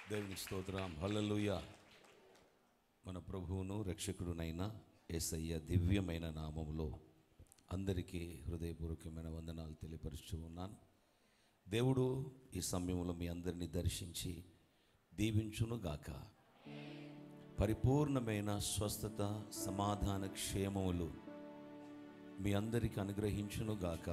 దేవునికి స్తోత్రం హల్లెలూయ మన ప్రభువును రక్షకుడునైన యేసయ్య దివ్యమైన నామములో అందరికీ హృదయపూర్వకమైన వందనాలు తెలియపరుస్తూ ఉన్నాను దేవుడు ఈ సమయంలో మీ అందరినీ దర్శించి దీవించునుగాక పరిపూర్ణమైన స్వస్థత సమాధాన క్షేమములు మీ అందరికీ అనుగ్రహించునుగాక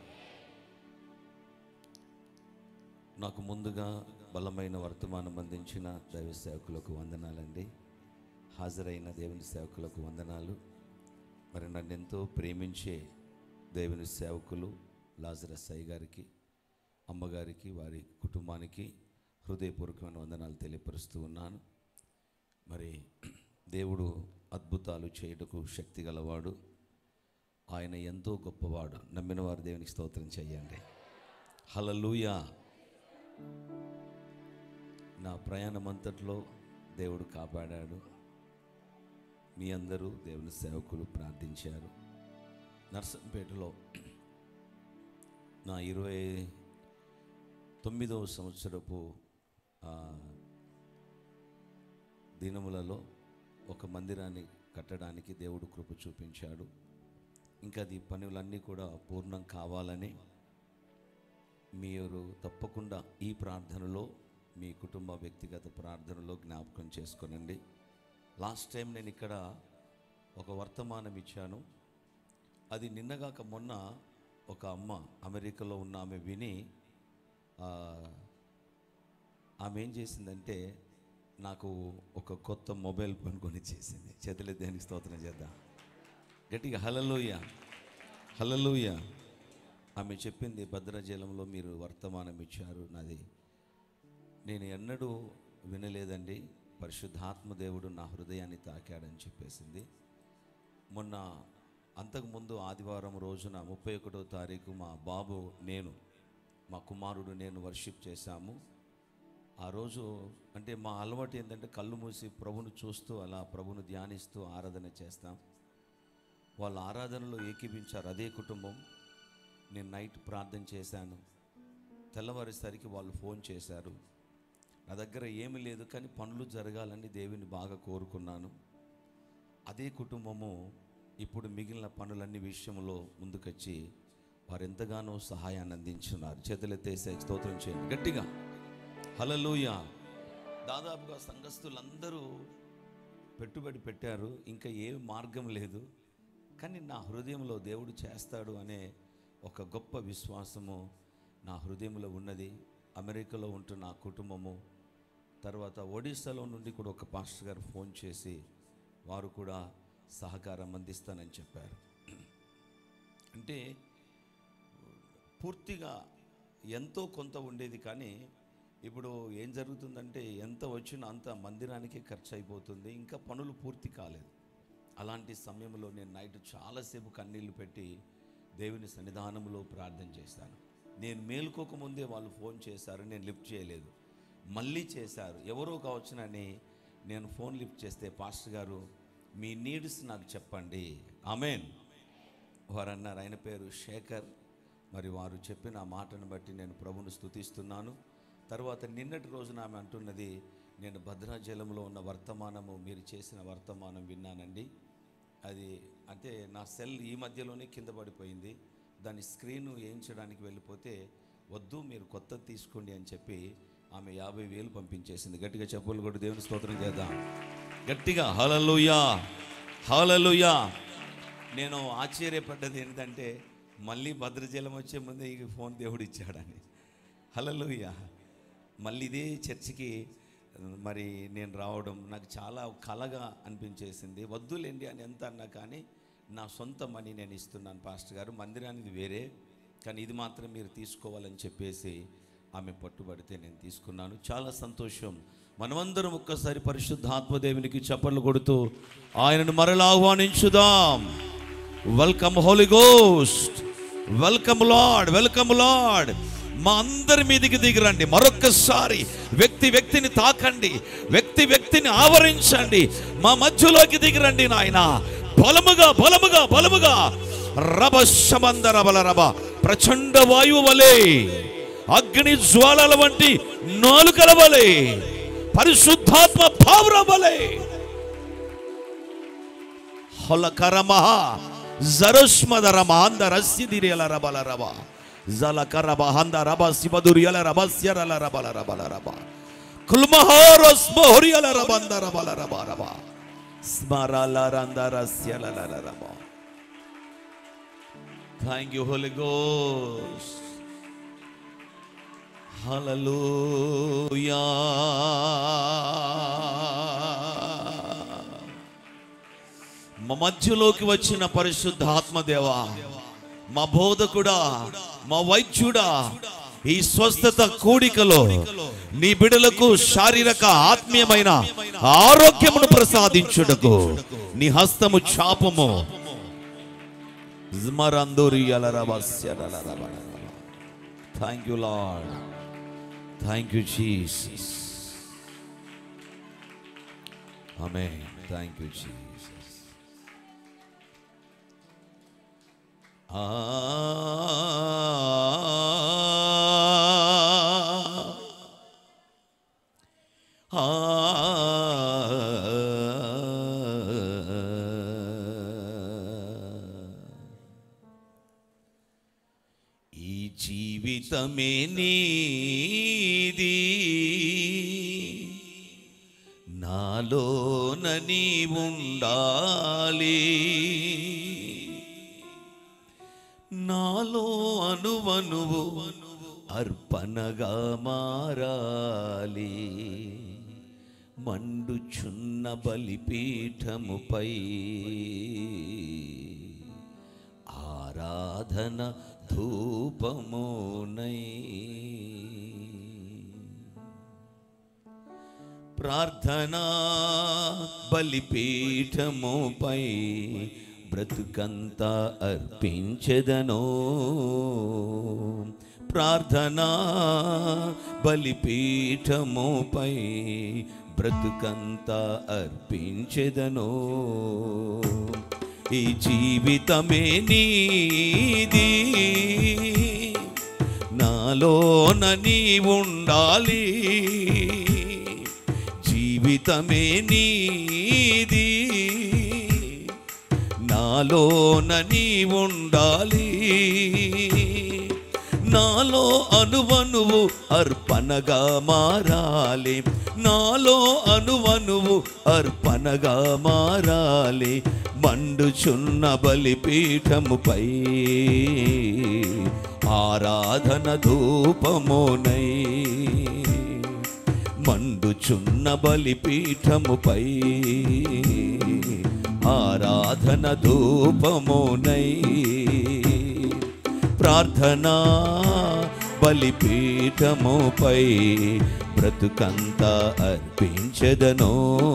నాకు ముందుగా బలమైన వర్తమానం అందించిన దైవ సేవకులకు వందనాలండి హాజరైన దేవుని సేవకులకు వందనాలు మరి నన్ను ఎంతో ప్రేమించే దేవుని సేవకులు లాజరస్ అయ్య గారికి అమ్మగారికి వారి కుటుంబానికి హృదయపూర్వకమైన వందనాలు తెలియపరుస్తూ ఉన్నాను మరి దేవుడు అద్భుతాలు చేయుటకు శక్తి గలవాడు ఆయన ఎంతో గొప్పవాడు నమ్మిన వారు దేవునికి స్తోత్రం చేయండి హలలుయా నా ప్రయాణం అంతట్లో దేవుడు కాపాడాడు మీ అందరూ దేవుని సేవకులు ప్రార్థించారు నర్సంపేటలో నా ఇరవై తొమ్మిదవ సంవత్సరపు ఆ, దినములలో ఒక మందిరాన్ని కట్టడానికి దేవుడు కృప చూపించాడు ఇంకా అది పనులన్నీ కూడా పూర్ణం కావాలని మీరు తప్పకుండా ఈ ప్రార్థనలో మీ కుటుంబ వ్యక్తిగత ప్రార్థనలో జ్ఞాపకం చేసుకోనండి లాస్ట్ టైం నేను ఇక్కడ ఒక వర్తమానం ఇచ్చాను అది నిన్నగాక మొన్న ఒక అమ్మ అమెరికాలో ఉన్న ఆమె విని ఆ, ఆమె ఏం చేసిందంటే నాకు ఒక కొత్త మొబైల్ ఫోన్ కొని చేసింది చేతులు దేనికి స్తోత్రం చేద్దాం గట్టిగా హలలోయ హలలోయ ఆమె చెప్పింది భద్రాచలంలో మీరు వర్తమానం ఇచ్చారు నాది నేను ఎన్నడూ వినలేదండి పరిశుద్ధాత్మ దేవుడు నా హృదయాన్ని తాకాడని చెప్పేసింది మొన్న అంతకుముందు ఆదివారం రోజున ముప్పై ఒకటో తారీఖు మా బాబు నేను మా కుమారుడు నేను వర్షిప్ చేశాము ఆ రోజు అంటే మా అలవాటు ఏంటంటే కళ్ళు మూసి ప్రభును చూస్తూ అలా ప్రభును ధ్యానిస్తూ ఆరాధన చేస్తాం వాళ్ళ ఆరాధనలో ఏకీపించారు అదే కుటుంబం నేను నైట్ ప్రార్థన చేశాను తెల్లవారేసరికి వాళ్ళు ఫోన్ చేశారు నా దగ్గర ఏమీ లేదు కానీ పనులు జరగాలని దేవుని బాగా కోరుకున్నాను అదే కుటుంబము ఇప్పుడు మిగిలిన పనులన్నీ విషయంలో ముందుకొచ్చి వారు ఎంతగానో సహాయాన్ని అందించున్నారు చేతులెత్తేసే స్తోత్రం చేయండి గట్టిగా హలలుయ దాదాపుగా సంఘస్థులందరూ పెట్టుబడి పెట్టారు ఇంకా ఏ మార్గం లేదు కానీ నా హృదయంలో దేవుడు చేస్తాడు అనే ఒక గొప్ప విశ్వాసము నా హృదయంలో ఉన్నది అమెరికాలో ఉంటున్న నా కుటుంబము తర్వాత ఒడిస్సాలో నుండి కూడా ఒక పాస్టర్ గారు ఫోన్ చేసి వారు కూడా సహకారం అందిస్తానని చెప్పారు అంటే పూర్తిగా ఎంతో కొంత ఉండేది కానీ ఇప్పుడు ఏం జరుగుతుందంటే ఎంత వచ్చినా అంత మందిరానికి ఖర్చు అయిపోతుంది ఇంకా పనులు పూర్తి కాలేదు అలాంటి సమయంలో నేను నైట్ చాలాసేపు కన్నీళ్లు పెట్టి దేవుని సన్నిధానంలో ప్రార్థన చేశాను నేను మేలుకోకముందే వాళ్ళు ఫోన్ చేశారు నేను లిఫ్ట్ చేయలేదు మళ్ళీ చేశారు ఎవరో కావచ్చునని నేను ఫోన్ లిఫ్ట్ చేస్తే పాస్టర్ గారు మీ నీడ్స్ నాకు చెప్పండి ఆమెన్ వారు అన్నారు ఆయన పేరు శేఖర్ మరి వారు చెప్పిన ఆ మాటను బట్టి నేను ప్రభును స్తుతిస్తున్నాను తర్వాత నిన్నటి రోజున ఆమె అంటున్నది నేను భద్రాచలంలో ఉన్న వర్తమానము మీరు చేసిన వర్తమానం విన్నానండి అది అంటే నా సెల్ ఈ మధ్యలోనే కింద పడిపోయింది దాని స్క్రీన్ వేయించడానికి వెళ్ళిపోతే వద్దు మీరు కొత్తది తీసుకోండి అని చెప్పి ఆమె యాభై వేలు పంపించేసింది గట్టిగా చెప్పులు కూడా దేవుని స్తోత్రం చేద్దాం గట్టిగా హలలుయా హలలుయా నేను ఆశ్చర్యపడ్డది ఏంటంటే మళ్ళీ భద్రజలం వచ్చే ముందే ఈ ఫోన్ దేవుడు ఇచ్చాడని హలలుయ మళ్ళీ ఇదే చర్చికి మరి నేను రావడం నాకు చాలా కలగా అనిపించేసింది వద్దులేండి అని ఎంత అన్నా కానీ నా సొంత మనీ నేను ఇస్తున్నాను పాస్టర్ గారు మందిరానికి వేరే కానీ ఇది మాత్రం మీరు తీసుకోవాలని చెప్పేసి ఆమె పట్టుబడితే నేను తీసుకున్నాను చాలా సంతోషం మనమందరం ఒక్కసారి పరిశుద్ధాత్మదేవునికి చప్పట్లు కొడుతూ ఆయనను మరలా ఆహ్వానించుదాం welcome holy ghost welcome lord welcome lord మా అందరి మీదికి దిగిరండి మరొక్కసారి వ్యక్తి వ్యక్తిని తాకండి వ్యక్తి వ్యక్తిని ఆవరించండి మా మధ్యలోకి దిగిరండి నాయన బలముగా బలముగా బలముగా రభ శమందర బల రభ ప్రచండ వాయువు వలె అగ్ని జ్వాలల వంటి నాలుకల వలె పరిశుద్ధాత్మ పావురబలే ಹೊಲಕರಮಃ ಜರಸ್ಮದರಮ ಅಂದ ರಸ್ಸಿದಿರಿಯಲ ರಬಲ ರಬ ಜಲಕರಬ ಹಂದ ರಬ ಸಿಬದುರಿಯಲ ರಬ ಸ್ಯರಲ ರಬಲ ರಬಲ ರಬ ಕುಲ್ಮಹಾರ ಸ್ಮಹುರಿಯಲ ರಬಂದ ರಬಲ ರಬ ರಬ ಸ್ಮರಲ ರಂದ ರಸ್ಯಲ ರಬ ಥ್ಯಾಂಕ್ ಯು ಹೋಲಿ ಗೋಸ್ హల్లెలూయా మా మధ్యలోకి వచ్చిన పరిశుద్ధాత్మ దేవా మా బోధకుడా మా వైద్యుడా ఈ స్వస్థత కూడికలో నీ బిడలకు శారీరక ఆత్మీయమైన ఆరోగ్యమును ప్రసాదించుటకు నీ హస్తము చాపము thank you lord thank you Jesus ఆమేన్ థ్యాంక్ యూ జీసస్ ఆ ఈ జీవితమే నీది నాలోన నీ ఉండాలి నాలో అనువనువు అర్పణగా మారాలి మండుచున్న బలిపీఠముపై ఆరాధన ధూపమునై ప్రార్థనా బలిపీఠముపై బ్రతుకంతా అర్పించెదను ప్రార్థనా బలిపీఠముపై బ్రతుకంతా అర్పించెదను ఈ జీవితమే నీది నాలోన నీ ఉండాలి జీవితమే నీది నాలోన నీ ఉండాలి నాలో అనువనువు అర్పణగా మారాలి నాలో అనువనువు అర్పణగా మారాలి మండుచున్న బలిపీఠముపై ఆరాధన ధూపమునై మండుచున్న బలిపీఠముపై ఆరాధన ధూపమునై ప్రార్థనా బలిపీఠముపై బ్రతుకంతా అర్పించదను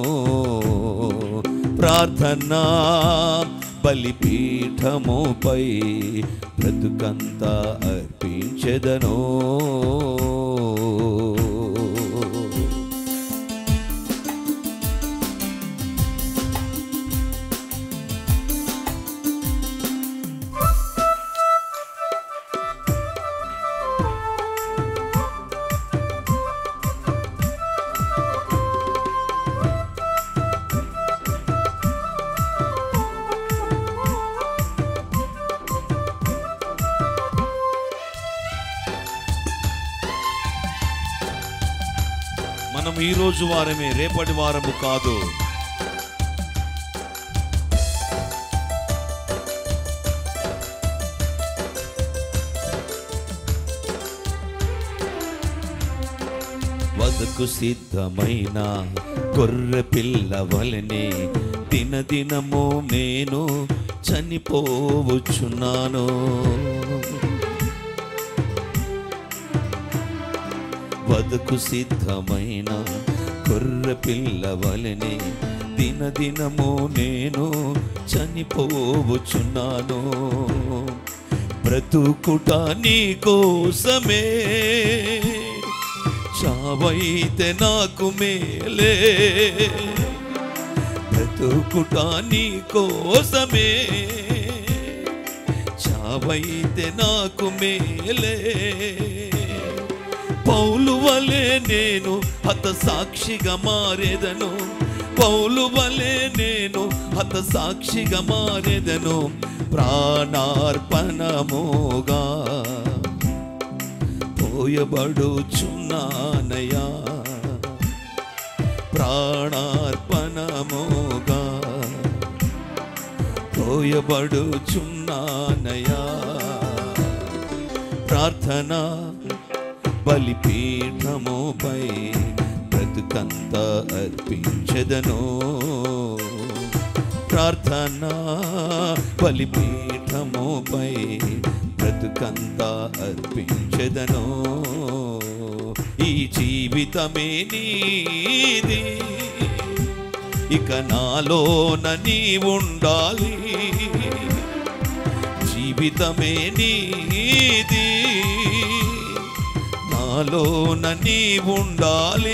ప్రార్థనా బలిపీఠముపై బ్రతుకంతా అర్పించదను మనం ఈ రోజు వారమే రేపటి వారము కాదు వదకు సిద్ధమైన గొర్రె పిల్ల వలనే దినదినము నేను చనిపోవచ్చున్నాను వదకు సిద్ధమైన గొర్రె పిల్ల వలనే దినదినము నేను చనిపోవచ్చున్నాను బ్రతుకుట నీ కోసమే చావైతే నాకు మేలే బ్రతుకుట నీ కోసమే చావైతే నాకు మేలే పౌలు వలె నేను హత సాక్షిగా మారేదను పౌలు వలె నేను హత సాక్షిగా మారేదను ప్రాణార్పణముగా పోయబడుచున్నానయా ప్రాణార్పణముగా పోయబడుచున్నానయా ప్రార్థన బలిపీఠముపై బ్రతుకంత అర్పించదను ప్రార్థన బలిపీఠముపై బ్రతుకంత అర్పించదను ఈ జీవితమే నీది ఇక నాలోన నీ ఉండాలి జీవితమే నీది నాలోన నీ ఉండాలి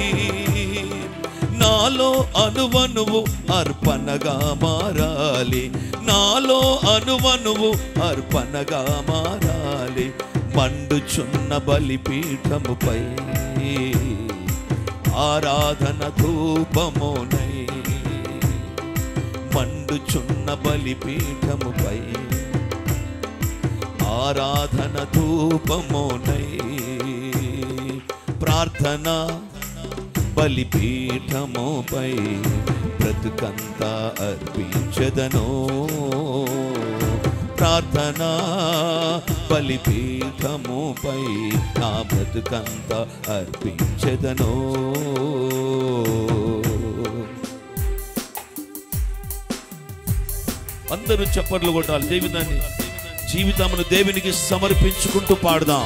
నాలో అనువనువు అర్పణగా మారాలి నాలో అనువనువు అర్పణగా మారాలి మండుచున్న బలిపీఠముపై ఆరాధన ధూపమునై మండుచున్న బలిపీఠముపై ఆరాధన ధూపమునై ప్రార్థన బలిపీఠముపై బ్రతుకంతా అర్పించదను ప్రార్థన బలిపీఠముపై నా బ్రతుకంతా అర్పించదను అందరూ చప్పట్లు కొట్టాలి జీవితాన్ని జీవితమును దేవునికి సమర్పించుకుంటూ పాడదాం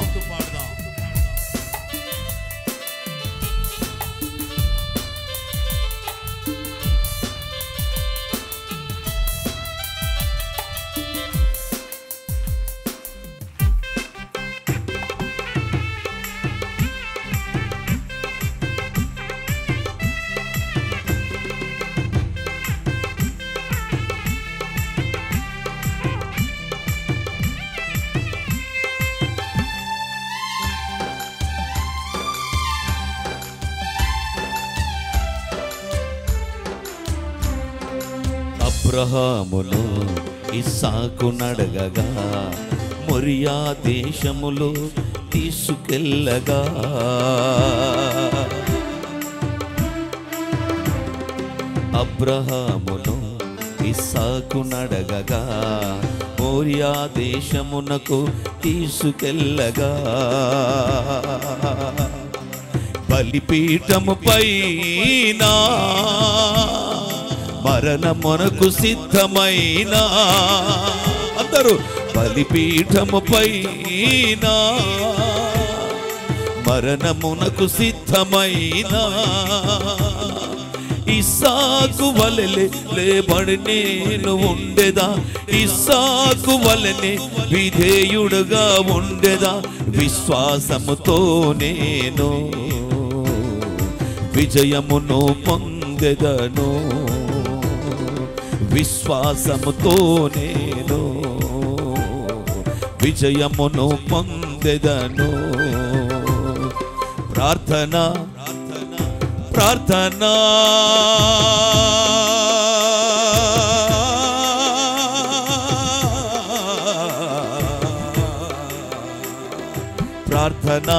అబ్రహామును ఇస్సాకు నడగగా మొరియా దేశములో తీసుకెళ్ళగా అబ్రహామును ఇస్సాకు నడగగా మోరియా దేశమునకు తీసుకెళ్ళగా బలిపీఠము పైన మరణమునకు సిద్ధమైన అందరూ బలిపీఠము పైన మరణమునకు సిద్ధమైన ఇస్సాకు వలెలే లేబడి నేను ఉండేదా ఇస్సాకు వలెనే విధేయుడుగా ఉండేదా విశ్వాసముతో నేను విజయమును పొందెదను విశ్వాసముతో నేను విజయమును పొందెదను ప్రార్థన ప్రార్థన ప్రార్థన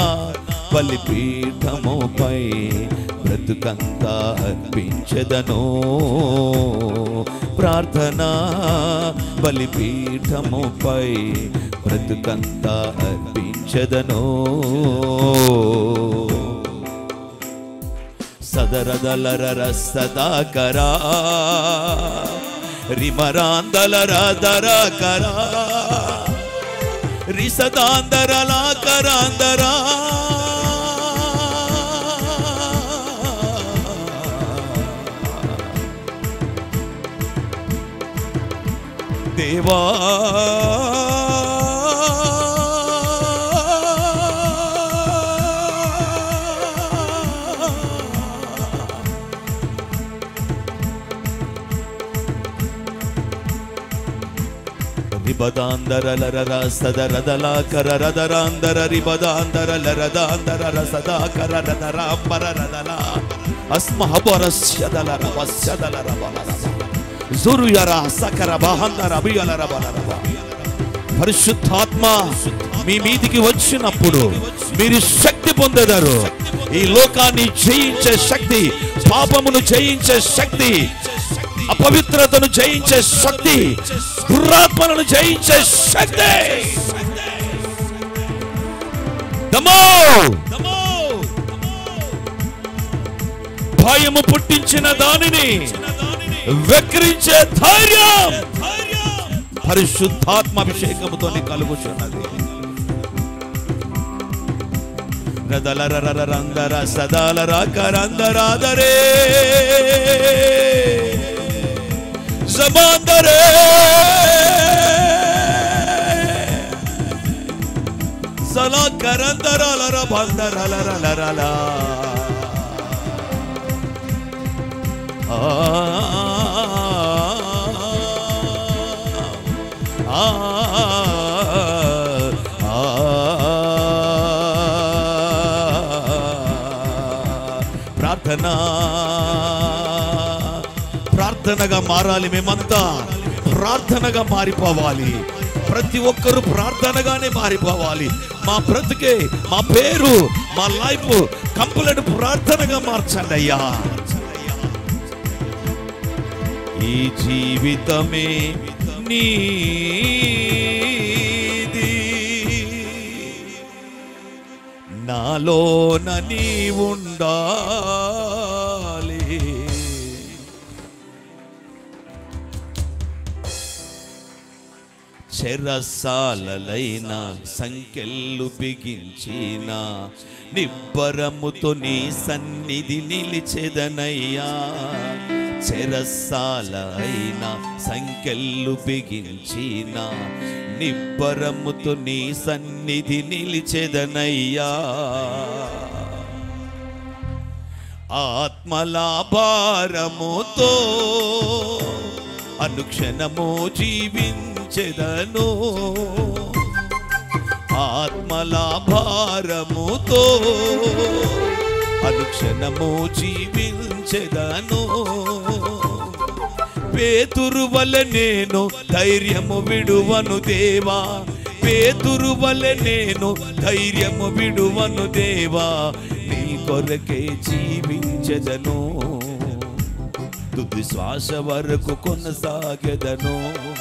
బలిపీఠముపై బ్రతుకంతా అర్పించదను ప్రార్థన బలిపీఠముపై బ్రతుకంతా అర్పించదను సదరదలర సదాకరా రిమరాందలర దరకరా రిసదాందరలా కరాందరా దేవా రిబదాందర లరర సదరదల కర రదరాందర రిబదాందర లరదాందర రసదాకర రదర పరరదల అస్మహబరస్యదల రవస్యదల రబలరబ జురుయర సకర బహందర అభియలర బలరబ పరిశుద్ధాత్మ మీ మీదికి వచ్చినప్పుడు మీరు శక్తి పొందెదరు ఈ లోకాన్ని జయించే శక్తి పాపమును జయించే శక్తి అపవిత్రతను జయించే శక్తి దురాత్మలను జయించే శక్తి దమో భయము పుట్టించిన దానిని వెక్రించే ధైర్యం పరిశుద్ధాత్మ అభిషేకముతో కలుగుచున్నది రదలరరరందర సదాలర కరందరాదరే జమాందరే సలా కరందరాలర బందరలరలరల ఆ ప్రార్థన ప్రార్థనగా మారాలి మేమంతా ప్రార్థనగా మారిపోవాలి ప్రతి ఒక్కరూ ప్రార్థనగానే మారిపోవాలి మా బ్రతుకే మా పేరు మా లైఫ్ కంప్లీట్ ప్రార్థనగా మార్చండి అయ్యా ఈ జీవితమే నీది నాలోన నీ ఉండాలి చెరసాలలైన సంఖ్యలు బిగించిన నిబ్బరముతో నీ సన్నిధి నిలిచెదనయ్యా చెరసాల అయిన సంఖ్యలు బిగించిన నిబ్బరముతో నీ సన్నిధి నిలిచెదనయ్యా ఆత్మలాభారముతో అనుక్షణము జీవించెదను ఆత్మలాభారముతో అనుక్షణము జీవించెదను పేతురు వల్ల నేను ధైర్యము విడువను దేవా పేతురు వల్ల నేను ధైర్యము విడువను దేవా నీ కొరకే జీవించదను తుది శ్వాస వరకు కొనసాగెదను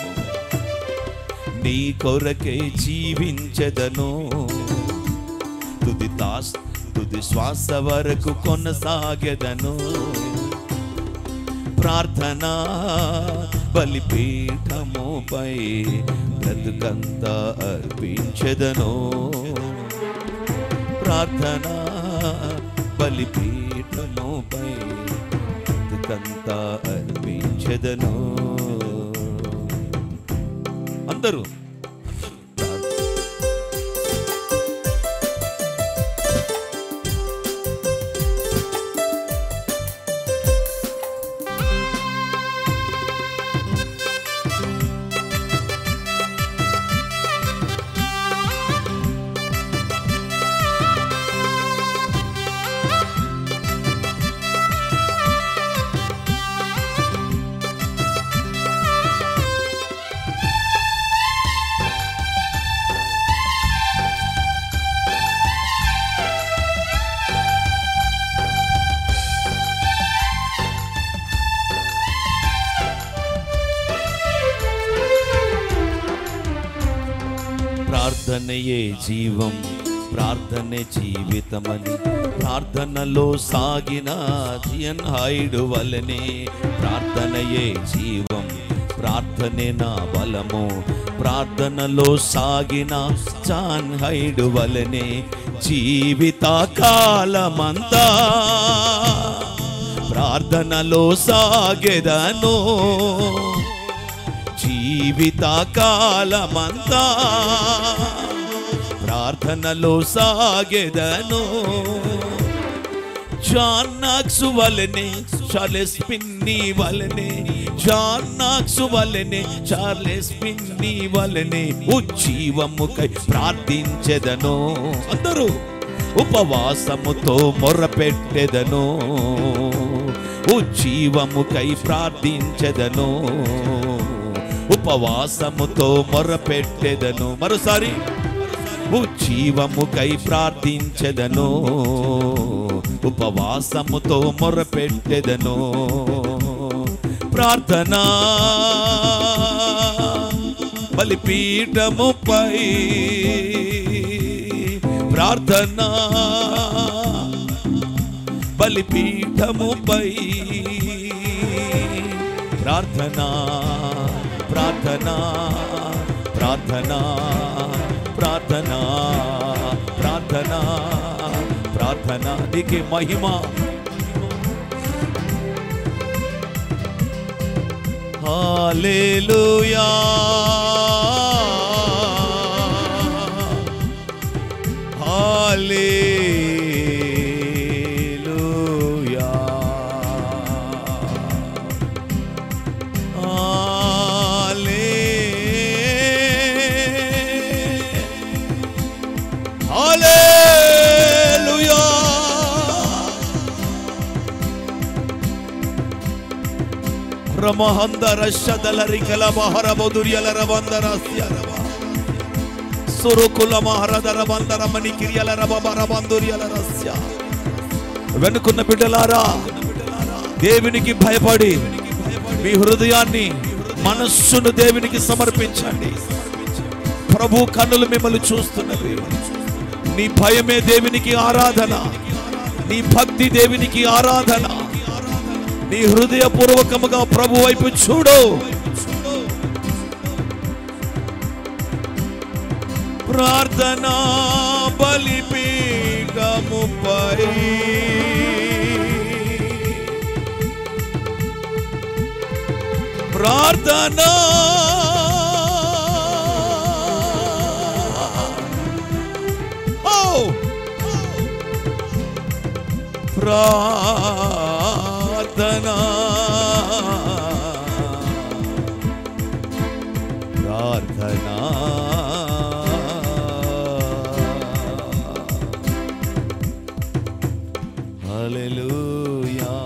నీ కొరకే జీవించదను తుది దాస్ తుది శ్వాస వరకు కొనసాగెదను ప్రార్థన బలిపీఠముపై బ్రతుకంతా అర్పించదను ప్రార్థన బలిపీఠముపై బ్రతుకంతా అర్పించదను అందరూ ప్రార్థనయే జీవం ప్రార్థనే జీవితమని ప్రార్థనలో సాగిన జియన్ హైడు వలనే ప్రార్థనయే జీవం ప్రార్థనే నా బలము ప్రార్థనలో సాగిన జాన్ హైడు వలనే జీవిత కాలమంతా ప్రార్థనలో సాగెదను జీవిత కాలమంతా ప్రార్థనలో సాగెదను జాన్నాక్సు వలనే చార్లెస్ పిన్ని వలనే జాన్నాక్సు వలనే చార్లెస్ పిన్ని వలనే ఉజ్జీవముకై ప్రార్థించెదను అందరూ ఉపవాసముతో మొర్రపెట్టెదను ఉజ్జీవముకై ప్రార్థించెదను ఉపవాసముతో మొర్రపెట్టెదను మరోసారి ఉజ్జీవముకై ప్రార్థించెదను ఉపవాసముతో మొర్రపెట్టెదను ప్రార్థనా బలిపీఠముపై ప్రార్థనా బలిపీఠముపై ప్రార్థనా ప్రార్థనా ప్రార్థనా ప్రార్థనా ప్రార్థనా ప్రార్థనా నీకే మహిమ హాలేలుయా హాలేలుయా హాలేలుయా రమహందర శదలరికల మహర బదుర్యల రవందర స్యరవ సురుకుల మహరదర బందర మణి కిరియల రబ బర బందుర్యల రస్య వెనుకున్న బిడ్డలారా దేవునికి భయపడి మీ హృదయాన్ని మనస్సును దేవునికి సమర్పించండి ప్రభు కన్నులు మిమ్మల్ని చూస్తున్నవి నీ భయమే దేవునికి ఆరాధన నీ భక్తి దేవునికి ఆరాధన నీ హృదయపూర్వకముగా ప్రభు వైపు చూడు ప్రార్థనా బలిపీఠముపై ప్రార్థనా ఓ ప్రార్థనా ప్రార్థనా హల్లెలూయా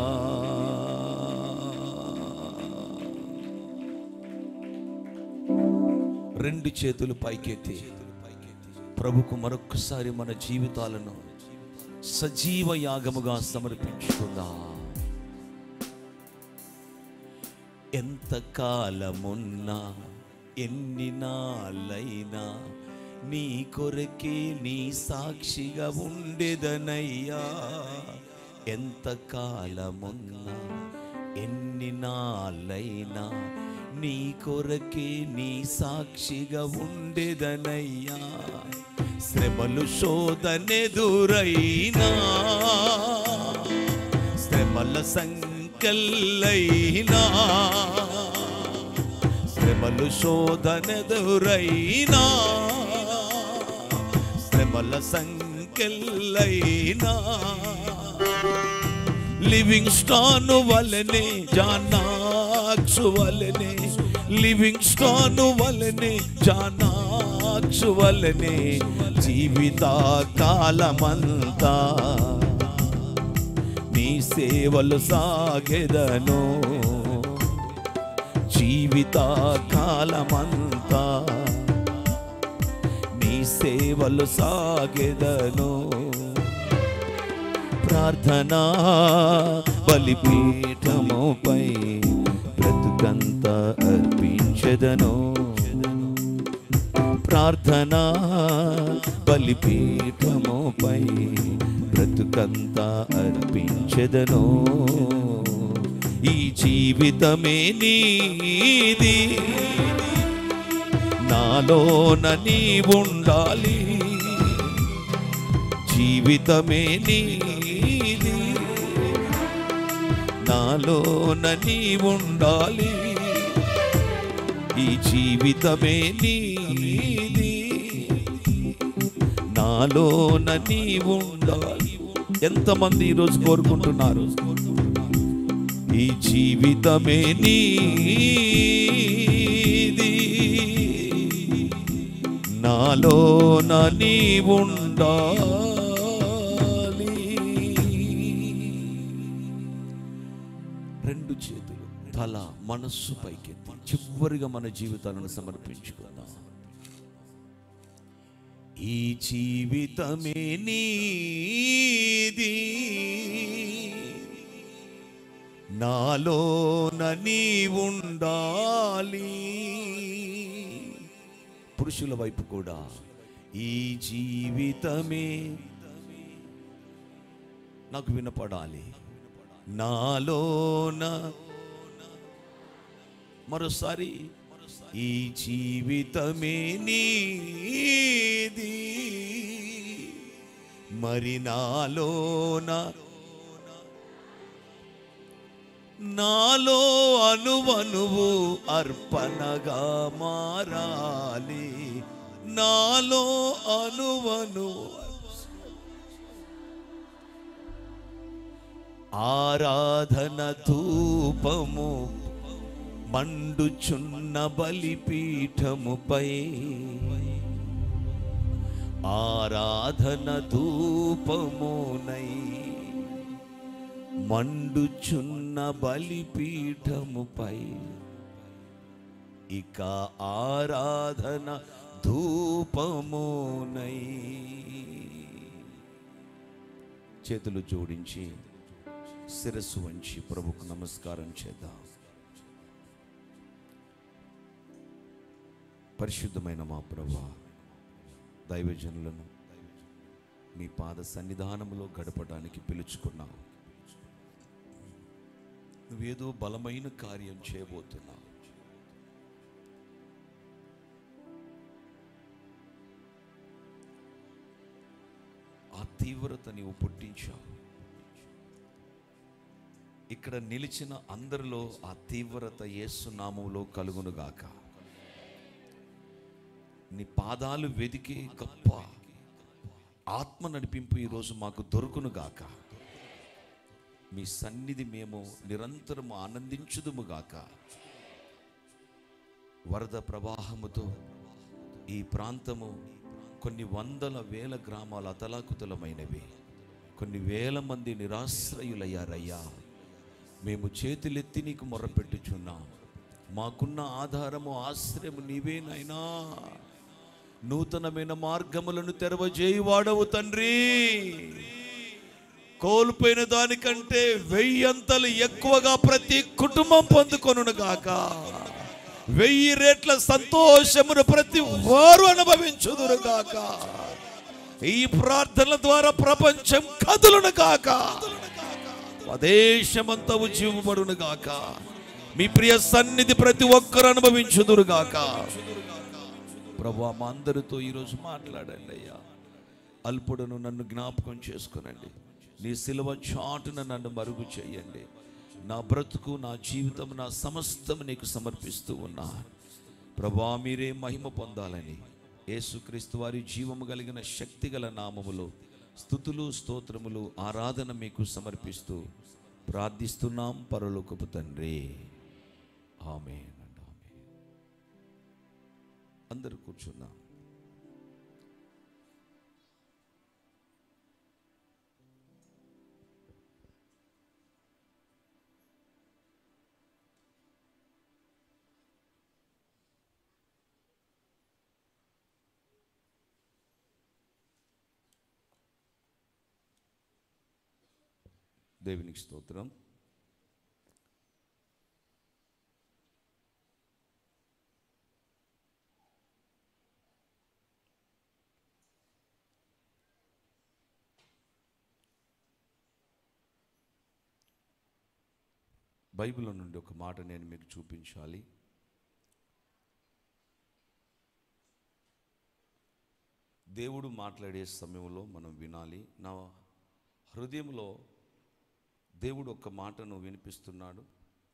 రెండు చేతులు పైకెత్తి ప్రభుకు మరొక్కసారి మన జీవితాలను సజీవ యాగముగా సమర్పించుకుందా ఎంత కాలమున్నా ఎన్ని నాళ్ళైనా నీ కొరకే నీ సాక్షిగా ఉండేదనయ్యా ఎంత కాలమున్నా ఎన్ని నాళ్ళైనా నీ కొరకే నీ సాక్షిగా ఉండేదనయ్యా శ్రమలు శోధనెదురైనా శ్రమల సంకల్లైనా శ్రమలు శోధనెదురైనా శ్రమల సంకెల్లైనా లివింగ్ స్టాన్ వలనే జానాక్షు వలనే లివింగ్ స్టాన్ వలనే జానాక్షు వలనే జీవిత కాలమంతా నీ సేవలు సాగెదను జీవిత కాలమంతా నీ సేవలు సాగెదను ప్రార్థనా బలిపీఠముపై బ్రతుకంత అర్పించదను ప్రార్థనా బలిపీఠముపై బ్రతుకంత అర్పించదను ఈ జీవితమే నీది నాలోన నీ ఉండాలి జీవితమే నీది నాలోన నీ ఉండాలి ఈ జీవితమే నీది నాలోన నీ ఉండాలి ఎంతమంది ఈరోజు కోరుకుంటున్నారు ఈ జీవితమే నీది నాలోన నీవుండాలి రెండు చేతులు తల మనస్సు పైకెత్తి చివరిగా మన జీవితాలను సమర్పించుకుందాం ఈ జీవితమే నీది నాలోన నీవుండాలి పురుషుల వైపు కూడా ఈ జీవితమే నాకు వినపడాలి నాలోన మరోసారి ఈ జీవితమే నీది మరి నాలోన నాలో అనువనువు అర్పణగా మారాలి నాలో అనువను ఆరాధన ధూపము మండుచున్న బలిపీఠముపై ఆరాధన ధూపమునై మండుచున్న బలిపీఠముపై ఇక ఆరాధన ధూపమునై చేతులు జోడించి శిరస్సు వంచి ప్రభుకు నమస్కారం చేద్దాం పరిశుద్ధమైన మా ప్రభా దైవజనులను మీ పాద సన్నిధానములో గడపడానికి పిలుచుకున్నావు నువ్వేదో బలమైన కార్యం చేయబోతున్నావు ఆ తీవ్రత నీవు పుట్టించావు ఇక్కడ నిలిచిన అందరిలో ఆ తీవ్రత యేసునామంలో కలుగునుగాక నీ పాదాలు వెదికే గొప్ప ఆత్మ నడిపింపు ఈరోజు మాకు దొరుకునుగాక మీ సన్నిధి మేము నిరంతరం ఆనందించుదుముగాక వరద ప్రవాహముతో ఈ ప్రాంతము కొన్ని వందల వేల గ్రామాలు అతలాకుతలమైనవి కొన్ని వేల మంది నిరాశ్రయులయ్యారయ్యా మేము చేతులెత్తి నీకు మొర్రపెట్టుచున్నాం మాకున్న ఆధారము ఆశ్రయము నీవేనైనా నూతనమైన మార్గములను తెరవజేయువాడవు తండ్రి కోల్పోయిన దానికంటే వెయ్యంతలు ఎక్కువగా ప్రతి కుటుంబం పొందుకొనును గాక వెయ్యి రేట్ల సంతోషమును ప్రతి వారు అనుభవించుదురు గాక ఈ ప్రార్థనల ద్వారా ప్రపంచం కదులును గాక దేశమంతా ఉజ్జీవపడును గాక మీ ప్రియ సన్నిధి ప్రతి ఒక్కరు అనుభవించుదురు గాక ప్రభు మా అందరితో ఈరోజు మాట్లాడండి అయ్యా అల్పుడను నన్ను జ్ఞాపకం చేసుకునండి నీ సిలువ చాటున నన్ను మరుగు చేయండి నా బ్రతుకు నా జీవితం నా సమస్తం నీకు సమర్పిస్తూ ఉన్నా ప్రభా మీరే మహిమ పొందాలని యేసుక్రీస్తు వారి జీవము కలిగిన శక్తి గల నామములో స్థుతులు స్తోత్రములు ఆరాధన మీకు సమర్పిస్తూ ప్రార్థిస్తున్నాం పరలోకపు తండ్రి ఆమె అందరూ కూర్చున్నాం దేవునికి స్తోత్రం బైబిల్లో నుండి ఒక మాట నేను మీకు చూపించాలి దేవుడు మాట్లాడే సమయంలో మనం వినాలి నా హృదయంలో దేవుడు ఒక మాటను వినిపిస్తున్నాడు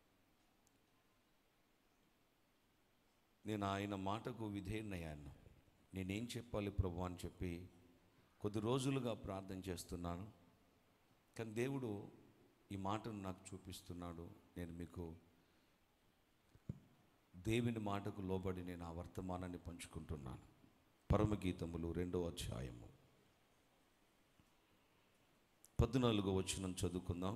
నేను ఆయన మాటకు విధేయునయ్యాను నేనేం చెప్పాలి ప్రభు అని చెప్పి కొద్ది రోజులుగా ప్రార్థన చేస్తున్నాను కానీ దేవుడు ఈ మాటను నాకు చూపిస్తున్నాడు నేను మీకు దేవుని మాటకు లోబడి నేను ఆ వర్తమానాన్ని పంచుకుంటున్నాను పరమగీతములు రెండో అధ్యాయము పద్నాలుగో వచనం చదువుకుందాం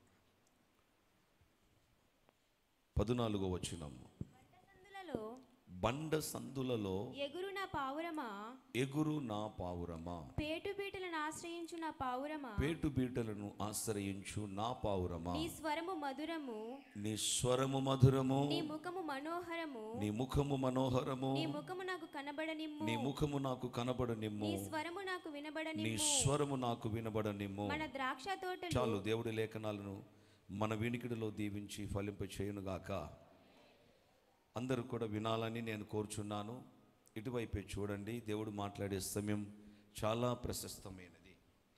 పద్నాలుగో వచనము సందులలో బండ సందులలో ఎగురు నా పావురమా ఎగురు నా పావురమా పేటు పీటలను ఆశ్రయించు నా పావురమా పేటు బీటలను ఆశ్రయించు నా పావురమా నీ స్వరము మధురము నీ స్వరము మధురము నీ ముఖము మనోహరము నీ ముఖము మనోహరము నీ ముఖము నాకు కనబడనిమ్ము నీ ముఖము నాకు కనబడనిమ్ము నీ స్వరము నాకు నీ వినబడనిమ్ము స్వరము నాకు వినబడనిమ్ము మన ద్రాక్ష తోటలు చాలు దేవుడి లేఖనాలను మన వినికిడిలో దీవించి ఫలింప చేయునుగాక అందరూ కూడా వినాలని నేను కోరుచున్నాను ఇటువైపే చూడండి దేవుడు మాట్లాడే సమయం చాలా ప్రశస్తమైనది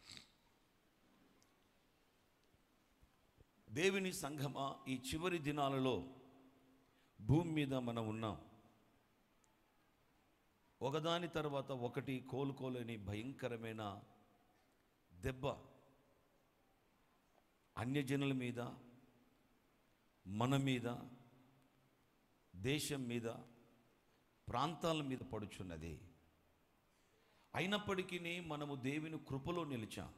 దేవుని సంఘమా ఈ చివరి దినాలలో భూమి మీద మనం ఉన్నాం ఒకదాని తర్వాత ఒకటి కోలుకోలేని భయంకరమైన దెబ్బ అన్యజనుల మీద మన మీద దేశం మీద ప్రాంతాల మీద పడుచున్నది అయినప్పటికీ మనము దేవుని కృపలో నిలిచాం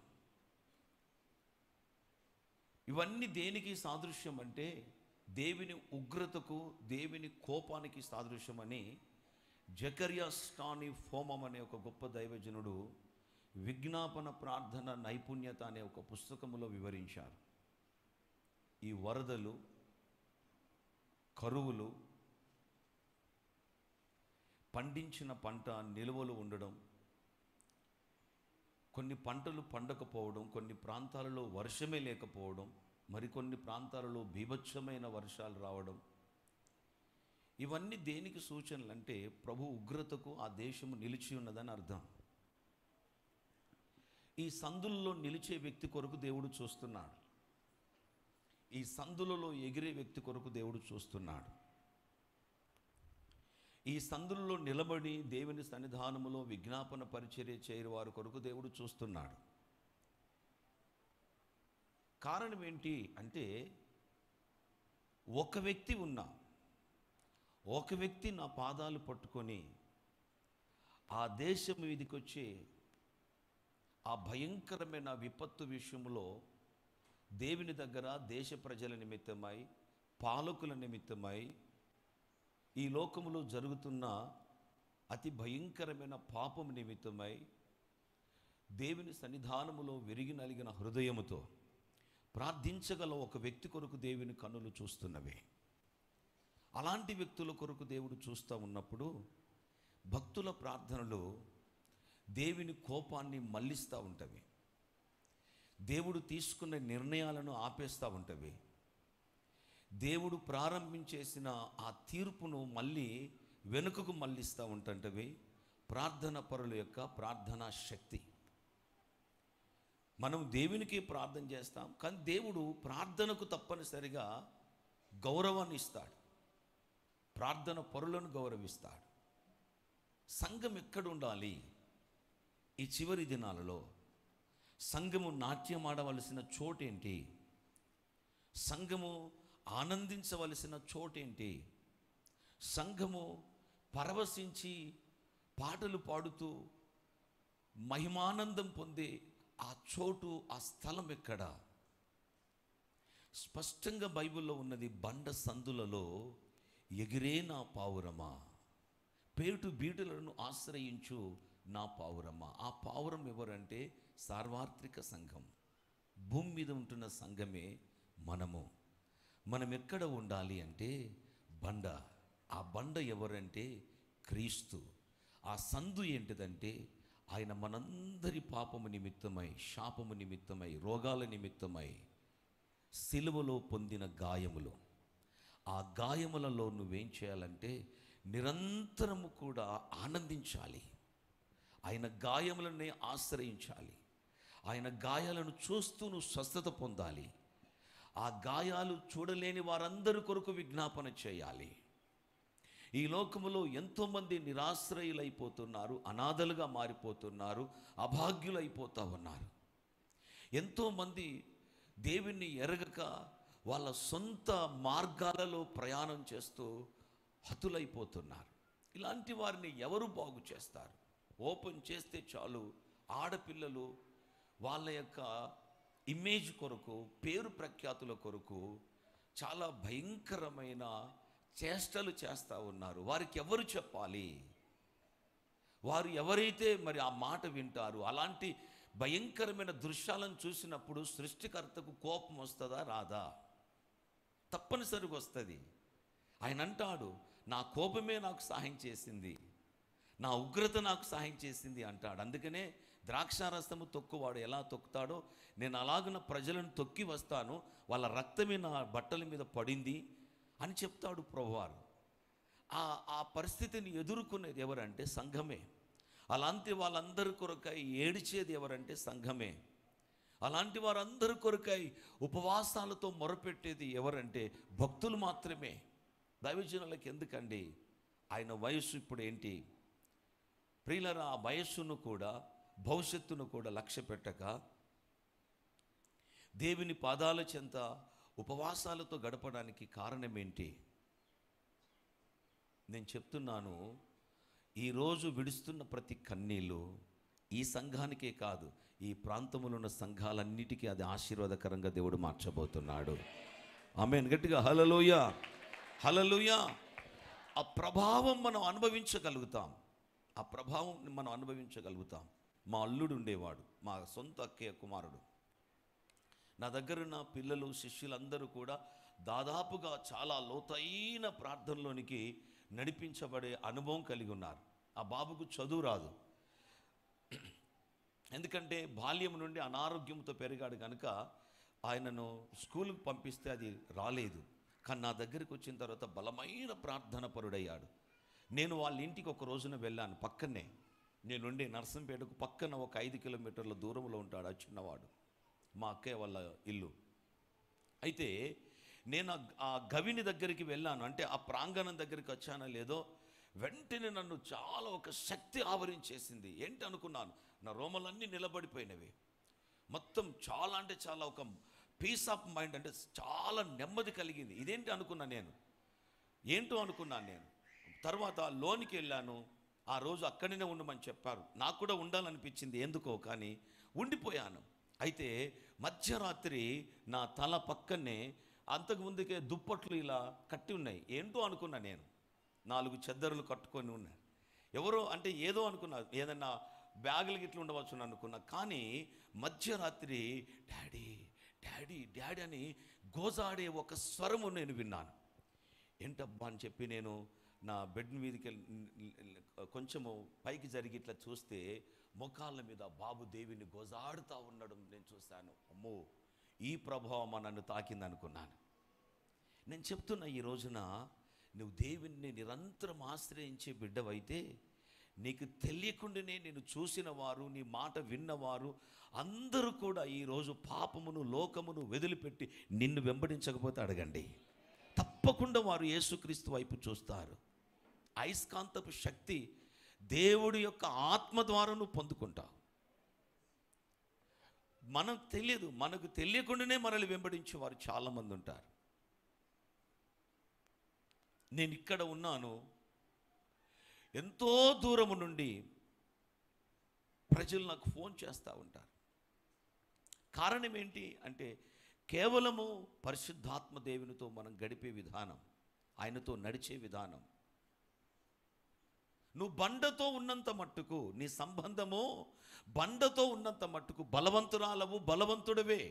ఇవన్నీ దేనికి సాదృశ్యం అంటే దేవుని ఉగ్రతకు దేవుని కోపానికి సాదృశ్యం అని జకర్యా స్టాని ఫోమం అనే ఒక గొప్ప దైవజనుడు విజ్ఞాపన ప్రార్థన నైపుణ్యత అనే ఒక పుస్తకములో వివరించారు ఈ వరదలు కరువులు పండించిన పంట నిల్వలు ఉండడం కొన్ని పంటలు పండకపోవడం కొన్ని ప్రాంతాలలో వర్షమే లేకపోవడం మరికొన్ని ప్రాంతాలలో బీభత్సమైన వర్షాలు రావడం ఇవన్నీ దేనికి సూచనలు అంటే ప్రభు ఉగ్రతకు ఆ దేశము నిలిచి ఉన్నదని అర్థం ఈ సందుల్లో నిలిచే వ్యక్తి కొరకు దేవుడు చూస్తున్నాడు ఈ సందులలో ఎగిరే వ్యక్తి కొరకు దేవుడు చూస్తున్నాడు ఈ సందులలో నిలబడి దేవుని సన్నిధానములో విజ్ఞాపన పరిచర్య చేయని వారి కొరకు దేవుడు చూస్తున్నాడు కారణం ఏంటి అంటే ఒక వ్యక్తి ఉన్నా ఒక వ్యక్తి నా పాదాలు పట్టుకొని ఆ దేశం మీదకి వచ్చి ఆ భయంకరమైన విపత్తు విషయంలో దేవుని దగ్గర దేశ ప్రజల నిమిత్తమై పాలకుల నిమిత్తమై ఈ లోకములో జరుగుతున్న అతి భయంకరమైన పాపం నిమిత్తమై దేవుని సన్నిధానములో విరిగి నలిగిన హృదయముతో ప్రార్థించగల ఒక వ్యక్తి కొరకు దేవుని కన్నులు చూస్తున్నవి అలాంటి వ్యక్తుల కొరకు దేవుడు చూస్తూ ఉన్నప్పుడు భక్తుల ప్రార్థనలు దేవుని కోపాన్ని మళ్ళిస్తూ ఉంటవి దేవుడు తీసుకున్న నిర్ణయాలను ఆపేస్తూ ఉంటవి దేవుడు ప్రారంభించేసిన ఆ తీర్పును మళ్ళీ వెనుకకు మళ్ళిస్తూ ఉంటుంటవి ప్రార్థన పరుల యొక్క ప్రార్థనా శక్తి మనం దేవునికి ప్రార్థన చేస్తాం కానీ దేవుడు ప్రార్థనకు తప్పనిసరిగా గౌరవాన్ని ఇస్తాడు ప్రార్థన పరులను గౌరవిస్తాడు సంఘం ఎక్కడ ఉండాలి ఈ చివరి దినాలలో సంఘము నాట్యం ఆడవలసిన చోటేంటి సంఘము ఆనందించవలసిన చోటేంటి సంఘము పరవశించి పాటలు పాడుతూ మహిమానందం పొందే ఆ చోటు ఆ స్థలం ఎక్కడ స్పష్టంగా బైబిల్లో ఉన్నది బండ సందులలో ఎగిరే నా పావురమా పేటు బీటులను ఆశ్రయించు నా పావురమా ఆ పావురం ఎవరంటే సార్వత్రిక సంఘం భూమి మీద ఉంటున్న సంఘమే మనము మనం ఎక్కడ ఉండాలి అంటే బండ ఆ బండ ఎవరంటే క్రీస్తు ఆ సందు ఏంటిదంటే ఆయన మనందరి పాపము నిమిత్తమై శాపము నిమిత్తమై రోగాల నిమిత్తమై సిలువలో పొందిన గాయములు ఆ గాయములలో నువ్వేం చేయాలంటే నిరంతరము కూడా ఆనందించాలి ఆయన గాయములనే ఆశ్రయించాలి ఆయన గాయాలను చూస్తూ నువ్వు స్వస్థత పొందాలి ఆ గాయాలు చూడలేని వారందరి కొరకు విజ్ఞాపన చేయాలి ఈ లోకములో ఎంతోమంది నిరాశ్రయులైపోతున్నారు అనాథలుగా మారిపోతున్నారు అభాగ్యులైపోతూ ఉన్నారు ఎంతోమంది దేవుణ్ణి ఎరగక వాళ్ళ సొంత మార్గాలలో ప్రయాణం చేస్తూ హతులైపోతున్నారు ఇలాంటి వారిని ఎవరు బాగు చేస్తారు ఓపెన్ చేస్తే చాలు ఆడపిల్లలు వాళ్ళ యొక్క ఇమేజ్ కొరకు పేరు ప్రఖ్యాతుల కొరకు చాలా భయంకరమైన చేష్టలు చేస్తూ ఉన్నారు వారికి ఎవరు చెప్పాలి వారు ఎవరైతే మరి ఆ మాట వింటారు అలాంటి భయంకరమైన దృశ్యాలను చూసినప్పుడు సృష్టికర్తకు కోపం వస్తుందా రాదా తప్పనిసరిగా వస్తుంది ఆయన అంటాడు నా కోపమే నాకు సహాయం చేసింది నా ఉగ్రత నాకు సహాయం చేసింది అంటాడు అందుకనే ద్రాక్షారసము తొక్కువాడు ఎలా తొక్కుతాడో నేను అలాగున ప్రజలను తొక్కి వస్తాను వాళ్ళ రక్తమే నా బట్టల మీద పడింది అని చెప్తాడు ప్రభువారు ఆ ఆ పరిస్థితిని ఎదుర్కొనేది ఎవరంటే సంఘమే అలాంటి వాళ్ళందరి కొరకై ఏడిచేది ఎవరంటే సంఘమే అలాంటి వారందరి కొరకై ఉపవాసాలతో మొరపెట్టేది ఎవరంటే భక్తులు మాత్రమే దైవజనులకు ఎందుకండి ఆయన వయస్సు ఇప్పుడు ఏంటి ప్రియులరా ఆ వయస్సును కూడా భవిష్యత్తును కూడా లక్ష్య పెట్టక దేవుని పాదాల చెంత ఉపవాసాలతో గడపడానికి కారణం ఏంటి నేను చెప్తున్నాను ఈరోజు విడుస్తున్న ప్రతి కన్నీళ్ళు ఈ సంఘానికే కాదు ఈ ప్రాంతంలో ఉన్న సంఘాలన్నిటికీ అది ఆశీర్వాదకరంగా దేవుడు మార్చబోతున్నాడు ఆమె గట్టిగా హలలోయ హలలోయ ఆ ప్రభావం మనం అనుభవించగలుగుతాం ఆ ప్రభావం మనం అనుభవించగలుగుతాం మా అల్లుడు ఉండేవాడు మా సొంత అక్కయ్య కుమారుడు నా దగ్గర ఉన్న పిల్లలు శిష్యులందరూ కూడా దాదాపుగా చాలా లోతైన ప్రార్థనలోనికి నడిపించబడే అనుభవం కలిగి ఉన్నారు ఆ బాబుకు చదువు రాదు ఎందుకంటే బాల్యం నుండి అనారోగ్యంతో పెరిగాడు కనుక ఆయనను స్కూల్కి పంపిస్తే అది రాలేదు కానీ నా దగ్గరికి వచ్చిన తర్వాత బలమైన ప్రార్థన పరుడయ్యాడు నేను వాళ్ళ ఇంటికి ఒక రోజున వెళ్ళాను పక్కనే నేనుండే నర్సంపేటకు పక్కన ఒక ఐదు కిలోమీటర్ల దూరంలో ఉంటాడు ఆ చిన్నవాడు మా అక్కయ్య వాళ్ళ ఇల్లు అయితే నేను ఆ- ఆ గవిని దగ్గరికి వెళ్ళాను అంటే ఆ ప్రాంగణం దగ్గరికి వచ్చానో లేదో వెంటనే నన్ను చాలా ఒక శక్తి ఆవరించేసింది ఏంటి అనుకున్నాను నా రోమలన్నీ నిలబడిపోయినవి మొత్తం చాలా అంటే చాలా ఒక పీస్ ఆఫ్ మైండ్ అంటే చాలా నెమ్మది కలిగింది ఇదేంటి అనుకున్నా నేను ఏంటో అనుకున్నాను నేను తర్వాత లోనికి వెళ్ళాను ఆ రోజు అక్కడనే ఉండమని చెప్పారు నాకు కూడా ఉండాలనిపించింది ఎందుకో కానీ ఉండిపోయాను అయితే మధ్యరాత్రి నా తల పక్కనే అంతకుముందుకే దుప్పట్లు ఇలా కట్టి ఉన్నాయి ఏంటో అనుకున్నా నేను నాలుగు చెద్దరులు కట్టుకొని ఉన్నాయి ఎవరో అంటే ఏదో అనుకున్నా ఏదన్నా బ్యాగులు గిట్ల ఉండవచ్చు అనుకున్నా కానీ మధ్యరాత్రి డాడీ డాడీ డాడీ అని గోజాడే ఒక స్వరము నేను విన్నాను ఏంటబ్బా అని చెప్పి నేను నా బెడ్ మీదకి వెళ్ళి- కొంచెము పైకి జరిగి ఇట్లా చూస్తే ముఖాల మీద బాబు దేవిని గోజాడుతూ ఉండడం నేను చూశాను అమ్మో ఈ ప్రభావం నన్ను తాకింది అనుకున్నాను నేను చెప్తున్నా ఈ రోజున నువ్వు దేవుణ్ణి నిరంతరం ఆశ్రయించే బిడ్డవైతే నీకు తెలియకుండానే నేను చూసిన వారు నీ మాట విన్నవారు అందరూ కూడా ఈరోజు పాపమును లోకమును వదిలిపెట్టి నిన్ను వెంబడించకపోతే అడగండి తప్పకుండా వారు యేసుక్రీస్తు వైపు చూస్తారు అయస్కాంతపు శక్తి దేవుడి యొక్క ఆత్మ ద్వారా నువ్వు పొందుకుంటావు మనకు తెలియదు మనకు తెలియకుండానే మనల్ని వెంబడించే వారు చాలామంది ఉంటారు నేను ఇక్కడ ఉన్నాను ఎంతో దూరము నుండి ప్రజలు నాకు ఫోన్ చేస్తూ ఉంటారు కారణం ఏంటి అంటే కేవలము పరిశుద్ధాత్మ దేవునితో మనం గడిపే విధానం ఆయనతో నడిచే విధానం నువ్వు బండతో ఉన్నంత మట్టుకు నీ సంబంధము బండతో ఉన్నంత మట్టుకు బలవంతురాలవు బలవంతుడవే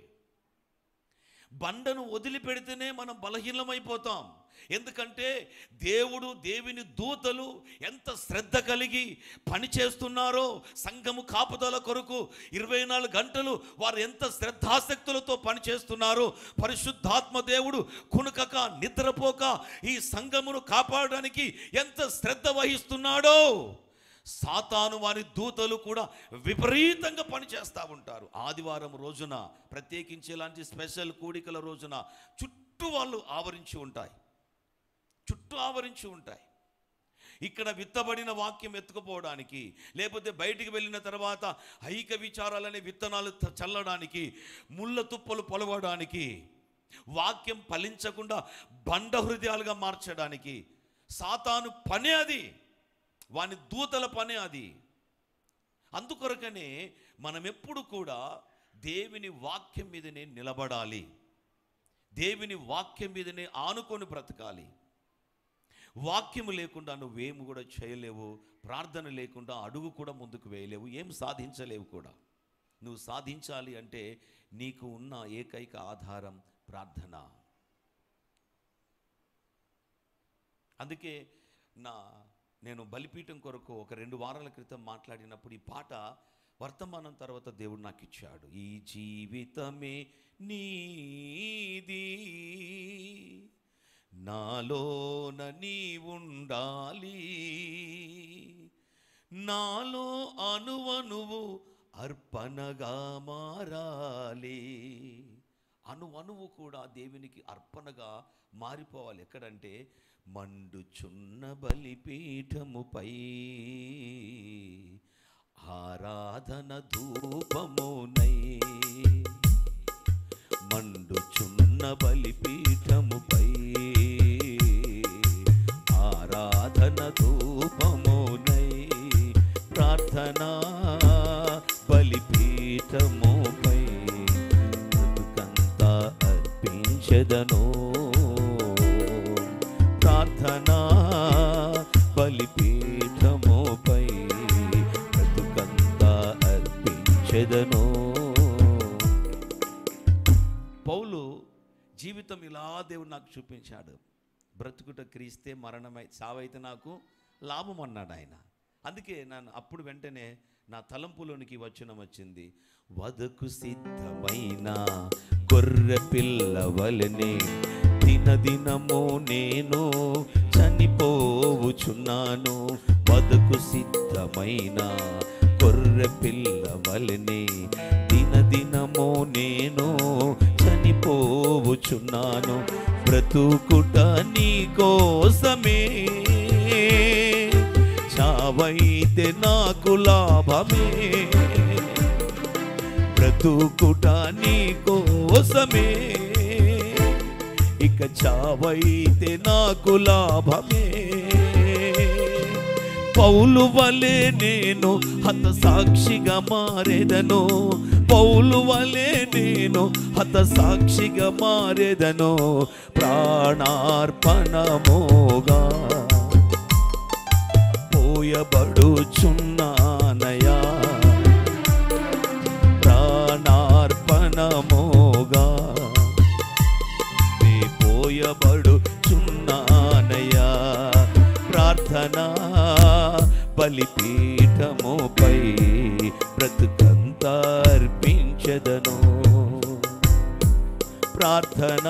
బండను వదిలిపెడితేనే మనం బలహీనమైపోతాం ఎందుకంటే దేవుడు దేవుని దూతలు ఎంత శ్రద్ధ కలిగి పని చేస్తున్నారో సంఘము కాపుదల కొరకు ఇరవై నాలుగు గంటలు వారు ఎంత శ్రద్ధాసక్తులతో పని చేస్తున్నారో పరిశుద్ధాత్మ దేవుడు కునుకక నిద్రపోక ఈ సంఘమును కాపాడడానికి ఎంత శ్రద్ధ వహిస్తున్నాడో సాతాను వారి దూతలు కూడా విపరీతంగా పనిచేస్తూ ఉంటారు ఆదివారం రోజున ప్రత్యేకించి ఇలాంటి స్పెషల్ కూడికల రోజున చుట్టూ వాళ్ళు ఆవరించి ఉంటాయి చుట్టూ ఆవరించి ఉంటాయి ఇక్కడ విత్తబడిన వాక్యం ఎత్తుకుపోవడానికి లేకపోతే బయటికి వెళ్ళిన తర్వాత ఐక విచారాలనే విత్తనాలు త- చల్లడానికి ముళ్ళ తుప్పలు పొలవడానికి వాక్యం ఫలించకుండా బండ హృదయాలుగా మార్చడానికి సాతాను పనే అది వాని దూతల పనే అది అందుకొరకనే మనం ఎప్పుడు కూడా దేవుని వాక్యం మీదనే నిలబడాలి దేవుని వాక్యం మీదనే ఆనుకొని బ్రతకాలి వాక్యము లేకుండా నువ్వేమి కూడా చేయలేవు ప్రార్థన లేకుండా అడుగు కూడా ముందుకు వేయలేవు ఏం సాధించలేవు కూడా నువ్వు సాధించాలి అంటే నీకు ఉన్న ఏకైక ఆధారం ప్రార్థన అందుకే నా నేను బలిపీఠం కొరకు ఒక రెండు వారాల క్రితం మాట్లాడినప్పుడు ఈ పాట వర్తమానం తర్వాత దేవుడు నాకు ఇచ్చాడు ఈ జీవితమే నీది నాలోన నీ ఉండాలి నాలో అనువనువు అర్పణగా మారాలి అను అణువు కూడా దేవునికి అర్పణగా మారిపోవాలి ఎక్కడంటే మండుచున్న బలిపీఠముపై ఆరాధన ధూపమునై మండుచున్న బలిపీఠముపై ఆరాధన ధూపమునై ప్రార్థనా బలిపీఠముపై బ్రతుకంతా అర్పించెదను ప్రార్థనా బలిపీఠముపై బ్రతుకంతా అర్పించెదను పౌలు జీవితం ఇలా దేవుడు నాకు చూపించాడు బ్రతుకుట క్రీస్తే మరణమై సావైతే నాకు లాభం అన్నాడు ఆయన అందుకే నన్ను అప్పుడు వెంటనే నా తలంపులోనికి వచనం వచ్చింది వదకు సిద్ధమైన గొర్రె పిల్ల వలనే దినదినము నేను చనిపోవుచున్నాను వదకు సిద్ధమైన గొర్రె పిల్ల వలనే దినదినము నేను చనిపోవుచున్నాను బ్రతుకుట నీ కోసమే చావైతే నాకు లాభమే బ్రతుకుట నీ కోసమే ఇక చావైతే నాకు లాభమే పౌలు వలె నేను హత సాక్షిగా మారేదను పౌలు వలె నేను హత సాక్షిగా మారేదను ప్రాణార్పణమోగా పోయబడుచున్నానయా ప్రాణార్పణమోగా నీ పోయబడుచున్నానయా ప్రార్థన బలిపీఠముపై బ్రతుకంతా అర్పించదను ప్రార్థన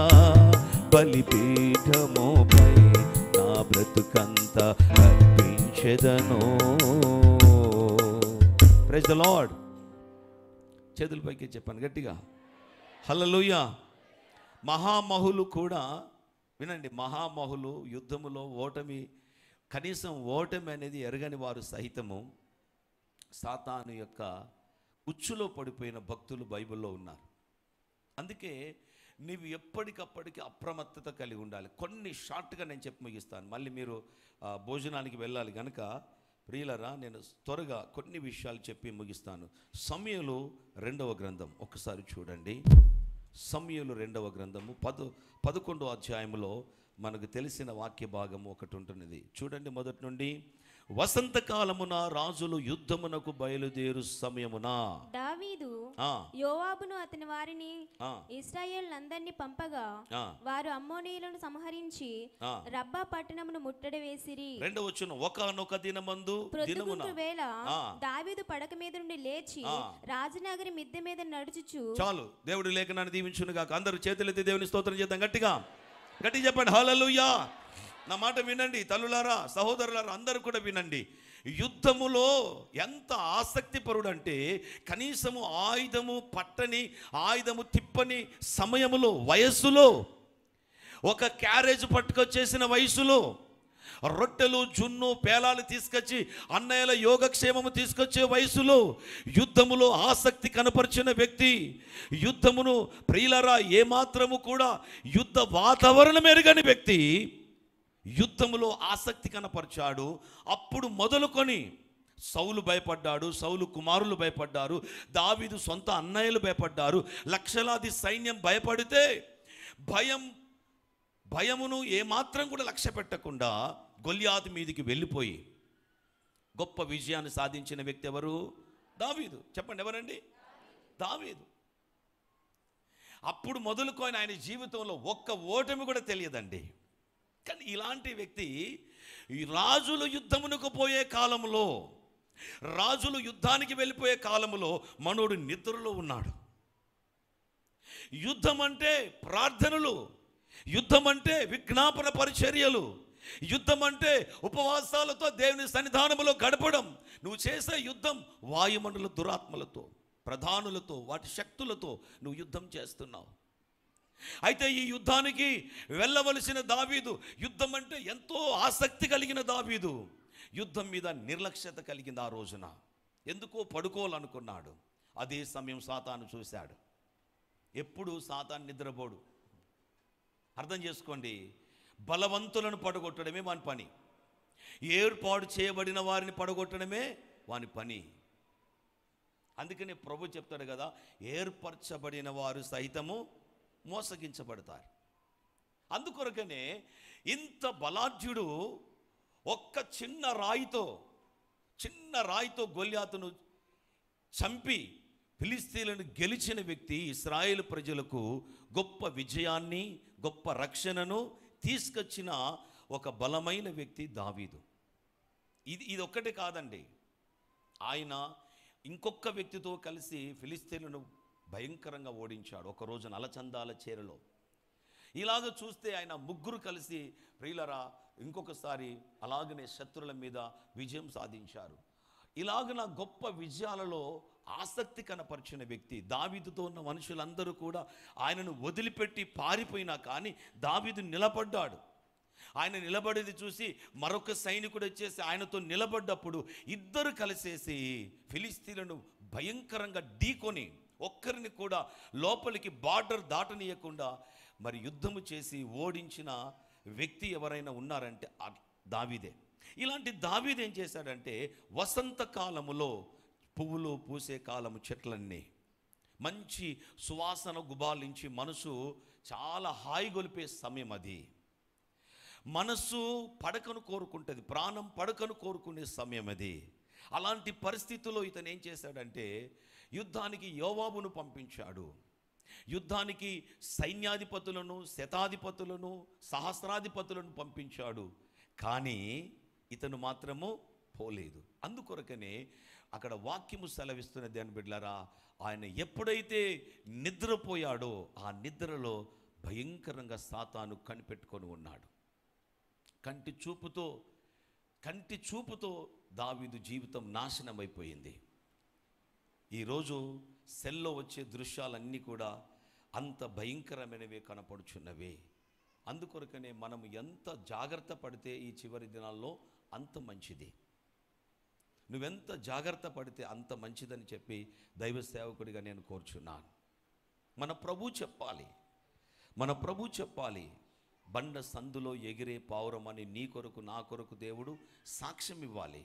బలిపీఠముపై నా బ్రతుకంత అర్పించెదను ప్రైజ్ ద లార్డ్ చేతుల పైకి చెప్పాను గట్టిగా హల్లెలూయా మహామహులు కూడా వినండి మహామహులు యుద్ధములో ఓటమి కనీసం ఓటమి అనేది ఎరగని వారు సహితము సాతాను యొక్క ఉచ్చులో పడిపోయిన భక్తులు బైబిల్లో ఉన్నారు అందుకే నీవు ఎప్పటికప్పటికి అప్రమత్తత కలిగి ఉండాలి కొన్ని షార్ట్గా నేను చెప్పి ముగిస్తాను మళ్ళీ మీరు ఆ, భోజనానికి వెళ్ళాలి కనుక ప్రియులరా నేను త్వరగా కొన్ని విషయాలు చెప్పి ముగిస్తాను సమయలు రెండవ గ్రంథం ఒకసారి చూడండి సమయలు రెండవ గ్రంథము పదు పదకొండో అధ్యాయములో మనకు తెలిసిన వాక్య భాగము ఒకటి ఉంటున్నది చూడండి మొదటి నుండి వసంతకాలమున రాజులు యుద్ధమునకు బయలుదేరు సమయమున దావీదు ఆ, యోవాబును అతని వారిని ఆ, ఇస్రాయేల్ పంపగా ఆ, వారు అమ్మోనీయులను సంహరించి ఆ. రబ్బా పట్టణమును ముట్టడి వేసిరి రెండవ వచ్చును ఒకనొక దినమందు దినమున ప్రొద్దుగుంకు వేళ ఆ. దావీదు పడక మీద నుండి లేచి ఆ. రాజనగరి మిద్దె మీద నడుచుచు చాలు దేవుడి లేఖనాన్ని దీవించును కాక అందరూ చేతులెత్తి దేవుని స్తోత్రం చేద్దాం గట్టిగా గట్టి చెప్పండి హల్లెలూయా నా మాట వినండి తల్లులారా సహోదరులారా అందరూ కూడా వినండి యుద్ధములో ఎంత ఆసక్తిపరుడు అంటే కనీసము ఆయుధము పట్టని ఆయుధము తిప్పని సమయములో వయస్సులో ఒక క్యారేజ్ పట్టుకొచ్చేసిన వయసులో రొట్టెలు జున్ను పేలాలు తీసుకొచ్చి అన్నయ్యల యోగక్షేమము తీసుకొచ్చే వయసులో యుద్ధములో ఆసక్తి కనపరిచిన వ్యక్తి యుద్ధమును ప్రియులరా ఏమాత్రము కూడా యుద్ధ వాతావరణం ఎరగని వ్యక్తి యుద్ధములో ఆసక్తి కనపరిచాడు అప్పుడు మొదలుకొని సౌలు భయపడ్డాడు సౌలు కుమారులు భయపడ్డారు దావీదు సొంత అన్నయ్యలు భయపడ్డారు లక్షలాది సైన్యం భయపడితే భయం భయమును ఏమాత్రం కూడా లక్ష్య పెట్టకుండా గొల్యాతు మీదికి వెళ్ళిపోయి గొప్ప విజయాన్ని సాధించిన వ్యక్తి ఎవరు దావీదు చెప్పండి ఎవరండి దావీదు అప్పుడు మొదలుకొని ఆయన జీవితంలో ఒక్క ఓటమి కూడా తెలియదండి కానీ ఇలాంటి వ్యక్తి ఈ రాజులు యుద్ధమునకు పోయే కాలంలో రాజులు యుద్ధానికి వెళ్ళిపోయే కాలంలో మనోడు నిద్రలో ఉన్నాడు యుద్ధం అంటే ప్రార్థనలు యుద్ధం అంటే విజ్ఞాపన పరిచర్యలు యుద్ధం అంటే ఉపవాసాలతో దేవుని సన్నిధానములో గడపడం నువ్వు చేసే యుద్ధం వాయుమండల దురాత్మలతో ప్రధానులతో వాటి శక్తులతో నువ్వు యుద్ధం చేస్తున్నావు అయితే ఈ యుద్ధానికి వెళ్ళవలసిన దావీదు యుద్ధం అంటే ఎంతో ఆసక్తి కలిగిన దావీదు యుద్ధం మీద నిర్లక్ష్యత కలిగింది ఆ రోజున ఎందుకో పడుకోవాలనుకున్నాడు అదే సమయం సాతాను చూశాడు ఎప్పుడు సాతాను నిద్రపోడు అర్థం చేసుకోండి బలవంతులను పడగొట్టడమే వాని పని ఏర్పాటు చేయబడిన వారిని పడగొట్టడమే వాని పని అందుకనే ప్రభు చెప్తాడు కదా ఏర్పరచబడిన వారు సైతము మోసగించబడతారు అందుకొరకనే ఇంత బలాఢ్యుడు ఒక్క చిన్న రాయితో చిన్న రాయితో గొల్యాతును చంపి ఫిలిస్తీన్లను గెలిచిన వ్యక్తి ఇస్రాయేల్ ప్రజలకు గొప్ప విజయాన్ని గొప్ప రక్షణను తీసుకొచ్చిన ఒక బలమైన వ్యక్తి దావీదు ఇది ఇది ఒక్కటే కాదండి ఆయన ఇంకొక వ్యక్తితో కలిసి ఫిలిస్తీన్లను భయంకరంగా ఓడించాడు ఒక రోజు నలచందాల చీరలో ఇలాగ చూస్తే ఆయన ముగ్గురు కలిసి ప్రియులరా ఇంకొకసారి అలాగనే శత్రుల మీద విజయం సాధించారు ఇలాగన గొప్ప విజయాలలో ఆసక్తి కనపరిచిన వ్యక్తి దావీదుతో ఉన్న మనుషులందరూ కూడా ఆయనను వదిలిపెట్టి పారిపోయినా కానీ దావీదు నిలబడ్డాడు ఆయన నిలబడేది చూసి మరొక సైనికుడు వచ్చేసి ఆయనతో నిలబడ్డప్పుడు ఇద్దరు కలిసేసి ఫిలిస్తీన్లను భయంకరంగా ఢీకొని ఒక్కరిని కూడా లోపలికి బార్డర్ దాటనీయకుండా మరి యుద్ధము చేసి ఓడించిన వ్యక్తి ఎవరైనా ఉన్నారంటే ఆ దావీదే ఇలాంటి దావీదు ఏం చేశాడంటే వసంత కాలములో పువ్వులు పూసే కాలము చెట్లన్నీ మంచి సువాసన గుబాలించి మనసు చాలా హాయిగొలిపే సమయం అది మనస్సు పడకను కోరుకుంటుంది ప్రాణం పడకను కోరుకునే సమయం అది అలాంటి పరిస్థితుల్లో ఇతను ఏం చేశాడంటే యుద్ధానికి యోవాబును పంపించాడు యుద్ధానికి సైన్యాధిపతులను శతాధిపతులను సహస్రాధిపతులను పంపించాడు కానీ ఇతను మాత్రము పోలేదు అందుకొరకనే అక్కడ వాక్యము సెలవిస్తున్న దేని బిడ్డలారా ఆయన ఎప్పుడైతే నిద్రపోయాడో ఆ నిద్రలో భయంకరంగా సాతాను కనిపెట్టుకొని ఉన్నాడు కంటి చూపుతో కంటి చూపుతో దావీదు జీవితం నాశనం అయిపోయింది ఈరోజు సెల్లో వచ్చే దృశ్యాలన్నీ కూడా అంత భయంకరమైనవే కనపడుచున్నవే అందుకొరకనే మనం ఎంత జాగ్రత్త పడితే ఈ చివరి దినాల్లో అంత మంచిది నువ్వెంత జాగ్రత్త పడితే అంత మంచిదని చెప్పి దైవ సేవకుడిగా నేను కోరుచున్నాను మన ప్రభు చెప్పాలి మన ప్రభు చెప్పాలి బండ సందులో ఎగిరే పావురం అని నీ కొరకు నా కొరకు దేవుడు సాక్ష్యం ఇవ్వాలి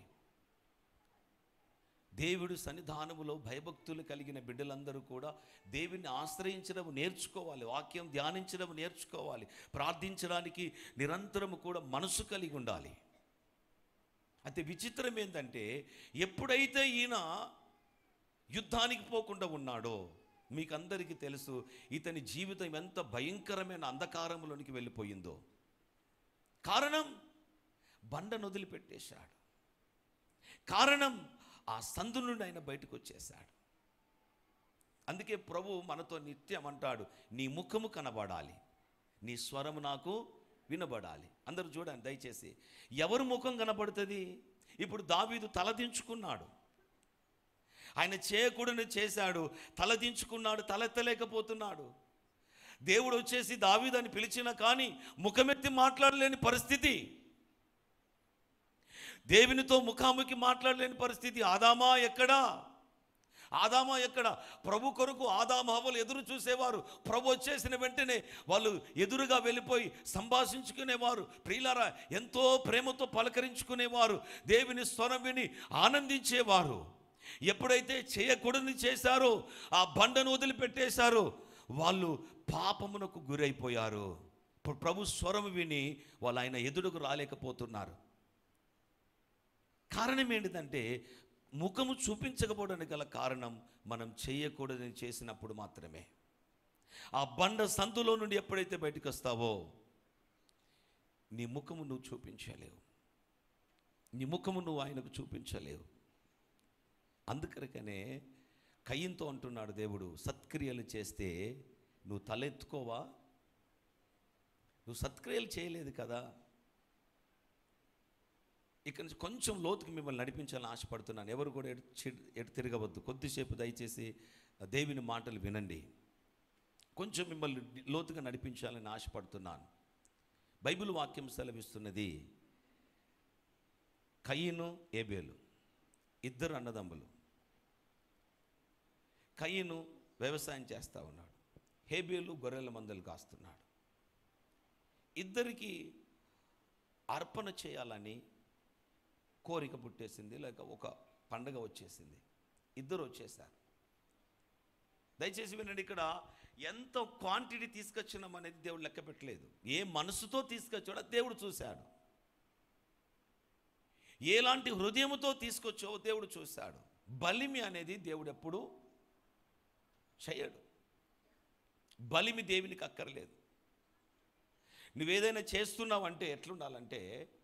దేవుడు సన్నిధానములో భయభక్తులు కలిగిన బిడ్డలందరూ కూడా దేవుని ఆశ్రయించడం నేర్చుకోవాలి వాక్యం ధ్యానించడం నేర్చుకోవాలి ప్రార్థించడానికి నిరంతరము కూడా మనసు కలిగి ఉండాలి అయితే విచిత్రం ఏంటంటే ఎప్పుడైతే ఈయన యుద్ధానికి పోకుండా ఉన్నాడో మీకందరికీ తెలుసు ఇతని జీవితం ఎంత భయంకరమైన అంధకారంలోనికి వెళ్ళిపోయిందో కారణం బండను వదిలిపెట్టేశాడు కారణం ఆ సందు నుండి ఆయన బయటకు వచ్చేసాడు అందుకే ప్రభు మనతో నిత్యం అంటాడు నీ ముఖము కనబడాలి నీ స్వరము నాకు వినబడాలి అందరూ చూడండి దయచేసి ఎవరు ముఖం కనబడుతుంది ఇప్పుడు దావీదు తలదించుకున్నాడు ఆయన చేయకూడని చేశాడు తలదించుకున్నాడు తలెత్తలేకపోతున్నాడు దేవుడు వచ్చేసి దావీదని పిలిచినా కానీ ముఖమెత్తి మాట్లాడలేని పరిస్థితి దేవునితో ముఖాముఖి మాట్లాడలేని పరిస్థితి ఆదామా ఎక్కడా ఆదామా ఎక్కడ ప్రభు కొరకు ఆదామ హవలు ఎదురు చూసేవారు ప్రభు వచ్చేసిన వెంటనే వాళ్ళు ఎదురుగా వెళ్ళిపోయి సంభాషించుకునేవారు ప్రియులారా ఎంతో ప్రేమతో పలకరించుకునేవారు దేవుని స్వరం విని ఆనందించేవారు ఎప్పుడైతే చేయకూడని చేశారో ఆ బండను వదిలిపెట్టేశారో వాళ్ళు పాపమునకు గురైపోయారు ఇప్పుడు ప్రభు స్వరం విని వాళ్ళు ఆయన ఎదురుకు రాలేకపోతున్నారు కారణం ఏంటిదంటే ముఖము చూపించకపోవడానికి గల కారణం మనం చేయకూడదని చేసినప్పుడు మాత్రమే ఆ బండ సందులో నుండి ఎప్పుడైతే బయటకు వస్తావో నీ ముఖము నువ్వు చూపించలేవు నీ ముఖము నువ్వు ఆయనకు చూపించలేవు అందుకనే కయ్యంతో అంటున్నాడు దేవుడు సత్క్రియలు చేస్తే నువ్వు తలెత్తుకోవా నువ్వు సత్క్రియలు చేయలేదు కదా ఇక్కడ నుంచి కొంచెం లోతుకి మిమ్మల్ని నడిపించాలని ఆశపడుతున్నాను ఎవరు కూడా ఎటు చి- ఎటు తిరగవద్దు కొద్దిసేపు దయచేసి దేవుని మాటలు వినండి కొంచెం మిమ్మల్ని లోతుగా నడిపించాలని ఆశపడుతున్నాను బైబిల్ వాక్యం సెలవిస్తున్నది కయ్యను ఏబేలు ఇద్దరు అన్నదమ్ములు కయ్యను వ్యవసాయం చేస్తూ ఉన్నాడు హేబేలు గొర్రెల మందలు కాస్తున్నాడు ఇద్దరికి అర్పణ చేయాలని కోరిక పుట్టేసింది లేక ఒక పండగ వచ్చేసింది ఇద్దరు వచ్చేసారు దయచేసి వినండి ఇక్కడ ఎంత క్వాంటిటీ తీసుకొచ్చినాం అనేది దేవుడు లెక్క పెట్టలేదు ఏ మనసుతో తీసుకొచ్చాడో దేవుడు చూశాడు ఎలాంటి హృదయముతో తీసుకొచ్చావో దేవుడు చూశాడు బలిమి అనేది దేవుడు ఎప్పుడు చేయడు బలిమి దేవునికి అక్కర్లేదు నువ్వేదైనా చేస్తున్నావంటే ఎట్లుండాలంటే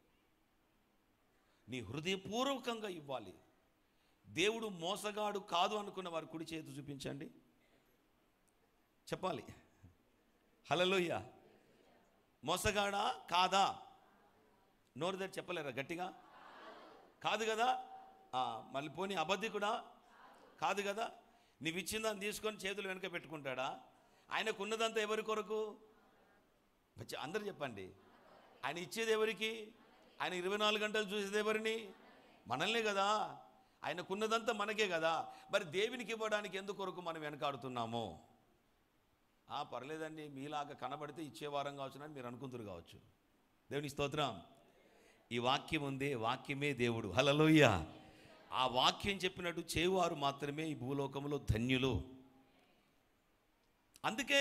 నీ హృదయపూర్వకంగా ఇవ్వాలి దేవుడు మోసగాడు కాదు అనుకున్న వారు కుడి చేతి చూపించండి చెప్పాలి హలలోయ మోసగాడా కాదా నోరు దగ్గర చెప్పలేరా గట్టిగా కాదు కదా ఆ, మళ్ళీ పోనీ అబద్ధికుడా కాదు కదా నీవు ఇచ్చిందని తీసుకొని చేతులు వెనక పెట్టుకుంటాడా ఆయనకు ఉన్నదంతా ఎవరి కొరకు వచ్చి అందరు చెప్పండి ఆయన ఇచ్చేది ఎవరికి ఆయన ఇరవై నాలుగు గంటలు చూసేది ఎవరిని మనల్నే కదా ఆయనకున్నదంతా మనకే కదా మరి దేవునికి ఇవ్వడానికి ఎందుకు కొరకు మనం వెనకాడుతున్నాము ఆ పర్లేదండి మీలాగా కనబడితే ఇచ్చేవారం కావచ్చు అని మీరు అనుకుంటారు కావచ్చు దేవుని స్తోత్రం ఈ వాక్యం ఉంది వాక్యమే దేవుడు హలలోయ ఆ వాక్యం చెప్పినట్టు చేవారు మాత్రమే ఈ భూలోకంలో ధన్యులు అందుకే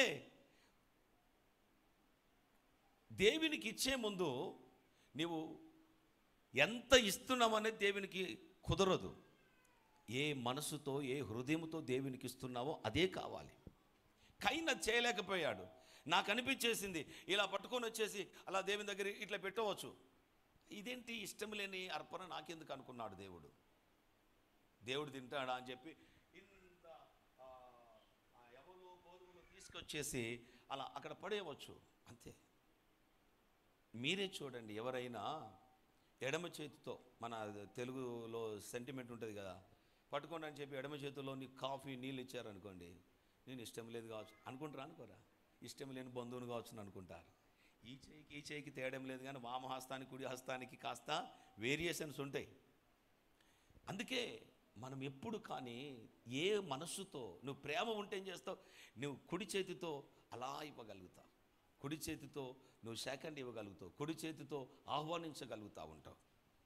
దేవునికి ఇచ్చే ముందు నీవు ఎంత ఇస్తున్నావనేది దేవునికి కుదరదు ఏ మనసుతో ఏ హృదయంతో దేవునికి ఇస్తున్నావో అదే కావాలి కైన చేయలేకపోయాడు నాకు అనిపించేసింది ఇలా పట్టుకొని వచ్చేసి అలా దేవుని దగ్గర ఇట్లా పెట్టవచ్చు ఇదేంటి ఇష్టం లేని అర్పణ నాకెందుకు అనుకున్నాడు దేవుడు దేవుడు తింటాడా అని చెప్పి ఇంత ఆ, ఆ ఎవరు గోధుమలు తీసుకొచ్చేసి అలా అక్కడ పడేయవచ్చు అంతే మీరే చూడండి ఎవరైనా ఎడమ చేతితో మన తెలుగులో సెంటిమెంట్ ఉంటుంది కదా పట్టుకోండి అని చెప్పి ఎడమ చేతిలో నీకు కాఫీ నీళ్ళు ఇచ్చారనుకోండి నేను ఇష్టం లేదు కావచ్చు అనుకుంటారా అనుకోరా ఇష్టం లేని బంధువుని కావచ్చు అని అనుకుంటారు ఈ చేయికి ఈ చేయికి తేడం లేదు కానీ వామ హస్తానికి కుడి హస్తానికి కాస్త వేరియేషన్స్ ఉంటాయి అందుకే మనం ఎప్పుడు కానీ ఏ మనస్సుతో నువ్వు ప్రేమ ఉంటే ఏం చేస్తావు నువ్వు కుడి చేతితో అలా ఇవ్వగలుగుతావు కుడి చేతితో నువ్వు సెకండ్ ఇవ్వగలుగుతావు కుడి చేతితో ఆహ్వానించగలుగుతా ఉంటావు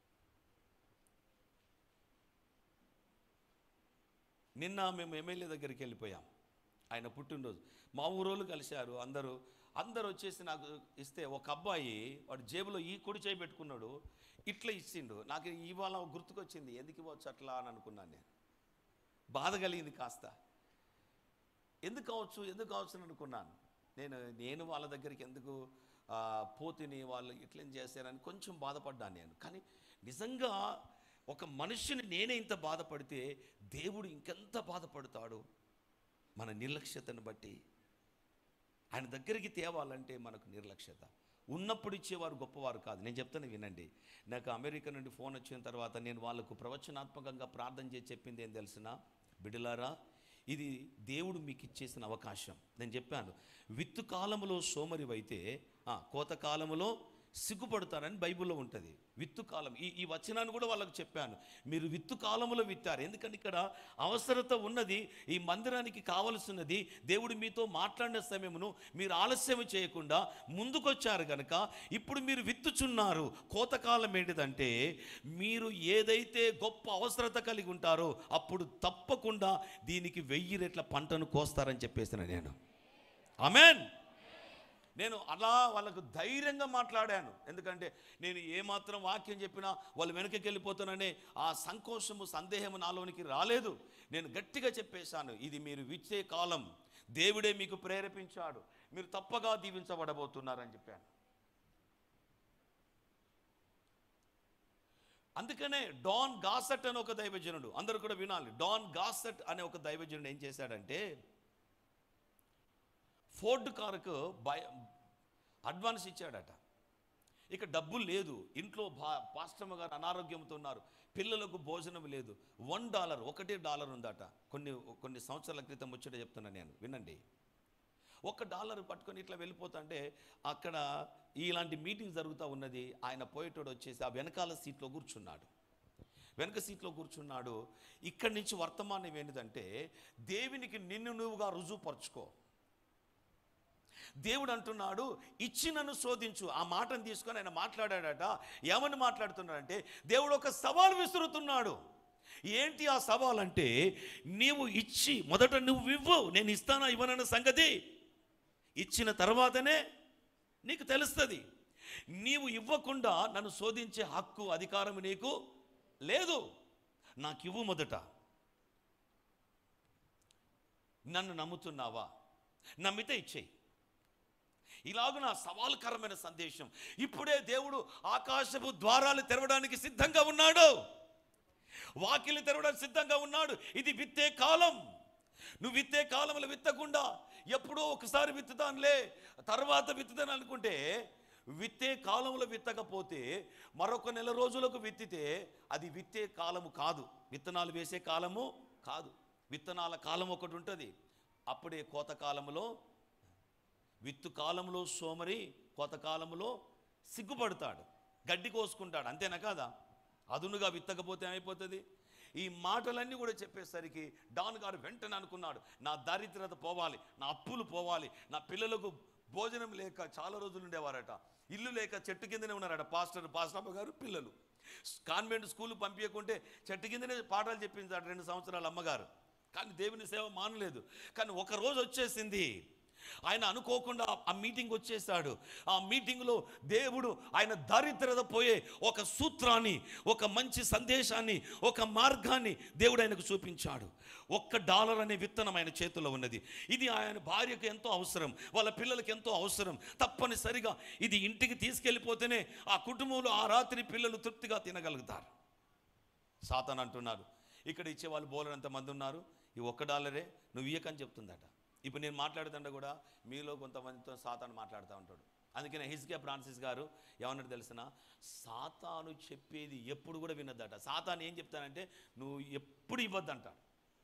నిన్న మేము ఎమ్మెల్యే దగ్గరికి వెళ్ళిపోయాం ఆయన పుట్టినరోజు మా ఊరోళ్ళు కలిశారు అందరూ అందరూ వచ్చేసి నాకు ఇస్తే ఒక అబ్బాయి వాడు జేబులో ఈ కుడి చేయి పెట్టుకున్నాడు ఇట్లా ఇచ్చిండు నాకు ఇవాళ గుర్తుకొచ్చింది ఎందుకు ఇవ్వచ్చు అట్లా అని అనుకున్నాను నేను బాధ కలిగింది కాస్త ఎందుకు కావచ్చు ఎందుకు కావచ్చు అని అనుకున్నాను నేను నేను వాళ్ళ దగ్గరికి ఎందుకు ఆ, పోతిని వాళ్ళు ఇట్లేం చేశారని కొంచెం బాధపడ్డాను నేను కానీ నిజంగా ఒక మనిషిని నేనే ఇంత బాధపడితే దేవుడు ఇంకెంత బాధపడతాడు మన నిర్లక్ష్యతను బట్టి ఆయన దగ్గరికి తేవాలంటే మనకు నిర్లక్ష్యత ఉన్నప్పుడు ఇచ్చేవారు గొప్పవారు కాదు నేను చెప్తాను వినండి నాకు అమెరికా నుండి ఫోన్ వచ్చిన తర్వాత నేను వాళ్ళకు ప్రవచనాత్మకంగా ప్రార్థన చేసి చెప్పింది ఏం తెలిసిన బిడలారా ఇది దేవుడు మీకు ఇచ్చేసిన అవకాశం నేను చెప్పాను విత్తు కాలములో సోమరివైతే ఆ, కోత కాలములో సిగ్గుపడతారని బైబిల్లో ఉంటుంది విత్తు కాలం ఈ ఈ వచనాన్ని కూడా వాళ్ళకి చెప్పాను మీరు విత్తు కాలంలో విత్తారు ఎందుకంటే ఇక్కడ అవసరత ఉన్నది ఈ మందిరానికి కావలసినది దేవుడు మీతో మాట్లాడిన సమయమును మీరు ఆలస్యం చేయకుండా ముందుకొచ్చారు కనుక ఇప్పుడు మీరు విత్తుచున్నారు కోతకాలం ఏంటిదంటే మీరు ఏదైతే గొప్ప అవసరత కలిగి ఉంటారో అప్పుడు తప్పకుండా దీనికి వెయ్యి రెట్ల పంటను కోస్తారని చెప్పేసిన నేను ఆమెన్ నేను అలా వాళ్ళకు ధైర్యంగా మాట్లాడాను ఎందుకంటే నేను ఏమాత్రం వాక్యం చెప్పినా వాళ్ళు వెనకకి వెళ్ళిపోతాననే ఆ సంకోచము సందేహము నాలోనికి రాలేదు నేను గట్టిగా చెప్పేశాను ఇది మీరు విచ్చే కాలం దేవుడే మీకు ప్రేరేపించాడు మీరు తప్పగా దీవించబడబోతున్నారని చెప్పాను అందుకనే డాన్ గాసట్ అనే ఒక దైవజనుడు అందరూ కూడా వినాలి డాన్ గాసట్ అనే ఒక దైవజనుడు ఏం చేశాడంటే ఫోర్డ్ కారుకు బయ అడ్వాన్స్ ఇచ్చాడట ఇక డబ్బులు లేదు ఇంట్లో భా పాస్టమ్మ గారు అనారోగ్యంతో ఉన్నారు పిల్లలకు భోజనం లేదు వన్ డాలర్ ఒకటే డాలర్ ఉందట కొన్ని కొన్ని సంవత్సరాల క్రితం వచ్చేట చెప్తున్నా నేను వినండి ఒక డాలర్ పట్టుకొని ఇట్లా వెళ్ళిపోతుంటే అక్కడ ఇలాంటి మీటింగ్ జరుగుతూ ఉన్నది ఆయన పోయేటోడు వచ్చేసి ఆ వెనకాల సీట్లో కూర్చున్నాడు వెనక సీట్లో కూర్చున్నాడు ఇక్కడి నుంచి వర్తమానం ఏంటిదంటే దేవునికి నిన్ను నువ్వుగా రుజువుపరుచుకో దేవుడు అంటున్నాడు ఇచ్చినను శోధించు ఆ మాటను తీసుకొని ఆయన మాట్లాడాడట ఏమని మాట్లాడుతున్నాడంటే దేవుడు ఒక సవాల్ విసురుతున్నాడు ఏంటి ఆ సవాల్ అంటే నీవు ఇచ్చి మొదట నువ్వు ఇవ్వు నేను ఇస్తానా ఇవ్వనన్న సంగతి ఇచ్చిన తర్వాతనే నీకు తెలుస్తుంది నీవు ఇవ్వకుండా నన్ను శోధించే హక్కు అధికారం నీకు లేదు నాకు ఇవ్వు మొదట నన్ను నమ్ముతున్నావా నమ్మితే ఇచ్చేయి ఇలాగున సవాల్కరమైన సందేశం ఇప్పుడే దేవుడు ఆకాశపు ద్వారాలు తెరవడానికి సిద్ధంగా ఉన్నాడు వాకిలి తెరవడానికి సిద్ధంగా ఉన్నాడు ఇది విత్తే కాలం నువ్వు విత్తే కాలంలో విత్తకుండా ఎప్పుడో ఒకసారి విత్తుతానులే తర్వాత విత్తుతాను అనుకుంటే విత్తే కాలంలో విత్తకపోతే మరొక నెల రోజులకు విత్తితే అది విత్తే కాలము కాదు విత్తనాలు వేసే కాలము కాదు విత్తనాల కాలం ఒకటి ఉంటుంది అప్పుడే కోత కాలములో విత్తు కాలంలో సోమరి కోత కాలంలో సిగ్గుపడతాడు గడ్డి కోసుకుంటాడు అంతేనా కాదా అదునుగా విత్తకపోతే ఏమైపోతుంది ఈ మాటలన్నీ కూడా చెప్పేసరికి డాన్ గారు వెంటనే అనుకున్నాడు నా దారిద్రత పోవాలి నా అప్పులు పోవాలి నా పిల్లలకు భోజనం లేక చాలా రోజులు ఉండేవారట ఇల్లు లేక చెట్టు కిందనే ఉన్నారట పాస్టర్ పాస్టప్ప గారు పిల్లలు కాన్వెంట్ స్కూల్ పంపించకుంటే చెట్టు కిందనే పాఠాలు చెప్పించాడు రెండు సంవత్సరాల అమ్మగారు కానీ దేవుని సేవ మానలేదు కానీ ఒక రోజు వచ్చేసింది ఆయన అనుకోకుండా ఆ మీటింగ్ వచ్చేసాడు ఆ మీటింగ్లో దేవుడు ఆయన దారిద్రత పోయే ఒక సూత్రాన్ని ఒక మంచి సందేశాన్ని ఒక మార్గాన్ని దేవుడు ఆయనకు చూపించాడు ఒక్క డాలర్ అనే విత్తనం ఆయన చేతిలో ఉన్నది ఇది ఆయన భార్యకు ఎంతో అవసరం వాళ్ళ పిల్లలకి ఎంతో అవసరం తప్పనిసరిగా ఇది ఇంటికి తీసుకెళ్ళిపోతేనే ఆ కుటుంబంలో ఆ రాత్రి పిల్లలు తృప్తిగా తినగలుగుతారు సాతాన్ అంటున్నారు ఇక్కడ ఇచ్చే వాళ్ళు బోలనంత మంది ఉన్నారు ఈ ఒక్క డాలరే నువ్వు ఇయ్యకని చెప్తుందట ఇప్పుడు నేను మాట్లాడుతుంటే కూడా మీలో కొంతమందితో సాతాను మాట్లాడుతూ ఉంటాడు అందుకనే హిజ్కియా ఫ్రాన్సిస్ గారు ఏమన్నాడు తెలిసిన సాతాను చెప్పేది ఎప్పుడు కూడా వినద్దట సాతాను ఏం చెప్తానంటే నువ్వు ఎప్పుడు ఇవ్వద్దంటాడు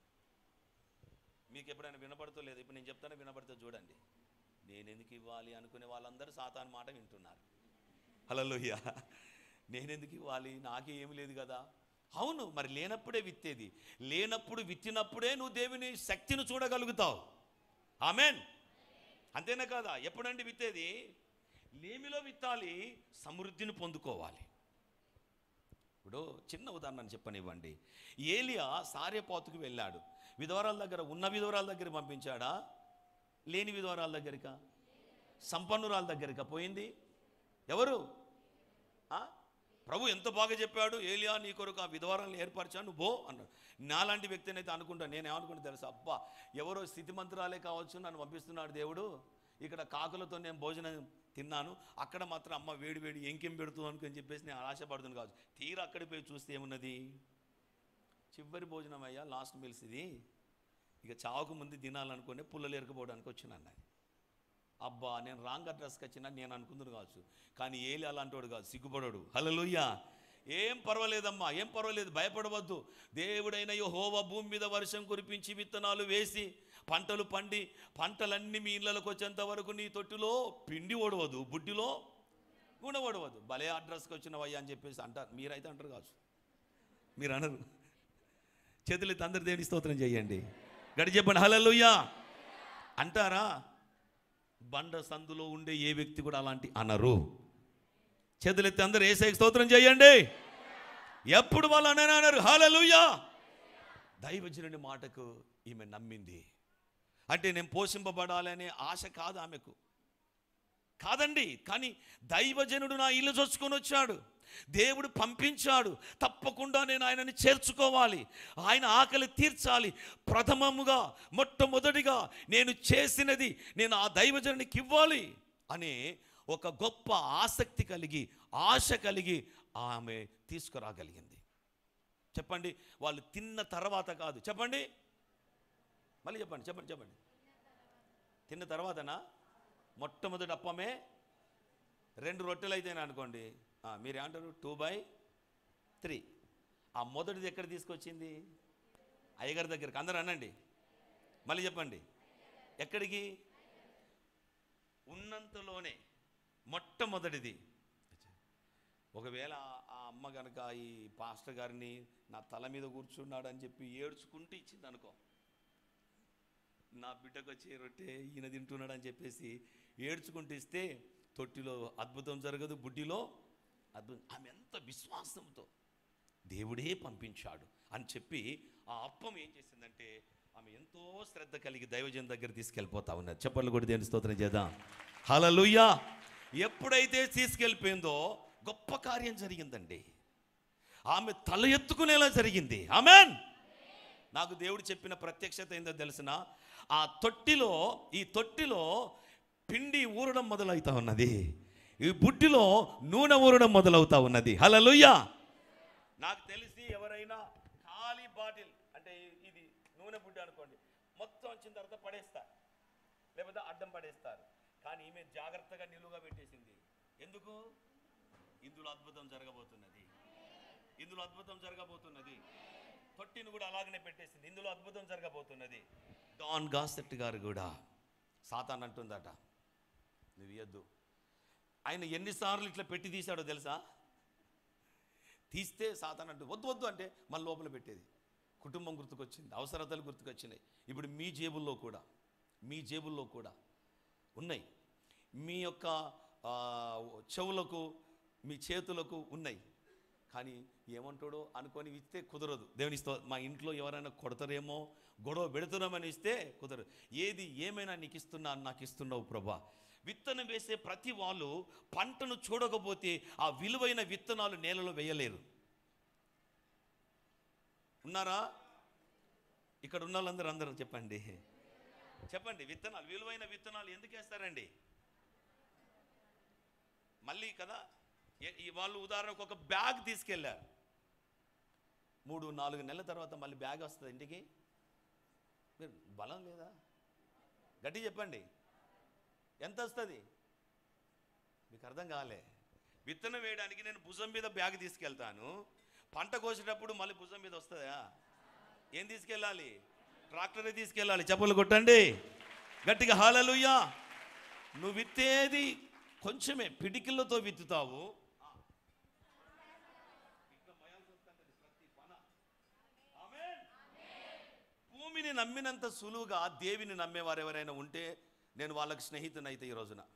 మీకు ఎప్పుడైనా వినపడుతూ లేదు ఇప్పుడు నేను చెప్తానే వినపడుతూ చూడండి నేను ఎందుకు ఇవ్వాలి అనుకునే వాళ్ళందరూ సాతాను మాట వింటున్నారు హలోయ్య నేనెందుకు ఇవ్వాలి నాకే ఏమి లేదు కదా అవును మరి లేనప్పుడే విత్తేది లేనప్పుడు విత్తినప్పుడే నువ్వు దేవుని శక్తిని చూడగలుగుతావు ఆమెన్ అంతేనా కదా ఎప్పుడండి విత్తేది లేమిలో విత్తాలి సమృద్ధిని పొందుకోవాలి ఇప్పుడు చిన్న ఉదాహరణ చెప్పనివ్వండి ఏలియా సారేపాతుకు వెళ్ళాడు విధవరాల దగ్గర ఉన్న విధవరాల దగ్గర పంపించాడా లేని విధవరాల దగ్గరికా సంపన్నురాల దగ్గరికా పోయింది ఎవరు ఆ? ప్రభు ఎంత బాగా చెప్పాడు ఏలియా నీ కొరకు ఆ విధవరాలను ఏర్పరిచాను నువ్వు పో అన్నాడు నాలాంటి వ్యక్తిని అయితే అనుకుంటా నేను ఏమనుకుంటా తెలుసా అబ్బా ఎవరో స్థితిమంతురాలే కావచ్చు నన్ను పంపిస్తున్నాడు దేవుడు ఇక్కడ కాకులతో నేను భోజనం తిన్నాను అక్కడ మాత్రం అమ్మ వేడి వేడి ఎంకేం పెడుతుంది అనుకుని చెప్పేసి నేను ఆశపడుతుంది కావచ్చు తీరా అక్కడికి పోయి చూస్తే ఏమున్నది చివరి భోజనం అయ్యా లాస్ట్ మీల్స్ ఇది ఇక చావుకు ముందు తినాలనుకునే పుల్లలు ఎరకపోవడానికి వచ్చినాను నేను అబ్బా నేను రాంగ్ అడ్రస్కి వచ్చినా నేను అనుకుందును కావచ్చు కానీ ఏలి అలాంటోడు కాదు సిగ్గుపడోడు హలలుయ్యా ఏం పర్వాలేదమ్మా ఏం పర్వాలేదు భయపడవద్దు దేవుడైన హోవ భూమి మీద వర్షం కురిపించి విత్తనాలు వేసి పంటలు పండి పంటలన్నీ మీ ఇళ్ళకి వచ్చేంత వరకు నీ తొట్టిలో పిండి ఓడవదు బుడ్డిలో గుణపడవద్దు భలే అడ్రస్కి వచ్చినవయ్యా అని చెప్పేసి అంటారు మీరైతే అంటారు కావచ్చు మీరు అనరు చేతులెత్తి అందరు దేవుని స్తోత్రం చేయండి గడి చెప్పండి హలలుయ్యా అంటారా బండ సందులో ఉండే ఏ వ్యక్తి కూడా అలాంటి అనరు చేతులెత్తి అందరు ఏసై స్తోత్రం చేయండి ఎప్పుడు వాళ్ళు అనని అన్నారు హలలుయ్యా దైవజనుని మాటకు ఈమె నమ్మింది అంటే నేను పోషింపబడాలి అనే ఆశ కాదు ఆమెకు కాదండి కానీ దైవజనుడు నా ఇల్లు చొచ్చుకొని వచ్చాడు దేవుడు పంపించాడు తప్పకుండా నేను ఆయనని చేర్చుకోవాలి ఆయన ఆకలి తీర్చాలి ప్రథమముగా మొట్టమొదటిగా నేను చేసినది నేను ఆ దైవజనునికి ఇవ్వాలి అనే ఒక గొప్ప ఆసక్తి కలిగి ఆశ కలిగి ఆమె తీసుకురాగలిగింది చెప్పండి వాళ్ళు తిన్న తర్వాత కాదు చెప్పండి మళ్ళీ చెప్పండి చెప్పండి చెప్పండి తిన్న తర్వాతనా మొట్టమొదటి అప్పమే రెండు రొట్టెలు అయితేనే అనుకోండి ఆ, మీరేమంటారు టూ బై త్రీ ఆ మొదటిది ఎక్కడ తీసుకొచ్చింది అయ్యగారి దగ్గరికి అందరూ అనండి మళ్ళీ చెప్పండి ఎక్కడికి ఉన్నంతలోనే మొట్టమొదటిది ఒకవేళ ఆ- ఆ అమ్మ కనుక ఈ పాస్టర్ గారిని నా తల మీద కూర్చున్నాడు అని చెప్పి ఏడ్చుకుంటూ ఇచ్చింది అనుకో నా బిడ్డకు వచ్చే రొట్టె ఈయన తింటున్నాడు అని చెప్పేసి ఏడ్చుకుంటూ ఇస్తే తొట్టిలో అద్భుతం జరగదు బుడ్డిలో అద్భుతం ఆమె ఎంత విశ్వాసంతో దేవుడే పంపించాడు అని చెప్పి ఆ అప్పం ఏం చేసిందంటే ఆమె ఎంతో శ్రద్ధ కలిగి దైవజన్ దగ్గర తీసుకెళ్ళిపోతా ఉన్నది చెప్పలు కూడా దేని స్తోత్రం చేద్దాం హలలుయ్యా ఎప్పుడైతే తీసుకెళ్ళిపోయిందో గొప్ప కార్యం జరిగిందండి ఆమె తల ఎత్తుకునేలా జరిగింది ఆమెన్ నాకు దేవుడు చెప్పిన ప్రత్యక్షత ఏందో తెలిసిన ఆ తొట్టిలో ఈ తొట్టిలో పిండి ఊరడం మొదలవుతా ఉన్నది ఈ బుడ్డిలో నూనె ఊరడం మొదలవుతా ఉన్నది హలలుయ్యా నాకు తెలిసి ఎవరైనా ఖాళీ బాటిల్ అంటే ఇది నూనె బుడ్డి అనుకోండి మొత్తం వచ్చిన తర్వాత పడేస్తారు లేకపోతే అడ్డం పడేస్తారు కానీ ఈమె జాగ్రత్తగా నిలువుగా పెట్టేసింది ఎందుకు ఇందులో అద్భుతం జరగబోతున్నది ఇందులో అద్భుతం జరగబోతున్నది తొట్టిని కూడా అలాగనే పెట్టేసింది ఇందులో అద్భుతం జరగబోతున్నది డాన్ గాసెట్ గారు కూడా సాతాన్ అంటుందట నువ్వు ఇయ్యద్దు ఆయన ఎన్నిసార్లు ఇట్లా పెట్టి తీశాడో తెలుసా తీస్తే సాతాన్ అంటూ వద్దు వద్దు అంటే మళ్ళీ లోపల పెట్టేది కుటుంబం గుర్తుకొచ్చింది అవసరతలు గుర్తుకొచ్చినాయి ఇప్పుడు మీ జేబుల్లో కూడా మీ జేబుల్లో కూడా ఉన్నాయి మీ యొక్క ఆ, చెవులకు మీ చేతులకు ఉన్నాయి కానీ ఏమంటాడో అనుకొని ఇస్తే కుదరదు దేవుని స్తో మా ఇంట్లో ఎవరైనా కొడతారేమో గొడవ పెడుతున్నామని ఇస్తే కుదరదు ఏది ఏమైనా నీకు ఇస్తున్నా నాకు ఇస్తున్నావు ప్రభా విత్తనం వేసే ప్రతి వాళ్ళు పంటను చూడకపోతే ఆ విలువైన విత్తనాలు నేలలో వేయలేరు ఉన్నారా ఇక్కడ ఉన్న వాళ్ళందరూ అందరూ చెప్పండి చెప్పండి విత్తనాలు విలువైన విత్తనాలు ఎందుకు వేస్తారండి మళ్ళీ కదా ఏ- ఈ వాళ్ళు ఉదాహరణకు ఒక బ్యాగ్ తీసుకెళ్ళారు మూడు నాలుగు నెలల తర్వాత మళ్ళీ బ్యాగ్ వస్తుంది ఇంటికి మీరు బలం లేదా గట్టి చెప్పండి ఎంత వస్తుంది మీకు అర్థం కాలే విత్తనం వేయడానికి నేను భుజం మీద బ్యాగ్ తీసుకెళ్తాను పంట కోసేటప్పుడు మళ్ళీ భుజం మీద వస్తుందా ఏం తీసుకెళ్ళాలి ట్రాక్టరే తీసుకెళ్ళాలి చెప్పులు కొట్టండి గట్టిగా హాలలుయ్యా నువ్వు విత్తేది కొంచెమే పిడికిళ్ళతో విత్తుతావు భూమిని నమ్మినంత సులువుగా దేవిని నమ్మేవారు ఎవరైనా ఉంటే నేను వాళ్ళకి స్నేహితునైతే ఈ రోజున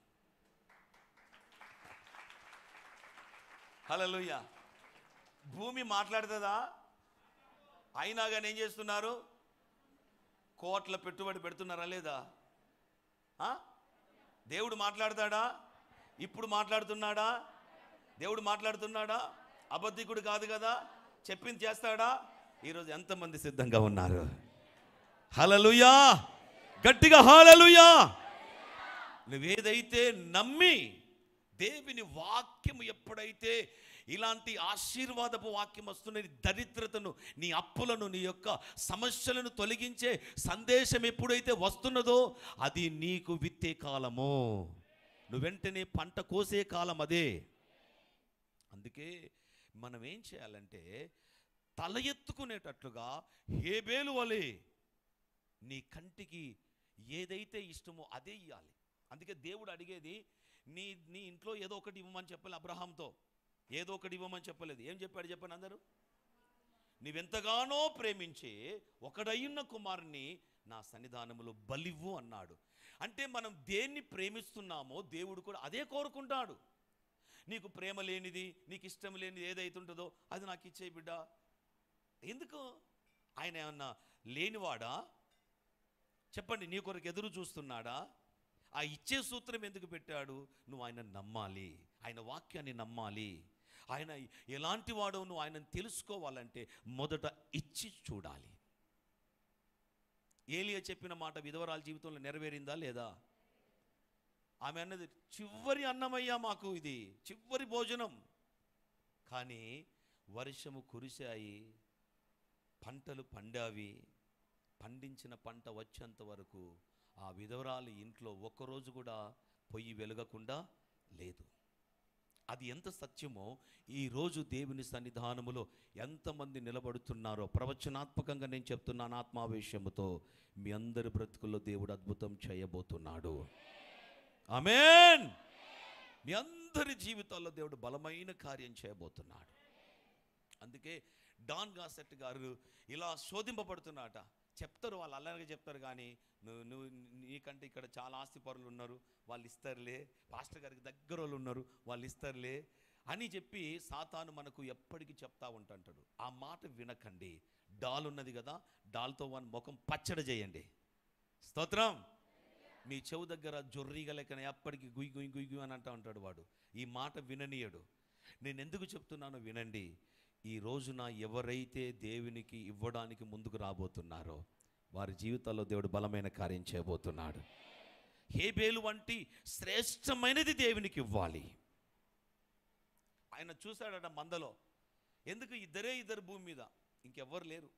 హలోయ భూమి మాట్లాడుతుందా అయినా కానీ ఏం చేస్తున్నారు కోట్ల పెట్టుబడి పెడుతున్నారా లేదా ఆ? దేవుడు మాట్లాడతాడా ఇప్పుడు మాట్లాడుతున్నాడా దేవుడు మాట్లాడుతున్నాడా అబద్ధికుడు కాదు కదా చెప్పింది చేస్తాడా ఈరోజు ఎంతమంది సిద్ధంగా ఉన్నారు హలలుయా గట్టిగా హాలలుయా నువ్వేదైతే నమ్మి దేవుని వాక్యము ఎప్పుడైతే ఇలాంటి ఆశీర్వాదపు వాక్యం వస్తున్నది దరిద్రతను నీ అప్పులను నీ యొక్క సమస్యలను తొలగించే సందేశం ఎప్పుడైతే వస్తున్నదో అది నీకు విత్తే కాలము నువ్వు వెంటనే పంట కోసే కాలం అదే అందుకే మనం ఏం చేయాలంటే తల ఎత్తుకునేటట్లుగా హేబేలు వలె నీ కంటికి ఏదైతే ఇష్టమో అదే ఇవ్వాలి అందుకే దేవుడు అడిగేది నీ నీ ఇంట్లో ఏదో ఒకటి ఇవ్వమని చెప్పాలి అబ్రహాంతో ఏదో ఒకటి ఇవ్వమని చెప్పలేదు ఏం చెప్పాడు చెప్పండి అందరూ నీవెంతగానో ప్రేమించి ఒకడయ్యున్న కుమారుని నా సన్నిధానములో బలివ్వు అన్నాడు అంటే మనం దేన్ని ప్రేమిస్తున్నామో దేవుడు కూడా అదే కోరుకుంటాడు నీకు ప్రేమ లేనిది నీకు ఇష్టం లేనిది ఏదైతుంటుందో అది నాకు ఇచ్చే బిడ్డ ఎందుకు ఆయన ఏమన్నా లేనివాడా చెప్పండి నీ కొరకు ఎదురు చూస్తున్నాడా ఆ ఇచ్చే సూత్రం ఎందుకు పెట్టాడు నువ్వు ఆయన నమ్మాలి ఆయన వాక్యాన్ని నమ్మాలి ఆయన ఎలాంటి వాడో నువ్వు ఆయనను తెలుసుకోవాలంటే మొదట ఇచ్చి చూడాలి ఏలియా చెప్పిన మాట విధవరాల జీవితంలో నెరవేరిందా లేదా ఆమె అన్నది చివరి అన్నమయ్యా మాకు ఇది చివరి భోజనం కానీ వర్షము కురిశాయి పంటలు పండావి పండించిన పంట వచ్చేంత వరకు ఆ విధవరాలి ఇంట్లో ఒక్కరోజు కూడా పొయ్యి వెలగకుండా లేదు అది ఎంత సత్యమో ఈరోజు దేవుని సన్నిధానములో ఎంతమంది నిలబడుతున్నారో ప్రవచనాత్మకంగా నేను చెప్తున్నాను ఆత్మావేశముతో మీ అందరి బ్రతుకుల్లో దేవుడు అద్భుతం చేయబోతున్నాడు ఆమేన్ మీ అందరి జీవితాల్లో దేవుడు బలమైన కార్యం చేయబోతున్నాడు అందుకే డాన్ గాసెట్ గారు ఇలా శోధింపబడుతున్నాట చెప్తారు వాళ్ళు అలాగే చెప్తారు కానీ నువ్వు నువ్వు నీకంటే ఇక్కడ చాలా ఆస్తిపరులు ఉన్నారు వాళ్ళు ఇస్తారులే పాస్టర్ గారికి దగ్గర వాళ్ళు ఉన్నారు వాళ్ళు ఇస్తారులే అని చెప్పి సాతాను మనకు ఎప్పటికీ చెప్తా ఉంటుంటాడు ఆ మాట వినకండి డాల్ ఉన్నది కదా డాల్తో వాని ముఖం పచ్చడి చేయండి స్తోత్రం మీ చెవు దగ్గర జొర్రిగా లెక్కన ఎప్పటికీ గుయ్ గుయ్ గుయ్ గుయ్ అని అంటా ఉంటాడు వాడు ఈ మాట విననీయడు నేను ఎందుకు చెప్తున్నానో వినండి ఈ రోజున ఎవరైతే దేవునికి ఇవ్వడానికి ముందుకు రాబోతున్నారో వారి జీవితాల్లో దేవుడు బలమైన కార్యం చేయబోతున్నాడు హేబేలు వంటి శ్రేష్టమైనది దేవునికి ఇవ్వాలి ఆయన చూశాడట మందలో ఎందుకు ఇద్దరే ఇద్దరు భూమి మీద ఇంకెవ్వరు లేరు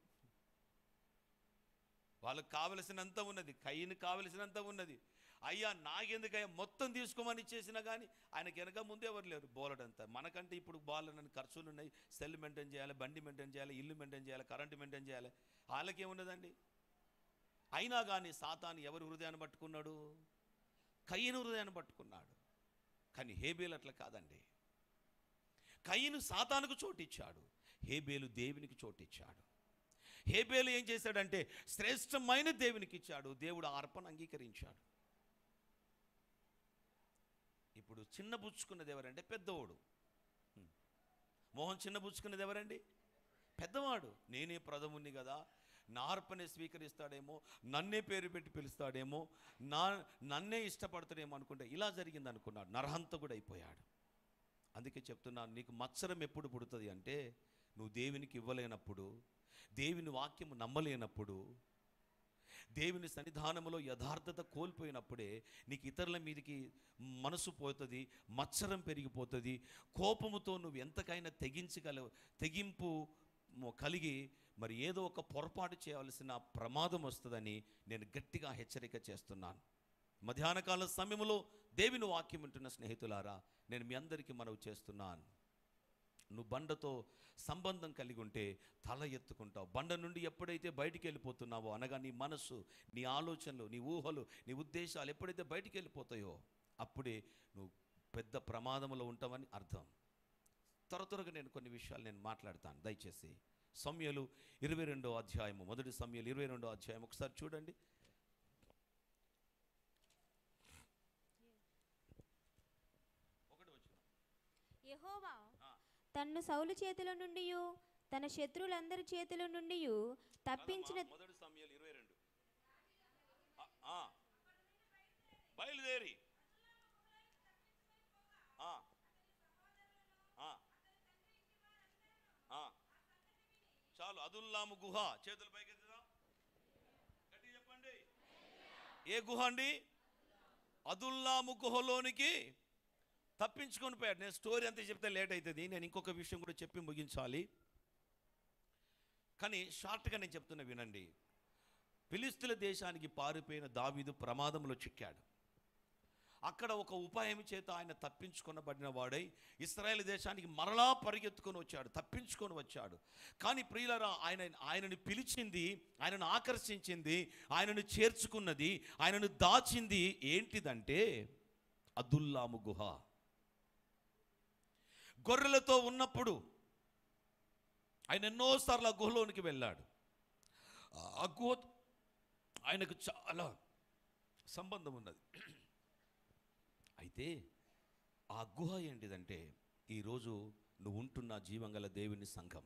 వాళ్ళకు కావలసినంత ఉన్నది కయ్యను కావలసినంత ఉన్నది అయ్యా నాకెందుకయ్యా మొత్తం తీసుకోమని ఇచ్చేసినా కానీ ఆయనకి వెనక ముందు ఎవరు లేరు బోలడంతా మనకంటే ఇప్పుడు బాలనని ఖర్చులు ఉన్నాయి సెల్ మెయింటైన్ చేయాలి బండి మెయింటైన్ చేయాలి ఇల్లు మెయింటైన్ చేయాలి కరెంటు మెయింటైన్ చేయాలి వాళ్ళకేమున్నదండి అయినా కానీ సాతాను ఎవరి హృదయాన్ని పట్టుకున్నాడు కయ్యను హృదయాన్ని పట్టుకున్నాడు కానీ హేబేలు అట్లా కాదండి కయ్యను సాతానుకు చోటిచ్చాడు హేబేలు దేవునికి చోటిచ్చాడు హేబేలు ఏం చేశాడంటే శ్రేష్టమైన దేవునికి ఇచ్చాడు దేవుడు ఆ అర్పణ అంగీకరించాడు ఇప్పుడు చిన్న బుచ్చుకున్నది ఎవరంటే పెద్దవాడు హ్మ్. మోహన్ చిన్న బుచ్చుకున్నది ఎవరండి పెద్దవాడు నేనే ప్రథముని కదా నా అర్పణే స్వీకరిస్తాడేమో నన్నే పేరు పెట్టి పిలుస్తాడేమో నా నన్నే ఇష్టపడతాడేమో అనుకుంటే ఇలా జరిగింది అనుకున్నాడు నరహంతకుడు అయిపోయాడు అందుకే చెప్తున్నాను నీకు మత్సరం ఎప్పుడు పుడుతుంది అంటే నువ్వు దేవునికి ఇవ్వలేనప్పుడు దేవుని వాక్యము నమ్మలేనప్పుడు దేవుని సన్నిధానములో యథార్థత కోల్పోయినప్పుడే నీకు ఇతరుల మీదకి మనసు పోతుంది మత్సరం పెరిగిపోతుంది కోపముతో నువ్వు ఎంతకైనా తెగించగల తెగింపు మ- కలిగి మరి ఏదో ఒక పొరపాటు చేయవలసిన ప్రమాదం వస్తుందని నేను గట్టిగా హెచ్చరిక చేస్తున్నాను మధ్యాహ్నకాల సమయంలో దేవుని వాక్యం వింటున్న స్నేహితులారా నేను మీ అందరికీ మనవి చేస్తున్నాను నువ్వు బండతో సంబంధం కలిగి ఉంటే తల ఎత్తుకుంటావు బండ నుండి ఎప్పుడైతే బయటికి వెళ్ళిపోతున్నావో అనగా నీ మనసు నీ ఆలోచనలు నీ ఊహలు నీ ఉద్దేశాలు ఎప్పుడైతే బయటికి వెళ్ళిపోతాయో అప్పుడే నువ్వు పెద్ద ప్రమాదంలో ఉంటావని అర్థం త్వర త్వరగా నేను కొన్ని విషయాలు నేను మాట్లాడతాను దయచేసి సమయలు ఇరవై రెండో అధ్యాయము మొదటి సమయలు ఇరవై రెండో అధ్యాయం ఒకసారి చూడండి ఒకటి వచ్చిన యెహోవా ఆ. తన్ను సౌలు చేతిలో నుండి తన శత్రువులందరి చేతిలో నుండి తప్పించిన కాదమ్మా, మొదటి సమయాలు ఇరవై రెండు ఆ, ఆ. బయలుదేరి ఆ. ఆ. ఆ. చాలు అదుల్లాము గుహ చేతులు పైకి ఎత్తుదాం. గట్టిగా చెప్పండి ఏ గుహ అండి అదుల్లాము గుహలోనికి తప్పించుకొని పోయాడు నేను స్టోరీ అంతా చెప్తే లేట్ అవుతుంది నేను ఇంకొక విషయం కూడా చెప్పి ముగించాలి కానీ షార్ట్గా నేను చెప్తున్నా వినండి ఫిలిస్తీన్ల దేశానికి పారిపోయిన దావీదు ప్రమాదంలో చిక్కాడు అక్కడ ఒక ఉపాయం చేత ఆయన తప్పించుకొనబడిన వాడై ఇస్రాయేల్ దేశానికి మరలా పరిగెత్తుకొని వచ్చాడు తప్పించుకొని వచ్చాడు కానీ ప్రియులరా ఆయన ఆయనను పిలిచింది ఆయనను ఆకర్షించింది ఆయనను చేర్చుకున్నది ఆయనను దాచింది ఏంటిదంటే అదుల్లాము గుహ గొర్రెలతో ఉన్నప్పుడు ఆయన ఎన్నోసార్లు ఆ గుహలోనికి వెళ్ళాడు ఆ గుహ ఆయనకు చాలా సంబంధం ఉన్నది అయితే ఆ గుహ ఏంటిదంటే ఈరోజు నువ్వు ఉంటున్న జీవంగల దేవుని సంఘం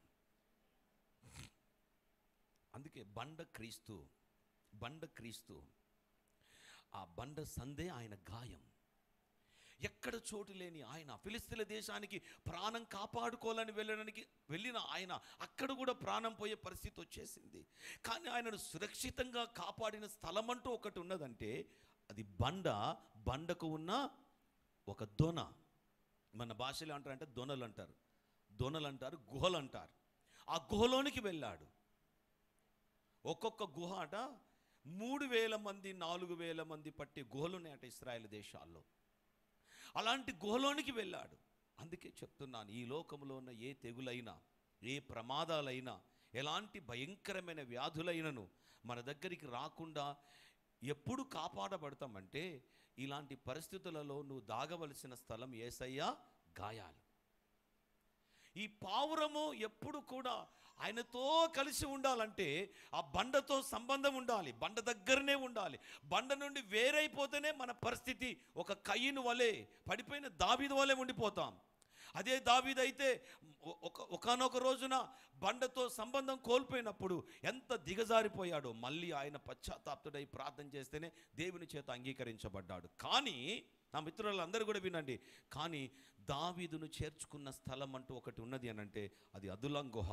అందుకే బండ క్రీస్తు బండ క్రీస్తు ఆ బండ సందే ఆయన గాయం ఎక్కడ చోటు లేని ఆయన ఫిలిస్తీన్ల దేశానికి ప్రాణం కాపాడుకోవాలని వెళ్ళడానికి వెళ్ళిన ఆయన అక్కడ కూడా ప్రాణం పోయే పరిస్థితి వచ్చేసింది కానీ ఆయనను సురక్షితంగా కాపాడిన స్థలం అంటూ ఒకటి ఉన్నదంటే అది బండ బండకు ఉన్న ఒక దొన మన భాషలో అంటారంటే దొనలు అంటారు దొనలు అంటారు గుహలు అంటారు ఆ గుహలోనికి వెళ్ళాడు ఒక్కొక్క గుహ అట మూడు వేల మంది నాలుగు వేల మంది పట్టే గుహలు ఉన్నాయట ఇస్రాయేల్ దేశాల్లో అలాంటి గుహలోనికి వెళ్ళాడు అందుకే చెప్తున్నాను ఈ లోకంలో ఉన్న ఏ తెగులైనా ఏ ప్రమాదాలైనా ఎలాంటి భయంకరమైన వ్యాధులైనను మన దగ్గరికి రాకుండా ఎప్పుడు కాపాడబడతామంటే ఇలాంటి పరిస్థితులలో నువ్వు దాగవలసిన స్థలం ఏసయ్యా గాయాలు ఈ పావురము ఎప్పుడు కూడా ఆయనతో కలిసి ఉండాలంటే ఆ బండతో సంబంధం ఉండాలి బండ దగ్గరనే ఉండాలి బండ నుండి వేరైపోతేనే మన పరిస్థితి ఒక కయ్యను వలె పడిపోయిన దావీదు వలె ఉండిపోతాం అదే దావీదు అయితే ఒ- ఒక ఒకనొక రోజున బండతో సంబంధం కోల్పోయినప్పుడు ఎంత దిగజారిపోయాడో మళ్ళీ ఆయన పశ్చాత్తాప్తుడై ప్రార్థన చేస్తేనే దేవుని చేత అంగీకరించబడ్డాడు కానీ నా మిత్రులందరూ కూడా వినండి కానీ దావీదును చేర్చుకున్న స్థలం అంటూ ఒకటి ఉన్నది అని అంటే అది అదులం గుహ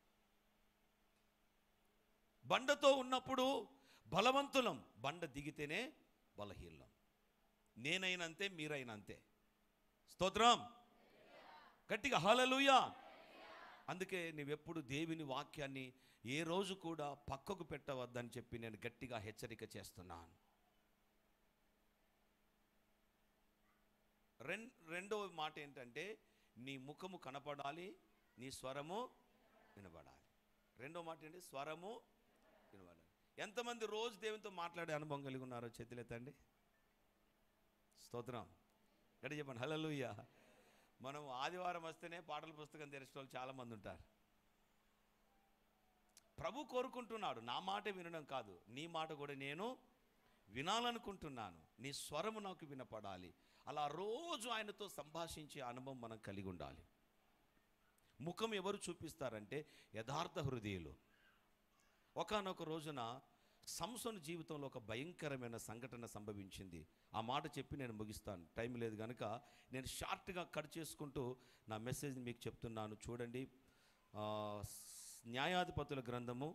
బండతో ఉన్నప్పుడు బలవంతులం బండ దిగితేనే బలహీనం నేనైనంతే మీరైనంతే స్తోత్రం గట్టిగా హలలుయా అందుకే నువ్వెప్పుడు దేవుని వాక్యాన్ని ఏ రోజు కూడా పక్కకు పెట్టవద్దని చెప్పి నేను గట్టిగా హెచ్చరిక చేస్తున్నాను రెం రెండవ మాట ఏంటంటే నీ ముఖము కనపడాలి నీ స్వరము వినబడాలి రెండో మాట ఏంటి స్వరము వినబడాలి ఎంతమంది రోజు దేవునితో మాట్లాడే అనుభవం కలిగి ఉన్నారో చేతులెత్తండి స్తోత్రం గడి చెప్పండి హలలుయ్య మనం ఆదివారం వస్తేనే పాటల పుస్తకం తెరిచిన వాళ్ళు చాలామంది ఉంటారు ప్రభు కోరుకుంటున్నాడు నా మాట వినడం కాదు నీ మాట కూడా నేను వినాలనుకుంటున్నాను నీ స్వరము నాకు వినపడాలి అలా రోజు ఆయనతో సంభాషించే అనుభవం మనం కలిగి ఉండాలి ముఖం ఎవరు చూపిస్తారంటే యథార్థ హృదయులు ఒకానొక రోజున సంసోను జీవితంలో ఒక భయంకరమైన సంఘటన సంభవించింది ఆ మాట చెప్పి నేను ముగిస్తాను టైం లేదు కనుక నేను షార్ట్గా కట్ చేసుకుంటూ నా మెసేజ్ని మీకు చెప్తున్నాను చూడండి ఆ, స్- న్యాయాధిపతుల గ్రంథము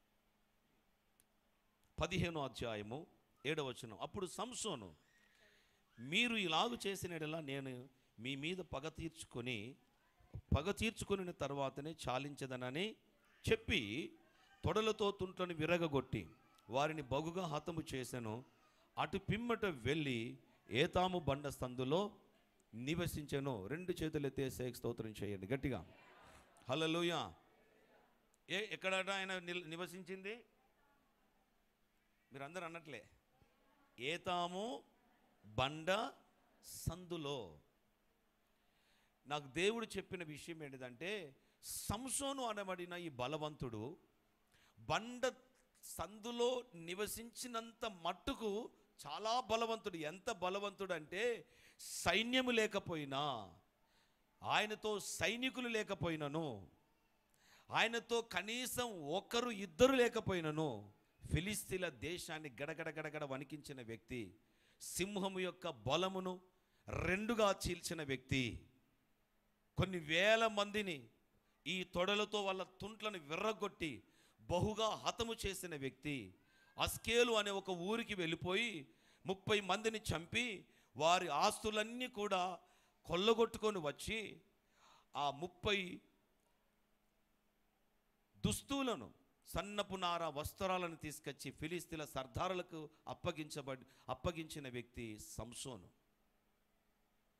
పదిహేనో అధ్యాయము ఏడవచనం అప్పుడు సంసోను మీరు ఇలాగు చేసినలా నేను మీ మీద పగ తీర్చుకొని పగ తీర్చుకుని తర్వాతనే చాలించదనని చెప్పి తొడలతో తుంట్లను విరగగొట్టి వారిని బగుగా హతము చేశాను అటు పిమ్మట వెళ్ళి ఏతాము బండ సందులో నివసించెను రెండు చేతులు ఎత్తేసే స్తోత్రం చేయండి గట్టిగా హల్లెలూయ ఏ ఎక్కడట ఆయన నిల్- నివసించింది మీరు అందరు అన్నట్లే ఏతాము బండ సందులో నాకు దేవుడు చెప్పిన విషయం ఏంటిదంటే సంసోను అనబడిన ఈ బలవంతుడు బండ సందులో నివసించినంత మట్టుకు చాలా బలవంతుడు ఎంత బలవంతుడు అంటే సైన్యము లేకపోయినా ఆయనతో సైనికులు లేకపోయినను ఆయనతో కనీసం ఒకరు ఇద్దరు లేకపోయినను ఫిలిస్తీన్ల దేశాన్ని గడగడ గడగడ వణికించిన వ్యక్తి సింహము యొక్క బలమును రెండుగా చీల్చిన వ్యక్తి కొన్ని వేల మందిని ఈ తొడలతో వాళ్ళ తుంట్లను విర్రగొట్టి బహుగా హతము చేసిన వ్యక్తి అస్కేలు అనే ఒక ఊరికి వెళ్ళిపోయి ముప్పై మందిని చంపి వారి ఆస్తులన్నీ కూడా కొల్లగొట్టుకొని వచ్చి ఆ ముప్పై దుస్తులను సన్నపు నార వస్త్రాలను తీసుకొచ్చి ఫిలిస్తీన్ల సర్దారులకు అప్పగించబడి అప్పగించిన వ్యక్తి సంసోను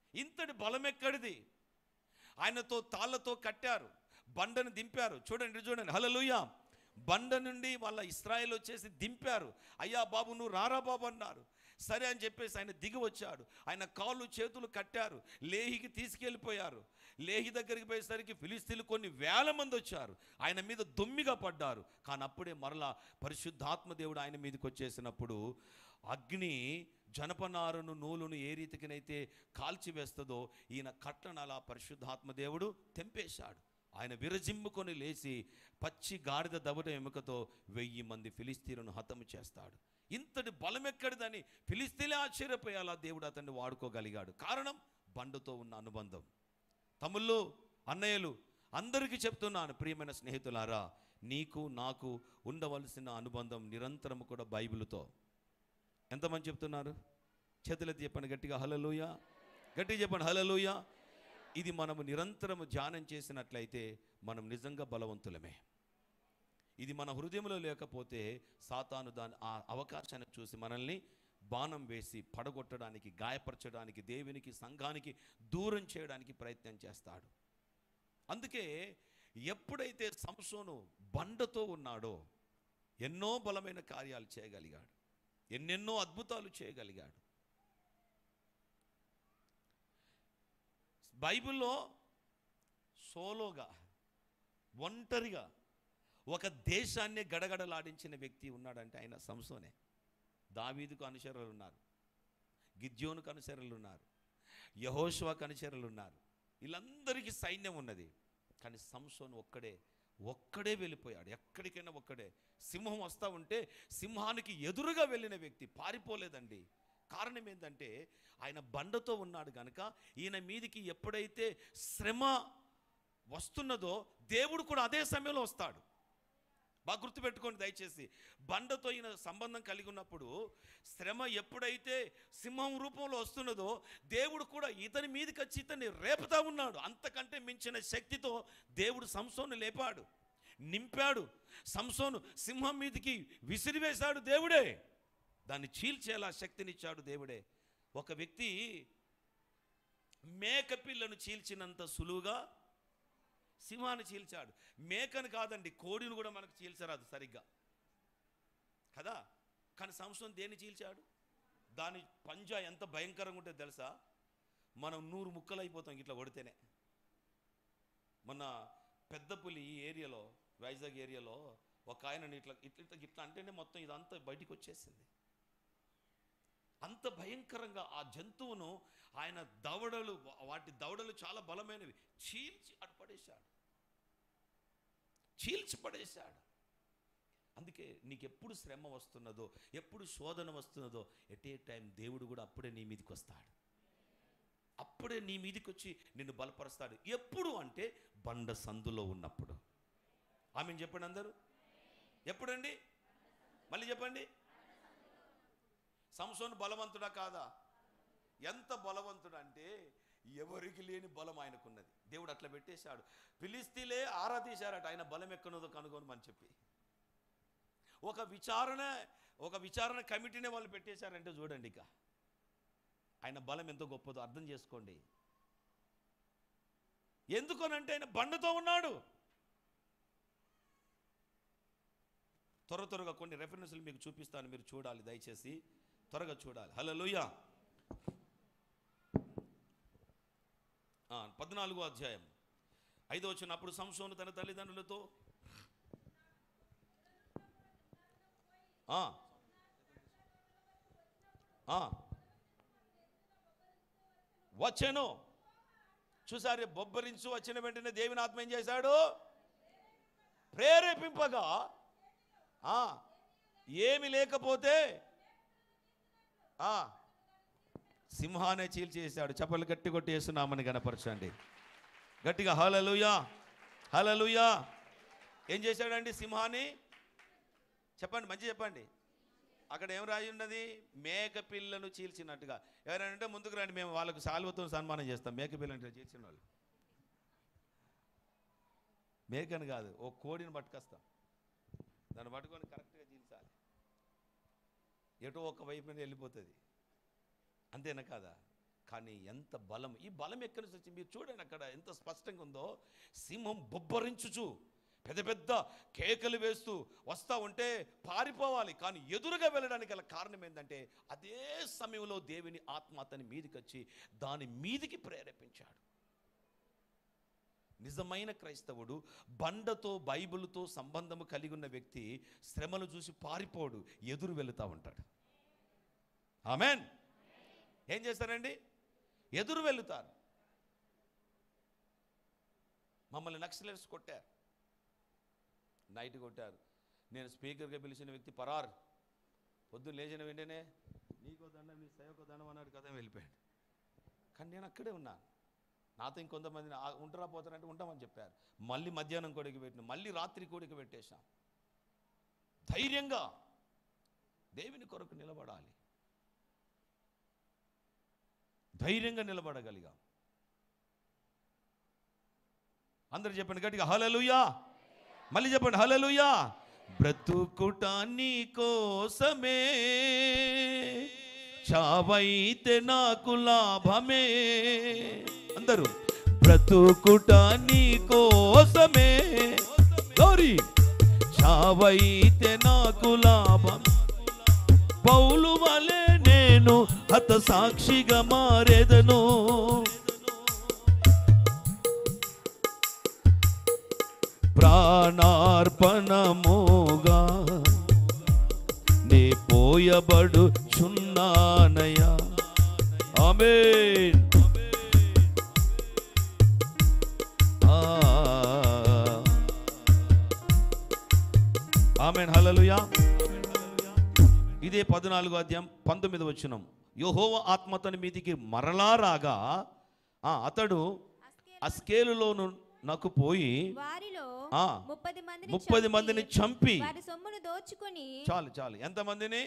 ఇంతటి బలం ఎక్కడిది ఆయనతో తాళ్ళతో కట్టారు బండను దింపారు చూడండి చూడండి హలలుయ బండ నుండి వాళ్ళ ఇస్రాయేల్ వచ్చేసి దింపారు అయ్యా బాబు నువ్వు రారా బాబు అన్నారు సరే అని చెప్పేసి ఆయన దిగి వచ్చాడు ఆయన కాళ్ళు చేతులు కట్టారు లేహికి తీసుకెళ్ళిపోయారు లేహి దగ్గరికి పోయేసరికి ఫిలిస్తీన్లు కొన్ని వేల మంది వచ్చారు ఆయన మీద దొమ్మిగా పడ్డారు కానీ అప్పుడే మరలా పరిశుద్ధాత్మ దేవుడు ఆయన మీదకి వచ్చేసినప్పుడు అగ్ని జనపనారును నూలును ఏ రీతికినైతే కాల్చివేస్తుందో ఈయన కట్టను అలా పరిశుద్ధాత్మ దేవుడు తెంపేశాడు ఆయన విరజిమ్ముకొని లేచి పచ్చి గాడిద దవడ ఎముకతో వెయ్యి మంది ఫిలిస్తీన్లను హతము చేస్తాడు ఇంతటి బలం ఎక్కడిదని ఫిలిస్తీన్లే ఆశ్చర్యపోయేలా దేవుడు అతన్ని వాడుకోగలిగాడు కారణం బండతో ఉన్న అనుబంధం తమ్ముళ్ళు అన్నయ్యలు అందరికీ చెప్తున్నాను ప్రియమైన స్నేహితులారా నీకు నాకు ఉండవలసిన అనుబంధం నిరంతరం కూడా బైబిల్తో ఎంతమంది చెప్తున్నారు చేతులెత్తి చెప్పండి గట్టిగా హలలుయ గట్టిగా చెప్పండి హలలుయ ఇది మనము నిరంతరము ధ్యానం చేసినట్లయితే మనం నిజంగా బలవంతులమే ఇది మన హృదయంలో లేకపోతే సాతాను దాని ఆ అవకాశాన్ని చూసి మనల్ని బాణం వేసి పడగొట్టడానికి గాయపరచడానికి దేవునికి సంఘానికి దూరం చేయడానికి ప్రయత్నం చేస్తాడు అందుకే ఎప్పుడైతే సంసోను బండతో ఉన్నాడో ఎన్నో బలమైన కార్యాలు చేయగలిగాడు ఎన్నెన్నో అద్భుతాలు చేయగలిగాడు బైబిల్లో సోలోగా ఒంటరిగా ఒక దేశాన్ని గడగడలాడించిన వ్యక్తి ఉన్నాడంటే ఆయన సంసోనే దావీదుకు అనుచరులు ఉన్నారు గిద్యోనుకు అనుచరులు ఉన్నారు యహోష్వాకు అనుచరులు ఉన్నారు వీళ్ళందరికీ సైన్యం ఉన్నది కానీ సంసోను ఒక్కడే ఒక్కడే వెళ్ళిపోయాడు ఎక్కడికైనా ఒక్కడే సింహం వస్తూ ఉంటే సింహానికి ఎదురుగా వెళ్ళిన వ్యక్తి పారిపోలేదండి కారణం ఏంటంటే ఆయన బండతో ఉన్నాడు కనుక ఈయన మీదికి ఎప్పుడైతే శ్రమ వస్తున్నదో దేవుడు కూడా అదే సమయంలో వస్తాడు బాగా గుర్తుపెట్టుకోండి దయచేసి బండతో ఈయన సంబంధం కలిగి ఉన్నప్పుడు శ్రమ ఎప్పుడైతే సింహం రూపంలో వస్తున్నదో దేవుడు కూడా ఇతని మీదకి వచ్చి ఇతన్ని రేపుతా ఉన్నాడు అంతకంటే మించిన శక్తితో దేవుడు సంసోను లేపాడు నింపాడు సంసోను సింహం మీదకి విసిరివేశాడు దేవుడే దాన్ని చీల్చేలా శక్తినిచ్చాడు దేవుడే ఒక వ్యక్తి మేకపిల్లను చీల్చినంత సులువుగా సింహాన్ని చీల్చాడు మేకను కాదండి కోడిని కూడా మనకు చీల్చరాదు సరిగ్గా కదా కానీ సంవత్సరం దేన్ని చీల్చాడు దాని పంజా ఎంత భయంకరంగా ఉంటుందో తెలుసా మనం నూరు ముక్కలు అయిపోతాం ఇట్లా కొడితేనే మొన్న పెద్ద పులి ఈ ఏరియాలో వైజాగ్ ఏరియాలో ఒక ఆయన ఇట్లా ఇట్లా ఇట్లా ఇట్లా అంటేనే మొత్తం ఇదంతా బయటికి వచ్చేసింది అంత భయంకరంగా ఆ జంతువును ఆయన దవడలు వా- వాటి దవడలు చాలా బలమైనవి చీల్చి అటు పడేశాడు చీల్చి పడేశాడు అందుకే నీకు ఎప్పుడు శ్రమ వస్తున్నదో ఎప్పుడు శోధన వస్తున్నదో ఎట్ ఏ టైం దేవుడు కూడా అప్పుడే నీ మీదకి వస్తాడు అప్పుడే నీ మీదకి వచ్చి నిన్ను బలపరుస్తాడు ఎప్పుడు అంటే బండ సందులో ఉన్నప్పుడు ఆమె చెప్పండి అందరూ ఎప్పుడండి మళ్ళీ చెప్పండి సంసోను బలవంతుడా కాదా ఎంత బలవంతుడు అంటే ఎవరికి లేని బలం ఆయనకున్నది దేవుడు అట్లా పెట్టేశాడు ఫిలిస్తీన్లే ఆరాధీశారట ఆయన బలం ఎక్కనుందో కనుగొనమని చెప్పి ఒక విచారణ ఒక విచారణ కమిటీనే వాళ్ళు పెట్టేశారంటే చూడండి ఇక ఆయన బలం ఎంతో గొప్పదో అర్థం చేసుకోండి ఎందుకనంటే ఆయన బండతో ఉన్నాడు త్వర త్వరగా కొన్ని రెఫరెన్స్లు మీకు చూపిస్తాను మీరు చూడాలి దయచేసి త్వరగా చూడాలి హలో లూయా పద్నాలుగో అధ్యాయం ఐదో వచ్చిన అప్పుడు సంసోను తన తల్లిదండ్రులతో ఆ, ఆ, వచ్చాను చూసారే బొబ్బరించు వచ్చిన వెంటనే దేవుని ఆత్మ ఏం చేశాడు ప్రేరేపింపగా ఆ, ఏమి లేకపోతే ఆ, సింహానే చీల్చేసాడు చెప్పలు గట్టి కొట్టి వేస్తున్నామని కనపరచండి గట్టిగా హలలుయా హలలుయా ఏం చేశాడండి సింహాన్ని చెప్పండి మంచి చెప్పండి అక్కడ ఏం రాయి ఉన్నది మేక పిల్లను చీల్చినట్టుగా ఎవరైనా అంటే ముందుకు రండి మేము వాళ్ళకు సాల్వతో సన్మానం చేస్తాం మేక పిల్లని చీల్చిన వాళ్ళు మేకని కాదు ఓ కోడిని పట్టుకొస్తాం దాన్ని పట్టుకొని కరెక్ట్గా చీల్చాలి ఎటో ఒక వైపున వెళ్ళిపోతుంది అంతేనా కాదా కానీ ఎంత బలం ఈ బలం ఎక్కడి నుంచి వచ్చింది మీరు చూడండి అక్కడ ఎంత స్పష్టంగా ఉందో సింహం బొబ్బరించుచు పెద్ద పెద్ద కేకలు వేస్తూ వస్తా ఉంటే పారిపోవాలి కానీ ఎదురుగా వెళ్ళడానికి గల కారణం ఏంటంటే అదే సమయంలో దేవుని ఆత్మ అతని మీదికి వచ్చి దాని మీదికి ప్రేరేపించాడు నిజమైన క్రైస్తవుడు బండతో బైబిల్తో సంబంధము కలిగి ఉన్న వ్యక్తి శ్రమను చూసి పారిపోడు ఎదురు వెళుతూ ఉంటాడు ఆమెన్ ఏం చేస్తారండి ఎదురు వెళుతారు మమ్మల్ని నక్సలైట్స్ కొట్టారు నైట్ కొట్టారు నేను స్పీకర్గా పిలిచిన వ్యక్తి పరార్ పొద్దున్న లేచిన వెంటనే నీకో దండం నీ సేవకో దండం అన్నాడు కదా వెళ్ళిపోయాడు కానీ నేను అక్కడే ఉన్నాను నాతో ఇంకొంతమందిని "ఆ, ఉంటారా పోతారంటే ఉంటామని చెప్పారు మళ్ళీ మధ్యాహ్నం కోడికి పెట్టిన మళ్ళీ రాత్రి కోడికి పెట్టేశాం ధైర్యంగా దేవుని కొరకు నిలబడాలి ధైర్యంగా నిలబడగలిగాం అందరు చెప్పండి గట్టిగా హలలుయా మళ్ళీ చెప్పండి హలలుయా బ్రతుకుట నీ కోసమే చావైతే నాకు లాభమే అందరూ బ్రతుకుట నీ కోసమే గౌరీ చావైతే నాకు లాభం పౌలు వలె నేను హత సాక్షిగా మారేదను ప్రాణార్పణముగా నే పోయబడు చున్నానయ్యా ఆమేన్ ఆ. ఆమేన్ హల్లెలూయా ఇదే పద్నాలుగో అధ్యాయం పంతొమ్మిది వచ్చినం యెహోవా ఆత్మ అతని మీదికి మరలా రాగా ఆ, అతడు అస్కేలులోను నాకు పోయి వారిలో ఆ, ముప్పది మందిని ముప్పది చంపి, మందిని చంపి వారి సొమ్మును దోచుకొని చాలు చాలు ఎంతమందిని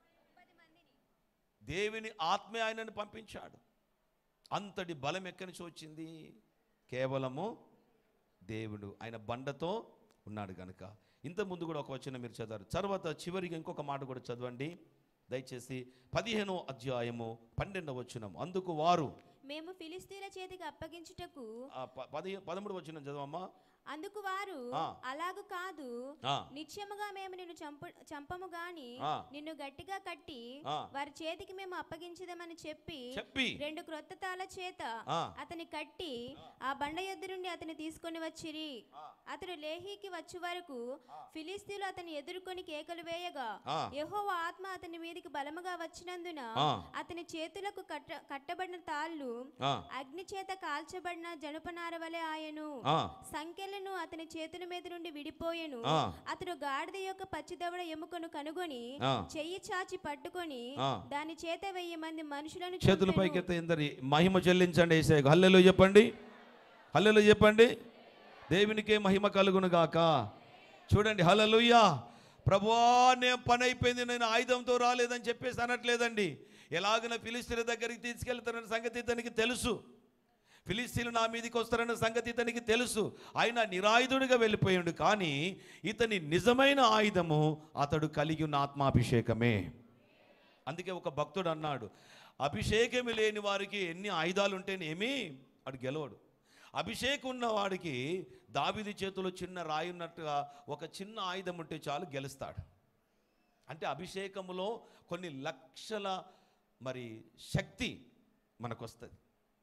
దేవుని ఆత్మే ఆయనను పంపించాడు అంతటి బలం ఎక్కడి నుంచి వచ్చింది కేవలము దేవుడు ఆయన బండతో ఉన్నాడు కనుక ఇంత ముందు కూడా ఒక వచ్చిన మీరు చదవరు తర్వాత చివరిగా ఇంకొక మాట కూడా చదవండి దయచేసి పదిహేనో అధ్యాయము పన్నెండవ వచనం అందుకు వారు మేము ఫిలిస్తీన్ల చేతికి అప్పగించుటకు ఆ ప- పది పదమూడు వచ్చిన చదవమ్మా అందుకు వారు ఆ. అలాగు కాదు ఆ, నిత్యముగా మేము నిన్ను చంపు చంపము గాని ఆ. నిన్ను గట్టిగా కట్టి ఆ. వారి చేతికి మేము అప్పగించదమని చెప్పి చెప్పి రెండు క్రొత్త తాళ చేత ఆ. అతని కట్టి ఆ బండ యొద్ద నుండి అతని తీసుకొని వచ్చిరి అతడు లేహీకి వచ్చే వరకు ఫిలిస్తీన్లు అతని ఎదుర్కొని కేకలు వేయగా ఆ. యెహోవా ఆత్మ అతని మీదికి బలముగా వచ్చినందున ఆ. అతని చేతులకు కట్ట కట్టబడిన తాళ్ళు ఆ, అగ్ని చేత కాల్చబడిన జనపనార వలె ఆయను ఆ, సంఖ్యలను అతని చేతుల మీద నుండి విడిపోయెను ఆ. అతడు గాడిద యొక్క పచ్చిదవడ ఎముకను కనుగొని ఆ. చెయ్యి చాచి పట్టుకొని ఆ. దాని చేత వెయ్యి మంది మనుషులను చేతుల చంపెను. పైకెత్త ఇందరి మహిమ చెల్లించండి ఏసే హల్లెలు చెప్పండి హల్లెలు చెప్పండి దేవునికే మహిమ కలుగును గాక చూడండి హల్లెలూయా ప్రభువా నేను పని అయిపోయింది నేను ఆయుధంతో రాలేదని చెప్పేసి అనట్లేదండి ఎలాగన ఫిలిస్తీన్ల దగ్గరికి తీసుకెళ్తారన్న సంగతి ఇతనికి తెలుసు ఫిలిస్తీన్లు నా మీదకి వస్తారన్న సంగతి ఇతనికి తెలుసు ఆయన నిరాయుధుడిగా వెళ్ళిపోయాడు కానీ ఇతని నిజమైన ఆయుధము అతడు కలిగి ఉన్న ఆత్మాభిషేకమే అందుకే ఒక భక్తుడు అన్నాడు అభిషేకం లేని వారికి ఎన్ని ఆయుధాలు ఉంటేనేమి వాడు గెలవడు అభిషేకం ఉన్న వాడికి దావిది చేతిలో చిన్న రాయి ఉన్నట్టుగా ఒక చిన్న ఆయుధం ఉంటే చాలు గెలుస్తాడు అంటే అభిషేకములో కొన్ని లక్షల మరి శక్తి మనకు వస్తుంది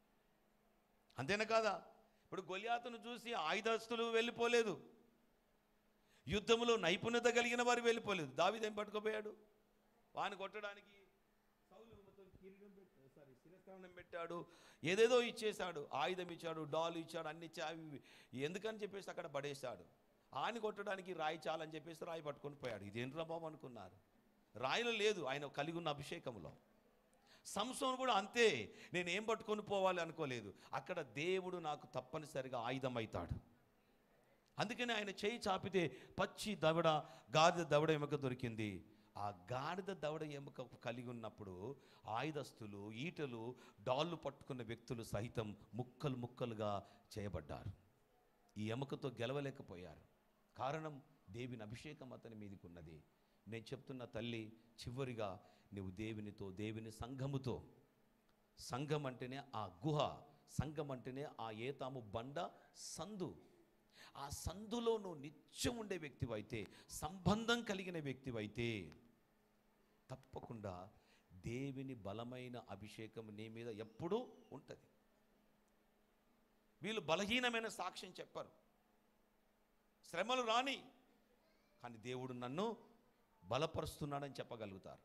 అంతేనా కాదా ఇప్పుడు గొలియాతును చూసి ఆయుధస్తులు వెళ్ళిపోలేదు యుద్ధములో నైపుణ్యత కలిగిన వారు వెళ్ళిపోలేదు దావిదేం పట్టుకుపోయాడు వాని కొట్టడానికి సౌలు మొత్తం కిరీటం పెట్టి సారీ శిరస్త్రాణం పెట్టాడు ఏదేదో ఇచ్చేశాడు ఆయుధం ఇచ్చాడు డాల్ ఇచ్చాడు అన్ని ఇచ్చా అవి ఇవి. ఎందుకని చెప్పేసి అక్కడ పడేశాడు ఆని కొట్టడానికి రాయి చాలని చెప్పేసి రాయి పట్టుకొని పోయాడు ఇదేంట్రా బాబు అనుకున్నారు రాయిలో లేదు ఆయన కలిగి ఉన్న అభిషేకంలో సంసోన్ కూడా అంతే నేను ఏం పట్టుకొని పోవాలి అనుకోలేదు అక్కడ దేవుడు నాకు తప్పనిసరిగా ఆయుధం అవుతాడు అందుకని ఆయన చేయి చాపితే పచ్చి దవడ గాడిద దవడ ఎముక దొరికింది ఆ గాడిద దవడ ఎముక కలిగి ఉన్నప్పుడు ఆయుధస్తులు ఈటలు డాళ్ళు పట్టుకున్న వ్యక్తులు సహితం ముక్కలు ముక్కలుగా చేయబడ్డారు ఈ ఎముకతో గెలవలేకపోయారు కారణం దేవుని అభిషేకం అతని మీదకి ఉన్నది నేను చెప్తున్న తల్లి చివరిగా నువ్వు దేవునితో దేవుని సంఘముతో సంఘం అంటేనే ఆ గుహ సంఘం అంటేనే ఆ ఏతాము బండ సందు ఆ సందులో నువ్వు నిత్యం ఉండే వ్యక్తివైతే సంబంధం కలిగిన వ్యక్తివైతే తప్పకుండా దేవుని బలమైన అభిషేకం నీ మీద ఎప్పుడూ ఉంటుంది వీళ్ళు బలహీనమైన సాక్ష్యం చెప్పరు శ్రమలు రాని కానీ దేవుడు నన్ను బలపరుస్తున్నాడని చెప్పగలుగుతారు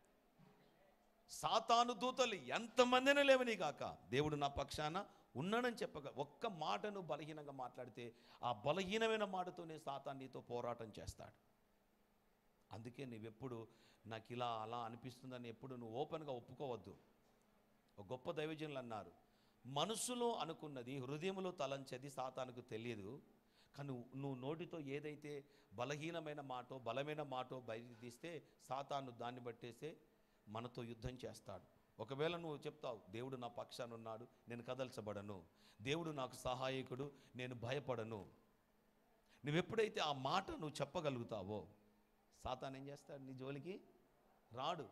సాతాను దూతలు ఎంతమందిని లేవని కాక దేవుడు నా పక్షాన ఉన్నాడని చెప్పగ ఒక్క మాటను బలహీనంగా మాట్లాడితే ఆ బలహీనమైన మాటతోనే సాతాన్ నీతో పోరాటం చేస్తాడు అందుకే నువ్వెప్పుడు నాకు ఇలా అలా అనిపిస్తుందని ఎప్పుడు నువ్వు ఓపెన్గా ఒప్పుకోవద్దు ఒక గొప్ప దైవజనులు అన్నారు మనసులో అనుకున్నది హృదయంలో తలంచేది సాతానుకు తెలియదు కానీ నువ్వు- నువ్వు నోటితో ఏదైతే బలహీనమైన మాటో బలమైన మాటో బయటికి తీస్తే సాతాను దాన్ని బట్టేసే మనతో యుద్ధం చేస్తాడు ఒకవేళ నువ్వు చెప్తావు దేవుడు నా పక్షాన ఉన్నాడు నేను కదల్చబడను దేవుడు నాకు సహాయకుడు నేను భయపడను నువ్వెప్పుడైతే ఆ మాట నువ్వు చెప్పగలుగుతావో సాతాన్ ఏం చేస్తాడు నీ జోలికి రాడు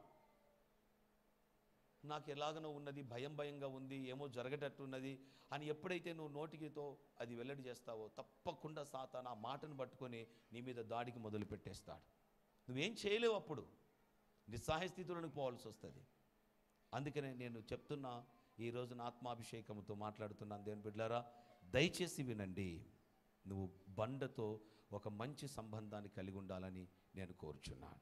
నాకు ఎలాగనో ఉన్నది భయం భయంగా ఉంది ఏమో జరగటట్టున్నది అని ఎప్పుడైతే నువ్వు నోటికితో అది వెల్లడి చేస్తావో తప్పకుండా సాతాన్ ఆ మాటను పట్టుకొని నీ మీద దాడికి మొదలు పెట్టేస్తాడు నువ్వేం చేయలేవు అప్పుడు నిస్సహాయ స్థితిలోనికి పోవాల్సి వస్తుంది అందుకనే నేను చెప్తున్నా ఈ రోజున ఆత్మాభిషేకంతో మాట్లాడుతున్నాను దేవుని బిడ్డారా దయచేసి వినండి నువ్వు బండతో ఒక మంచి సంబంధాన్ని కలిగి ఉండాలని నేను కోరుచున్నాను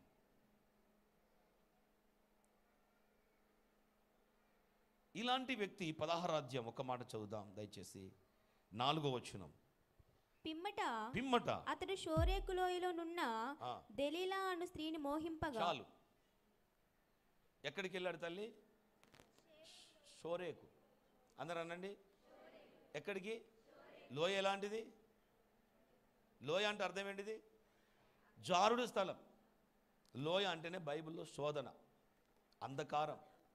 ఇలాంటి వ్యక్తి పదహారాధ్యం ఒక మాట చదువుదాం దయచేసి నాలుగో వచనం పిమ్మట పిమ్మట అతడు షోరేకు లోయలో నున్న ఆ, దెలీలా అను స్త్రీని మోహింపగా చాలు ఎక్కడికి వెళ్ళాడు తల్లి షోరేకు అందరు అనండి ఎక్కడికి లోయ ఎలాంటిది లోయ అంటే అర్థం ఏంటిది జారుడు స్థలం లోయ అంటేనే బైబిల్లో శోధన అంధకారం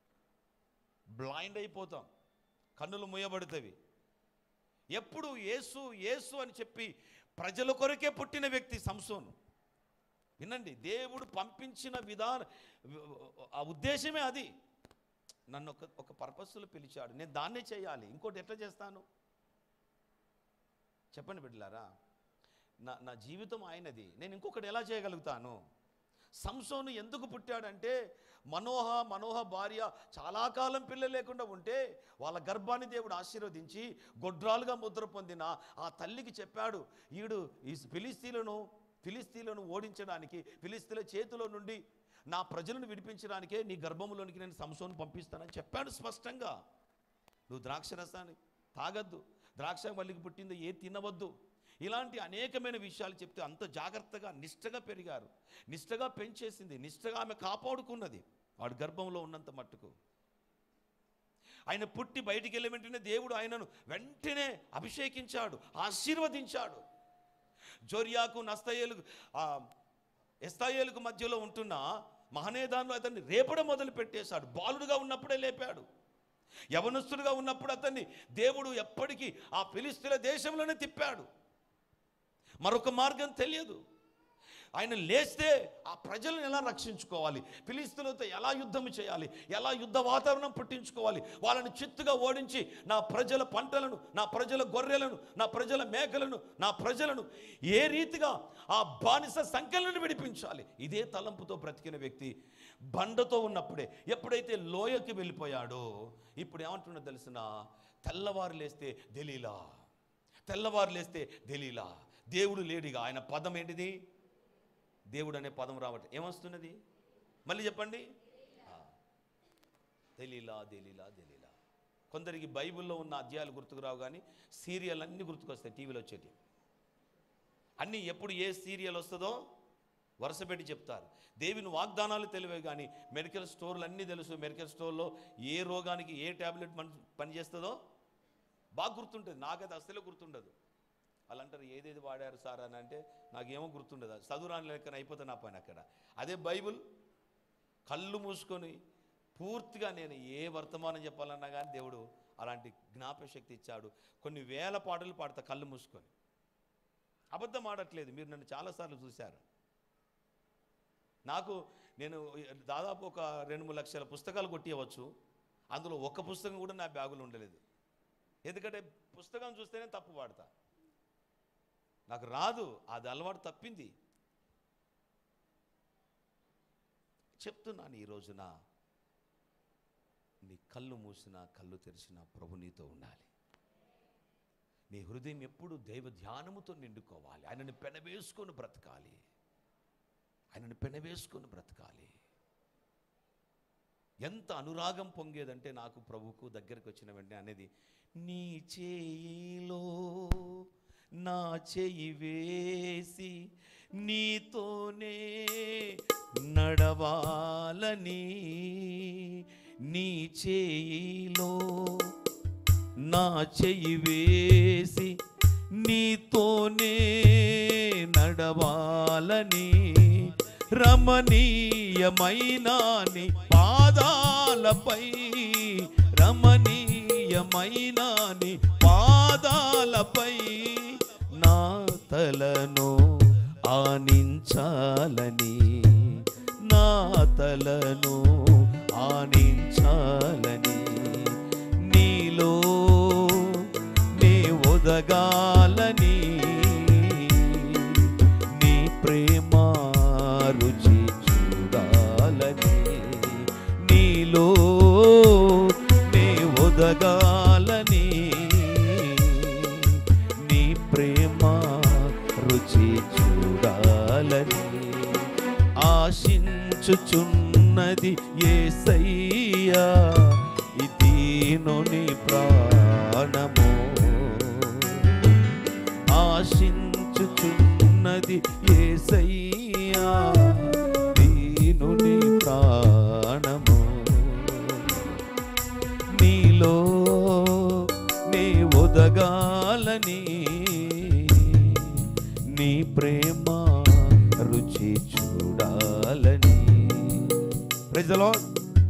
బ్లైండ్ అయిపోతాం కన్నులు మూయబడుతవి ఎప్పుడు యేసు యేసు అని చెప్పి ప్రజల కొరకే పుట్టిన వ్యక్తి సంసోను వినండి దేవుడు పంపించిన విధాన ఆ ఉద్దేశమే అది నన్ను ఒక ఒక పర్పస్లో పిలిచాడు నేను దాన్నే చేయాలి ఇంకోటి ఎట్లా చేస్తాను చెప్పండి బిడ్డలారా నా నా జీవితం ఆయనది నేను ఇంకొకటి ఎలా చేయగలుగుతాను సంసోను ఎందుకు పుట్టాడంటే మనోహ మనోహ భార్య చాలా కాలం పిల్ల లేకుండా ఉంటే వాళ్ళ గర్భాన్ని దేవుడు ఆశీర్వదించి గొడ్రాలుగా ముద్ర పొందిన ఆ తల్లికి చెప్పాడు ఈడు ఈ ఫిలిస్తీన్లను ఫిలిస్తీన్లను ఓడించడానికి ఫిలిస్తీన్ల చేతిలో నుండి నా ప్రజలను విడిపించడానికే నీ గర్భంలోనికి నేను సంసోను పంపిస్తానని చెప్పాడు స్పష్టంగా నువ్వు ద్రాక్ష రసాన్ని తాగద్దు ద్రాక్ష వల్లికి పుట్టింది ఏ తినవద్దు ఇలాంటి అనేకమైన విషయాలు చెప్తే అంత జాగ్రత్తగా నిష్టగా పెరిగారు నిష్టగా పెంచేసింది నిష్టగా ఆమె కాపాడుకున్నది వాడు గర్భంలో ఉన్నంత మట్టుకు ఆయన పుట్టి బయటికి వెళ్ళిన వెంటనే దేవుడు ఆయనను వెంటనే అభిషేకించాడు ఆశీర్వదించాడు జోరియాకు నస్తయేలు ఆ, ఎస్తాయేలుకు మధ్యలో ఉంటున్న మహనేదాన్లో అతన్ని రేపడం మొదలు పెట్టేశాడు బాలుడుగా ఉన్నప్పుడే లేపాడు యవనస్తుడుగా ఉన్నప్పుడు అతన్ని దేవుడు ఎప్పటికీ ఆ ఫిలిస్తీన్ల దేశంలోనే తిప్పాడు మరొక మార్గం తెలియదు ఆయన లేస్తే ఆ ప్రజలను ఎలా రక్షించుకోవాలి ఫిలిస్తీన్లతో ఎలా యుద్ధం చేయాలి ఎలా యుద్ధ వాతావరణం పుట్టించుకోవాలి వాళ్ళని చిత్తుగా ఓడించి నా ప్రజల పంటలను నా ప్రజల గొర్రెలను నా ప్రజల మేకలను నా ప్రజలను ఏ రీతిగా ఆ బానిస సంఖ్యలను విడిపించాలి ఇదే తలంపుతో బ్రతికిన వ్యక్తి బండతో ఉన్నప్పుడే ఎప్పుడైతే లోయకి వెళ్ళిపోయాడో ఇప్పుడు ఏమంటున్నా తెలిసిన తెల్లవారు లేస్తే దెలీలా తెల్లవారు లేస్తే దెలీలా దేవుడు లేడిగా ఆయన పదం ఏంటిది దేవుడు అనే పదం రావటం ఏమొస్తున్నది మళ్ళీ చెప్పండి ఆ. దెలీలా దెలీలా దెలీలా కొందరికి బైబిల్లో ఉన్న అధ్యాయాలు గుర్తుకు రావు కానీ సీరియల్ అన్నీ గుర్తుకొస్తాయి టీవీలో వచ్చేటి అన్నీ ఎప్పుడు ఏ సీరియల్ వస్తుందో వరుస పెట్టి చెప్తారు దేవుని వాగ్దానాలు తెలివే కానీ మెడికల్ స్టోర్లు అన్నీ తెలుసు మెడికల్ స్టోర్లో ఏ రోగానికి ఏ ట్యాబ్లెట్ పని పనిచేస్తుందో బాగా గుర్తుంటుంది నాకైతే అసలే గుర్తుండదు వాళ్ళు అంటారు ఏదేది వాడారు సార్ అని అంటే నాకేమో గుర్తుండదు చదువురాని లెక్కన అయిపోతే నా పని అక్కడ అదే బైబిల్ కళ్ళు మూసుకొని పూర్తిగా నేను ఏ వర్తమానం చెప్పాలన్నా కానీ దేవుడు అలాంటి జ్ఞాపశక్తి ఇచ్చాడు కొన్ని వేల పాటలు పాడతా కళ్ళు మూసుకొని అబద్ధం ఆడట్లేదు మీరు నన్ను చాలాసార్లు చూశారు నాకు నేను దాదాపు ఒక రెండు మూడు లక్షల పుస్తకాలు కొట్టియవచ్చు అందులో ఒక్క పుస్తకం కూడా నా బ్యాగులో ఉండలేదు ఎందుకంటే పుస్తకం చూస్తేనే తప్పు పాడతా నాకు రాదు అది అలవాటు తప్పింది చెప్తున్నాను ఈ రోజున నీ కళ్ళు మూసినా కళ్ళు తెరిచినా ప్రభు నీతో ఉండాలి నీ హృదయం ఎప్పుడు దైవ ధ్యానముతో నిండుకోవాలి ఆయనని పెనవేసుకొని బ్రతకాలి ఆయనని పెనవేసుకొని బ్రతకాలి ఎంత అనురాగం పొంగేదంటే నాకు ప్రభువుకు దగ్గరికి వచ్చిన వెంటనే అనేది నీ చేయిలో నా చేయి వేసి నీతోనే నడవాలని నీ చేయిలో నా చెయ్యి వేసి నీతోనే నడవాలని రమణీయమైన నీ పాదాలపై రమణీయమైన నీ పాదాలపై నా తలను ఆనించాలని నా తలను ఆనించాలని నీలో నీ ఒదగాలని నీ ప్రేమ రుచి చూడాలని నీలో నీ ఒదగాలని నీ ప్రేమ రుచి చూడాలని ఆశించుచున్నది ఏసయ్యా ఇదీను నీ ప్రాణము ఆశించుచున్నది ఏసయ్యా దీను నీ ప్రాణము నీలో నీ ఒదగాలని నీ ప్రేమ రుచి చూడాలని ప్రైజ్ ద లార్డ్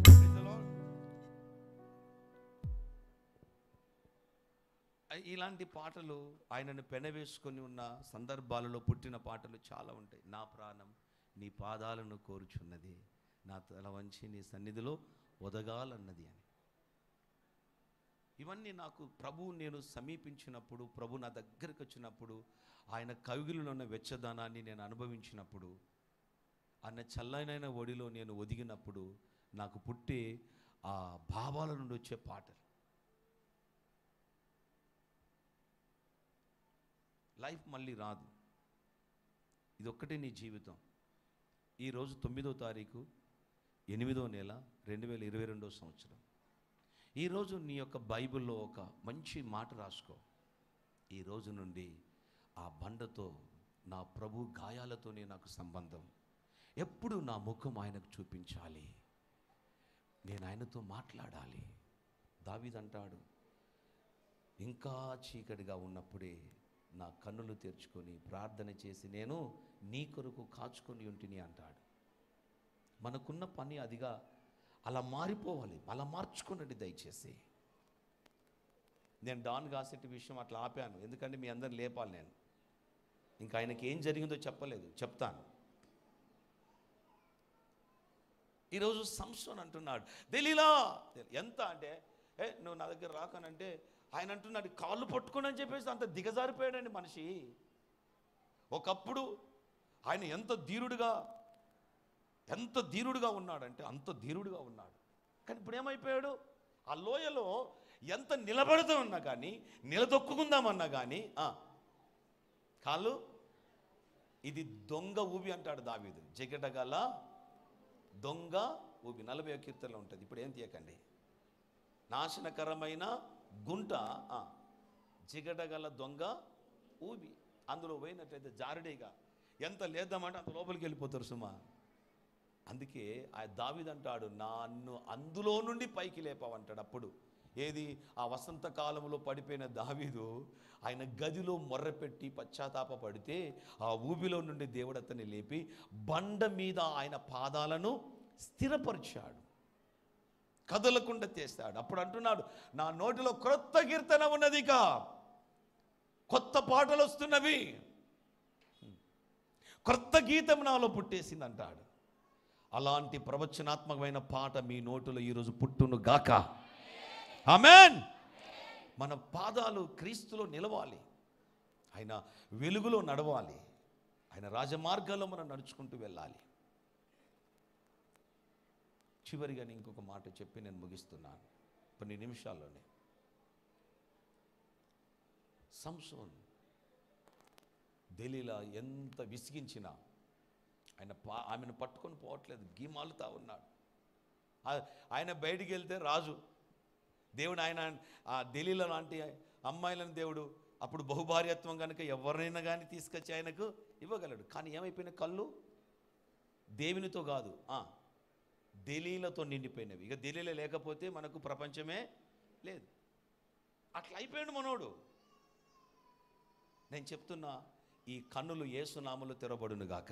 ఇలాంటి పాటలు ఆయనను పెనవేసుకొని ఉన్న సందర్భాలలో పుట్టిన పాటలు చాలా ఉంటాయి నా ప్రాణం నీ పాదాలను కోరుచున్నది నా తల వంచి నీ సన్నిధిలో ఒదగాలన్నది అని ఇవన్నీ నాకు ప్రభు నేను సమీపించినప్పుడు ప్రభు నా దగ్గరికి వచ్చినప్పుడు ఆయన కవిగిలో ఉన్న వెచ్చదనాన్ని నేను అనుభవించినప్పుడు ఆయన చల్లనైన ఒడిలో నేను ఒదిగినప్పుడు నాకు పుట్టే ఆ భావాల నుండి వచ్చే పాటలు లైఫ్ మళ్ళీ రాదు ఇది ఒక్కటే నీ జీవితం ఈరోజు తొమ్మిదో తారీఖు ఎనిమిదో నెల రెండు వేల ఇరవై రెండో సంవత్సరం ఈరోజు నీ యొక్క బైబిల్లో ఒక మంచి మాట రాసుకో ఈ రోజు నుండి ఆ బండతో నా ప్రభు గాయాలతోనే నాకు సంబంధం ఎప్పుడు నా ముఖం ఆయనకు చూపించాలి నేను ఆయనతో మాట్లాడాలి దావీదంటాడు ఇంకా చీకటిగా ఉన్నప్పుడే నా కన్నులు తెరుచుకొని ప్రార్థన చేసి నేను నీ కొరకు కాచుకొని ఉంటిని అంటాడు మనకున్న పని అదిగా అలా మారిపోవాలి అలా మార్చుకోనండి దయచేసి నేను డాన్ గాసెట్టి విషయం అట్లా ఆపాను ఎందుకంటే మీ అందరిని లేపాలి నేను ఇంకా ఆయనకి ఏం జరిగిందో చెప్పలేదు చెప్తాను ఈరోజు సంసోన్ అంటున్నాడు దెలీలా ఎంత అంటే ఏ నువ్వు నా దగ్గర రాకనంటే ఆయన అంటున్నాడు కాళ్ళు పట్టుకుని అని చెప్పేసి అంత దిగజారిపోయాడండి మనిషి ఒకప్పుడు ఆయన ఎంత ధీరుడుగా ఎంత ధీరుడుగా ఉన్నాడంటే అంత ధీరుడుగా ఉన్నాడు కానీ ఇప్పుడు ఏమైపోయాడు ఆ లోయలో ఎంత నిలబడుతూ ఉన్నా కానీ నిలదొక్కుందామన్నా కానీ ఆ, కాళ్ళు ఇది దొంగ ఊబి అంటాడు దావీదు జగటగల దొంగ ఊబి నలభై కీర్తనలో ఉంటుంది ఇప్పుడు ఏం తీయకండి నాశనకరమైన గుంట ఆ, జిగటగల దొంగ ఊబి అందులో పోయినట్లయితే జారుడేగా ఎంత లేద్దామంటే అంత లోపలికి వెళ్ళిపోతారు సుమా అందుకే ఆ దావిదంటాడు నన్ను అందులో నుండి పైకి లేపావంటాడు అప్పుడు ఏది ఆ వసంత కాలంలో పడిపోయిన దావీదు ఆయన గదిలో మొర్రపెట్టి పశ్చాత్తాప పడితే ఆ ఊబిలో నుండి దేవుడు అతన్ని లేపి బండ మీద ఆయన పాదాలను స్థిరపరిచాడు కదలకుండా చేస్తాడు అప్పుడు అంటున్నాడు నా నోటిలో క్రొత్త కీర్తన ఉన్నదిగా కొత్త పాటలు వస్తున్నవి క్రొత్త గీతం నాలో పుట్టేసింది అంటాడు అలాంటి ప్రవచనాత్మకమైన పాట మీ నోటిలో ఈరోజు పుట్టును గాక ఆమెన్ మన పాదాలు క్రీస్తులో నిలవాలి ఆయన వెలుగులో నడవాలి ఆయన రాజమార్గాల్లో మనం నడుచుకుంటూ వెళ్ళాలి చివరిగా నేను ఇంకొక మాట చెప్పి నేను ముగిస్తున్నాను కొన్ని నిమిషాల్లోనే సంసోన్ ఢిల్లీలో ఎంత విసిగించినా ఆయన పా ఆమెను పట్టుకొని పోవట్లేదు గీమాలుతా ఉన్నాడు ఆ- ఆయన బయటికి వెళ్తే రాజు దేవుడు ఆయన ఆ ఢిల్లీలో లాంటి అమ్మాయిలను దేవుడు అప్పుడు బహుభార్యత్వం కనుక ఎవరినైనా కానీ తీసుకొచ్చి ఆయనకు ఇవ్వగలడు కానీ ఏమైపోయిన కళ్ళు దేవునితో కాదు ఆ, ఢిల్లీలతో నిండిపోయినవి ఇక ఢిల్లీలో లేకపోతే మనకు ప్రపంచమే లేదు అట్లా అయిపోయాడు మనోడు నేను చెప్తున్నా ఈ కన్నులు ఏసునామలు తెరబడును గాక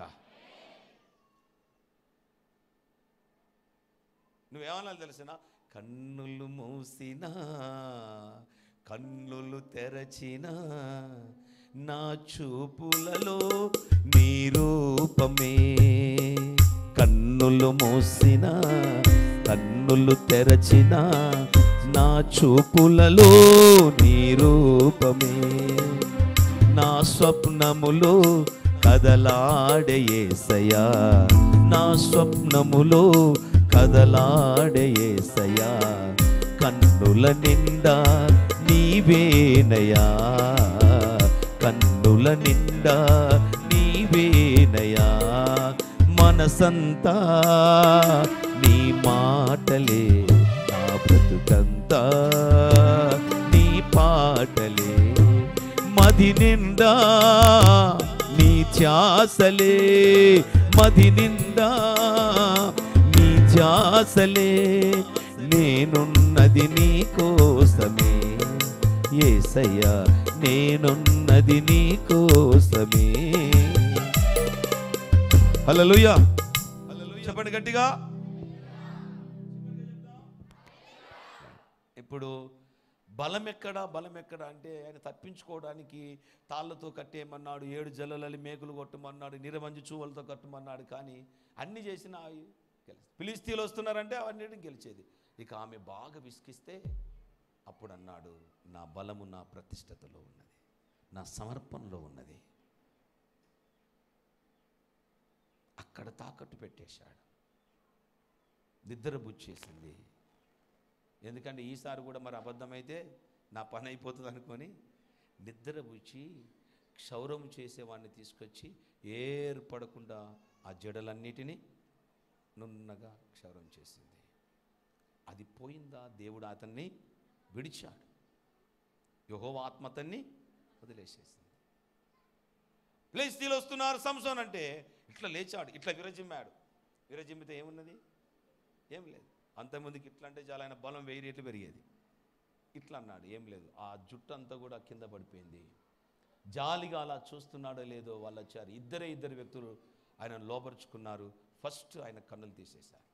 నువ్వేమన్నా తెలిసిన కన్నులు మూసిన కన్నులు తెరచిన నా చూపులలో నీ రూపమే కన్నులు మూసిన కన్నులు తెరచిన నా చూపులలో నీ రూపమే నా స్వప్నములో కదలాడే యేసయ్యా నా స్వప్నములో కదలాడే యేసయ్యా కన్నుల నిండా నీవేనయా కన్నుల నిండా నీవేనయా మనసంతా నీ మాటలే నా బ్రతుకంతా నీ పాటలే మది నిండా నీ ధ్యాసలే మది నిండా నీ ధ్యాసలే నేనున్నది నీ కోసమే ఏసయ్యా నేనున్నది నీ కోసమే హల్లెలూయా చెప్పండి గట్టిగా ఇప్పుడు బలం ఎక్కడ బలం ఎక్కడ అంటే ఆయన తప్పించుకోవడానికి తాళ్ళతో కట్టేయమన్నాడు ఏడు జల్లలలి మేకులు కొట్టమన్నాడు నిరమంజి చూవలతో కట్టమన్నాడు కానీ అన్ని చేసిన ఫిలిస్తీన్లు వస్తున్నారంటే అవన్నీ గెలిచేది ఇక ఆమె బాగా విసిగిస్తే అప్పుడు అన్నాడు నా బలము నా ప్రతిష్టతలో ఉన్నది నా సమర్పణలో ఉన్నది అక్కడ తాకట్టు పెట్టేశాడు నిద్ర బుచ్చేసింది ఎందుకంటే ఈసారి కూడా మరి అబద్ధమైతే నా పని అయిపోతుంది అనుకొని నిద్ర బుచ్చి క్షౌరం చేసేవాడిని తీసుకొచ్చి ఏర్పడకుండా ఆ జడలన్నిటినీ నున్నగా క్షౌరం చేసింది అది పోయిందా దేవుడు అతన్ని విడిచాడు యహోవ ఆత్మ అతన్ని వదిలేసేసింది ప్లేస్తీలు వస్తున్నారు సంసోన్ అంటే ఇట్లా లేచాడు ఇట్లా విరజిమ్మాడు విరజిమ్మితే ఏమున్నది ఏం లేదు అంతమందికి ఇట్లా అంటే చాలా ఆయన బలం వెయ్యి రేట్లు పెరిగేది ఇట్లా అన్నాడు ఏం లేదు ఆ జుట్టు అంతా కూడా కింద పడిపోయింది జాలిగా అలా చూస్తున్నాడో లేదో వాళ్ళు వచ్చారు ఇద్దరే ఇద్దరు వ్యక్తులు ఆయన లోపరుచుకున్నారు ఫస్ట్ ఆయన కన్నులు తీసేశారు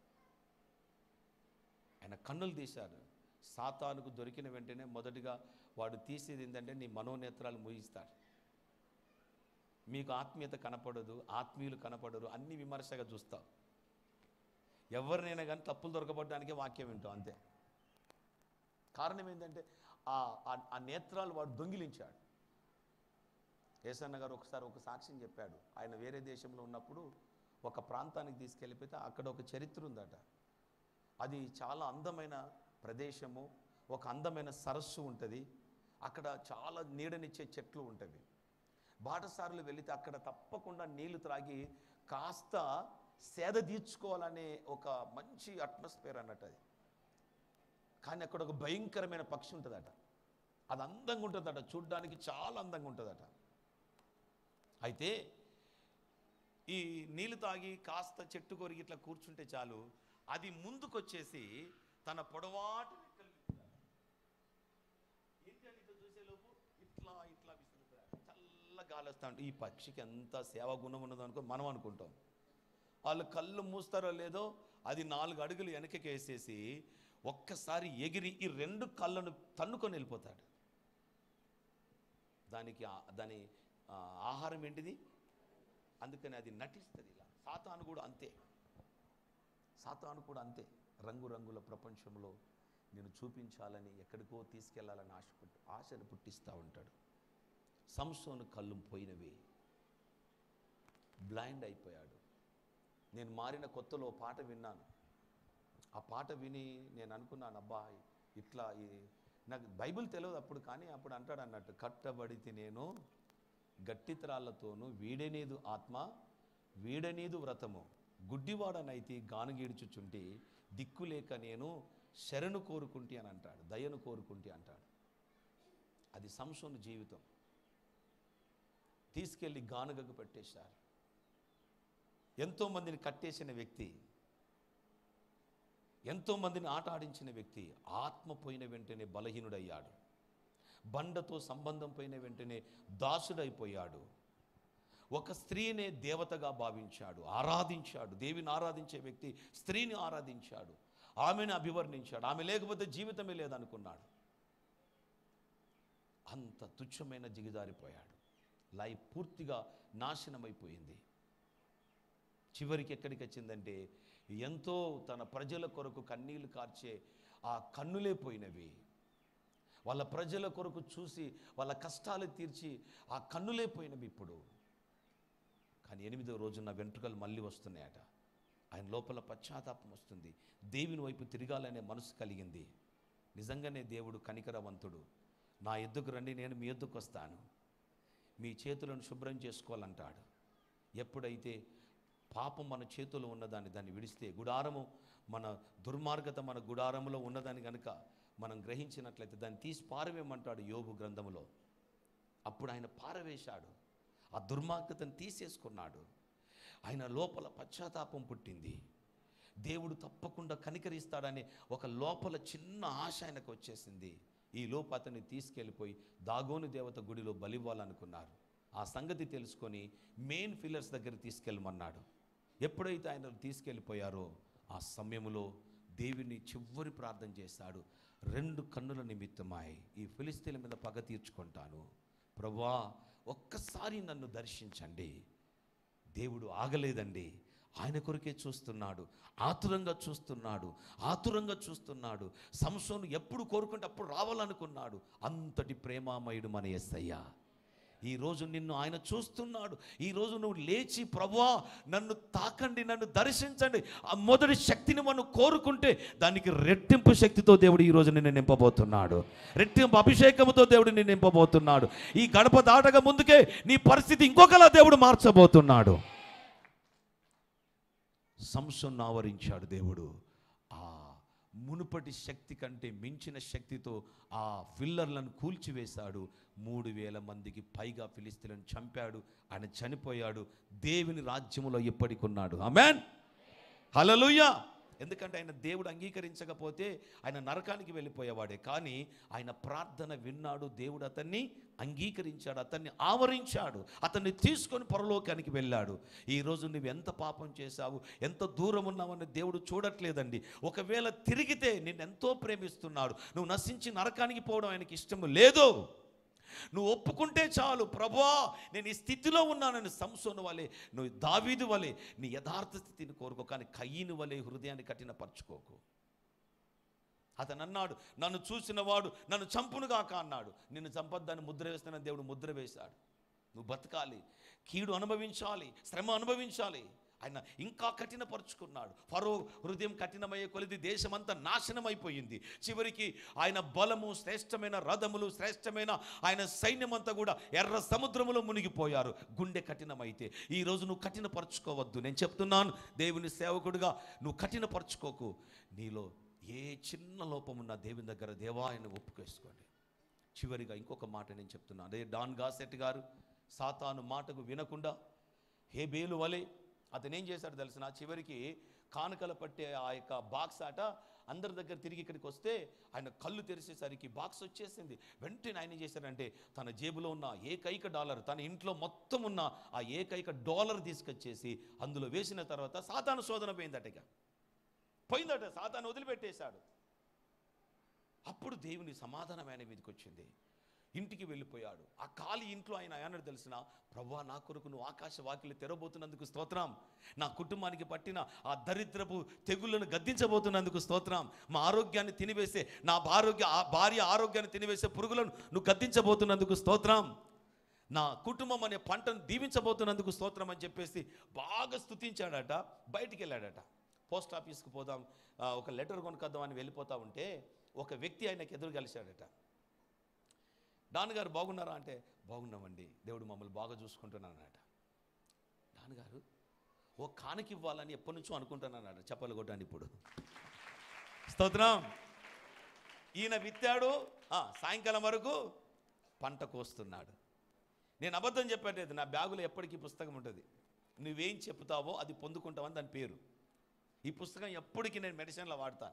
ఆయన కన్నులు తీశారు సాతానుకు దొరికిన వెంటనే మొదటిగా వాడు తీసేది ఏంటంటే నీ మనోనేత్రాలు ముగిస్తాడు మీకు ఆత్మీయత కనపడదు ఆత్మీయులు కనపడరు అన్ని విమర్శగా చూస్తావు ఎవరినైనా కానీ తప్పులు దొరకబడడానికే వాక్యం వింటాం అంతే కారణం ఏంటంటే ఆ ఆ- ఆ నేత్రాలు వాడు దొంగిలించాడు ఏసన్న గారు ఒకసారి ఒక సాక్ష్యం చెప్పాడు ఆయన వేరే దేశంలో ఉన్నప్పుడు ఒక ప్రాంతానికి తీసుకెళ్ళిపోతే అక్కడ ఒక చరిత్ర ఉందట అది చాలా అందమైన ప్రదేశము ఒక అందమైన సరస్సు ఉంటుంది అక్కడ చాలా నీడనిచ్చే చెట్లు ఉంటవి బాటసారులు వెళితే అక్కడ తప్పకుండా నీళ్లు త్రాగి కాస్త సేద తీర్చుకోవాలనే ఒక మంచి అట్మాస్ఫియర్ అన్నట్టు అది కానీ అక్కడ ఒక భయంకరమైన పక్షి ఉంటుందట అది అందంగా ఉంటుందట చూడ్డానికి చాలా అందంగా ఉంటుందట అయితే ఈ నీళ్లు తాగి కాస్త చెట్టు కొరిగి ఇట్లా కూర్చుంటే చాలు అది ముందుకొచ్చేసి తన పొడవాటి రెక్కలు విప్పుతాడు. ఏంటి అని ఇట్లా చూసేలోపు ఇట్లా ఇట్లా విసురుతాడు చల్ల గాలి వస్తా ఉంటుంది. ఈ పక్షికి ఎంత సేవా గుణం ఉన్నదో అనుకో మనం అనుకుంటాం వాళ్ళు కళ్ళు మూస్తారో లేదో అది నాలుగు అడుగులు వెనకకి వేసేసి ఒక్కసారి ఎగిరి ఈ రెండు కళ్ళను తన్నుకొని వెళ్ళిపోతాడు దానికి ఆ- దాని ఆ, ఆహారం ఏంటిది అందుకని అది నటిస్తుంది ఇలా సాతాను కూడా అంతే సాతాను కూడా అంతే రంగురంగుల ప్రపంచంలో నేను చూపించాలని ఎక్కడికో తీసుకెళ్లాలని ఆశ పుట్టి ఆశను పుట్టిస్తూ ఉంటాడు సంసోను కళ్ళు పోయినవి బ్లైండ్ అయిపోయాడు నేను మారిన కొత్తలో పాట విన్నాను ఆ పాట విని నేను అనుకున్నాను అబ్బా ఇట్లా ఈ నాకు బైబిల్ తెలియదు అప్పుడు కానీ అప్పుడు అంటాడు అన్నట్టు కట్టబడితే నేను గట్టితరాలతోనూ వీడనేదు ఆత్మ వీడనేదు వ్రతము గుడ్డివాడనైతే గానుగీడ్చుచుంటి దిక్కులేక నేను శరణు కోరుకుంటి అని అంటాడు దయను కోరుకుంటి అంటాడు అది సంసోను జీవితం తీసుకెళ్ళి గానుగకు పెట్టేశారు ఎంతోమందిని కట్టేసిన వ్యక్తి ఎంతోమందిని ఆట ఆడించిన వ్యక్తి ఆత్మ పోయిన వెంటనే బలహీనుడయ్యాడు బండతో సంబంధం పోయిన వెంటనే దాసుడైపోయాడు ఒక స్త్రీనే దేవతగా భావించాడు ఆరాధించాడు దేవిని ఆరాధించే వ్యక్తి స్త్రీని ఆరాధించాడు ఆమెను అభివర్ణించాడు ఆమె లేకపోతే జీవితమే లేదనుకున్నాడు అంత తుచ్చమైన దిగజారిపోయాడు లైఫ్ పూర్తిగా నాశనమైపోయింది చివరికి ఎక్కడికి వచ్చిందంటే ఎంతో తన ప్రజల కొరకు కన్నీళ్లు కార్చే ఆ కన్నులే పోయినవి వాళ్ళ ప్రజల కొరకు చూసి వాళ్ళ కష్టాలు తీర్చి ఆ కన్నులే పోయినవి ఇప్పుడు కానీ ఎనిమిదో రోజున వెంట్రుకలు మళ్ళీ వస్తున్నాయట ఆయన లోపల పశ్చాత్తాపం వస్తుంది దేవుని వైపు తిరగాలనే మనసు కలిగింది నిజంగానే దేవుడు కనికరవంతుడు నా ఎద్దుకు రండి నేను మీ ఎద్దుకు వస్తాను మీ చేతులను శుభ్రం చేసుకోవాలంటాడు ఎప్పుడైతే పాపం మన చేతుల్లో ఉన్నదాన్ని దాన్ని విడిస్తే గుడారము మన దుర్మార్గత మన గుడారములో ఉన్నదాన్ని కనుక మనం గ్రహించినట్లయితే దాన్ని తీసి పారవేయమంటాడు యోగు గ్రంథములో అప్పుడు ఆయన పారవేశాడు ఆ దుర్మార్గతను తీసేసుకున్నాడు ఆయన లోపల పశ్చాత్తాపం పుట్టింది దేవుడు తప్పకుండా కనికరిస్తాడనే ఒక లోపల చిన్న ఆశ ఆయనకు వచ్చేసింది ఈ లోపు అతన్ని తీసుకెళ్ళిపోయి దాగోని దేవత గుడిలో బలివ్వాలనుకున్నారు ఆ సంగతి తెలుసుకొని మెయిన్ ఫిల్లర్స్ దగ్గర తీసుకెళ్ళమన్నాడు ఎప్పుడైతే ఆయన తీసుకెళ్ళిపోయారో ఆ సమయంలో దేవుని చివరి ప్రార్థన చేశాడు రెండు కన్నుల నిమిత్తమాయి ఈ ఫిలిస్తీన్ల మీద పగ తీర్చుకుంటాను ప్రభా ఒక్కసారి నన్ను దర్శించండి దేవుడు ఆగలేదండి ఆయన కొరకే చూస్తున్నాడు ఆతురంగా చూస్తున్నాడు ఆతురంగా చూస్తున్నాడు సంసోను ఎప్పుడు కోరుకుంటే అప్పుడు రావాలనుకున్నాడు అంతటి ప్రేమామయుడు మన ఎస్సయ్య ఈ రోజు నిన్ను ఆయన చూస్తున్నాడు ఈ రోజు నువ్వు లేచి ప్రభువా నన్ను తాకండి నన్ను దర్శించండి ఆ మొదటి శక్తిని మనం కోరుకుంటే దానికి రెట్టింపు శక్తితో దేవుడు ఈ రోజు నిన్ను నింపబోతున్నాడు రెట్టింపు అభిషేకంతో దేవుడు నిన్ను నింపబోతున్నాడు ఈ గడప దాటగా ముందుకే నీ పరిస్థితి ఇంకొకలా దేవుడు మార్చబోతున్నాడు సంసోను ఆవరించాడు దేవుడు ఆ మునుపటి శక్తి కంటే మించిన శక్తితో ఆ ఫిల్లర్లను కూల్చివేశాడు మూడు వేల మందికి పైగా ఫిలిస్తీన్లను చంపాడు ఆయన చనిపోయాడు దేవుని రాజ్యములో ఇప్పటికున్నాడు ఆమెన్ హలలుయా ఎందుకంటే ఆయన దేవుడు అంగీకరించకపోతే ఆయన నరకానికి వెళ్ళిపోయేవాడే కానీ ఆయన ప్రార్థన విన్నాడు దేవుడు అతన్ని అంగీకరించాడు అతన్ని ఆవరించాడు అతన్ని తీసుకొని పరలోకానికి వెళ్ళాడు ఈరోజు నువ్వు ఎంత పాపం చేశావు ఎంత దూరం ఉన్నావని దేవుడు చూడట్లేదండి ఒకవేళ తిరిగితే నిన్ను ఎంతో ప్రేమిస్తున్నాడు నువ్వు నశించి నరకానికి పోవడం ఆయనకి ఇష్టము లేదు నువ్వు ఒప్పుకుంటే చాలు ప్రభా నేను ఈ స్థితిలో ఉన్నానని సంసోను వలె నువ్వు దావీదు వలె నీ యథార్థ స్థితిని కోరుకో కానీ కయ్యిని వలె హృదయాన్ని కఠినపరచుకోకు అతను అన్నాడు నన్ను చూసిన వాడు నన్ను చంపునుగాక అన్నాడు నిన్ను చంపొద్దని ముద్ర వేస్తున్న దేవుడు ముద్ర వేశాడు నువ్వు బతకాలి కీడు అనుభవించాలి శ్రమ అనుభవించాలి ఆయన ఇంకా కఠినపరుచుకున్నాడు ఫరో హృదయం కఠినమయ్యే కొలిది దేశమంతా నాశనం అయిపోయింది చివరికి ఆయన బలము శ్రేష్టమైన రథములు శ్రేష్టమైన ఆయన సైన్యమంతా కూడా ఎర్ర సముద్రములో మునిగిపోయారు గుండె కఠినమైతే ఈ రోజు నువ్వు కఠినపరచుకోవద్దు నేను చెప్తున్నాను దేవుని సేవకుడిగా నువ్వు కఠినపరచుకోకు నీలో ఏ చిన్న లోపమున్న దేవుని దగ్గర దేవా ఆయన ఒప్పుకేసుకోండి చివరిగా ఇంకొక మాట నేను చెప్తున్నాను అదే డాన్ గాసెట్ గారు సాతాను మాటకు వినకుండా హే బేలు వలె అతను ఏం చేశాడు తెలిసిన చివరికి కానుకల పట్టే ఆ యొక్క బాక్స్ ఆట అందరి దగ్గర తిరిగి ఇక్కడికి వస్తే ఆయన కళ్ళు తెరిచేసరికి బాక్స్ వచ్చేసింది వెంటనే ఆయన ఏం చేశాడంటే తన జేబులో ఉన్న ఏకైక డాలర్ తన ఇంట్లో మొత్తం ఉన్న ఆ ఏకైక డాలర్ తీసుకొచ్చేసి అందులో వేసిన తర్వాత సాతాను శోధన పోయిందట ఇక పోయిందట సాతాను వదిలిపెట్టేశాడు అప్పుడు దేవుని సమాధానం ఆయన మీదకి వచ్చింది ఇంటికి వెళ్ళిపోయాడు ఆ ఖాళీ ఇంట్లో ఆయన ఏమన్నాడు తెలిసిన ప్రభా నా కొరకు నువ్వు ఆకాశ వాకిలు తెరబోతున్నందుకు స్తోత్రం నా కుటుంబానికి పట్టిన ఆ దరిద్రపు తెగుళ్ళను గద్దించబోతున్నందుకు స్తోత్రం మా ఆరోగ్యాన్ని తినివేసే నా ఆరోగ్య ఆ భార్య ఆరోగ్యాన్ని తినివేసే పురుగులను నువ్వు గద్దించబోతున్నందుకు స్తోత్రం నా కుటుంబం అనే పంటను దీవించబోతున్నందుకు స్తోత్రం అని చెప్పేసి బాగా స్తుతించాడట బయటికి వెళ్ళాడట పోస్ట్ ఆఫీస్కి పోదాం ఆ, ఒక లెటర్ కొనుక్కొద్దాం అని వెళ్ళిపోతా ఉంటే ఒక వ్యక్తి ఆయనకు ఎదురు కలిశాడట డాన్ గారు బాగున్నారా అంటే బాగున్నామండి దేవుడు మమ్మల్ని బాగా చూసుకుంటున్నానట డాన్ గారు ఓ కానుక ఇవ్వాలని ఎప్పటి నుంచో అనుకుంటున్నానట చెప్పలు కొట్టండి ఇప్పుడు స్తోత్రం ఈయన విత్తాడు ఆ, సాయంకాలం వరకు పంట కోస్తున్నాడు నేను అబద్ధం చెప్పట్లేదు నా బ్యాగులో ఎప్పటికీ పుస్తకం ఉంటుంది నువ్వేం చెప్తావో అది పొందుకుంటావని దాని పేరు ఈ పుస్తకం ఎప్పటికీ నేను మెడిసిన్లో వాడతాను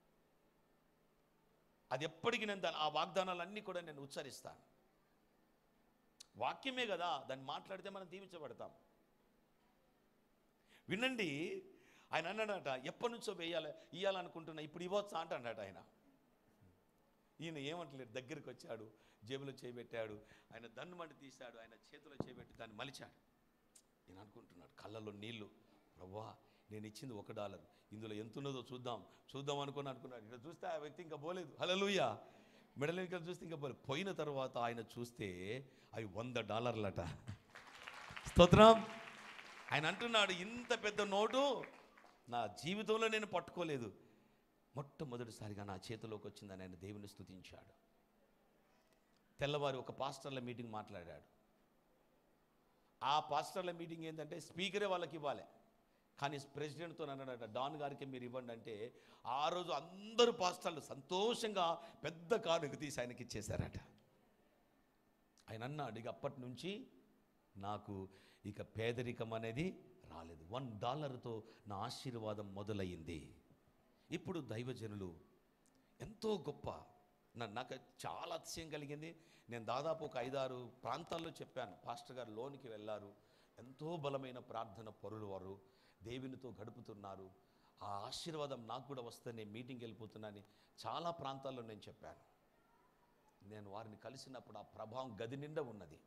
అది ఎప్పటికీ నేను దాని ఆ వాగ్దానాలన్నీ కూడా నేను ఉచ్చరిస్తాను వాక్యమే కదా దాన్ని మాట్లాడితే మనం దీవించబడతాం వినండి ఆయన అన్నాడట ఎప్పటి నుంచో వేయాలి ఇవ్వాలనుకుంటున్నా ఇప్పుడు ఇవ్వచ్చా అంటాడట ఆయన ఈయన ఏమంటలేదు దగ్గరికి వచ్చాడు జేబులో చేయబెట్టాడు ఆయన దన్నుమంటి తీశాడు ఆయన చేతిలో చేయబెట్టి దాన్ని మలిచాడు నేను అనుకుంటున్నాడు కళ్ళల్లో నీళ్లు ప్రవ్వా నేను ఇచ్చింది ఒక డాలర్ ఇందులో ఎంత ఉన్నదో చూద్దాం చూద్దాం అనుకుని అనుకున్నాడు ఇక్కడ చూస్తే ఆ వ్యక్తి ఇంకా పోలేదు హలలుయ మెడల్ ఇంకా చూస్తే ఇంకా పోలేదు పోయిన తర్వాత ఆయన చూస్తే అవి వంద డాలర్లట స్తోత్రం ఆయన అంటున్నాడు ఇంత పెద్ద నోటు నా జీవితంలో నేను పట్టుకోలేదు మొట్టమొదటిసారిగా నా చేతిలోకి వచ్చిందని ఆయన దేవుని స్తుతించాడు తెల్లవారి ఒక పాస్టర్ల మీటింగ్ మాట్లాడాడు ఆ పాస్టర్ల మీటింగ్ ఏంటంటే స్పీకరే వాళ్ళకి ఇవ్వాలి కానీ ప్రెసిడెంట్తో అన్నాడట డాన్ గారికి మీరు ఇవ్వండి అంటే ఆ రోజు అందరూ పాస్టర్లు సంతోషంగా పెద్ద కానుక తీసి ఆయనకి ఇచ్చేశారట ఆయన అన్నాడు ఇక అప్పటి నుంచి నాకు ఇక పేదరికం అనేది రాలేదు వన్ డాలర్తో నా ఆశీర్వాదం మొదలయ్యింది ఇప్పుడు దైవజనులు ఎంతో గొప్ప నా- నాకు చాలా అతిశయం కలిగింది నేను దాదాపు ఒక ఐదారు ప్రాంతాల్లో చెప్పాను పాస్టర్ గారు లోనికి వెళ్ళారు ఎంతో బలమైన ప్రార్థన పరులు వారు దేవునితో గడుపుతున్నారు ఆ ఆశీర్వాదం నాకు కూడా వస్తే నేను మీటింగ్కి వెళ్ళిపోతున్నానని చాలా ప్రాంతాల్లో నేను చెప్పాను నేను వారిని కలిసినప్పుడు ఆ ప్రభావం గది నిండా ఉన్నది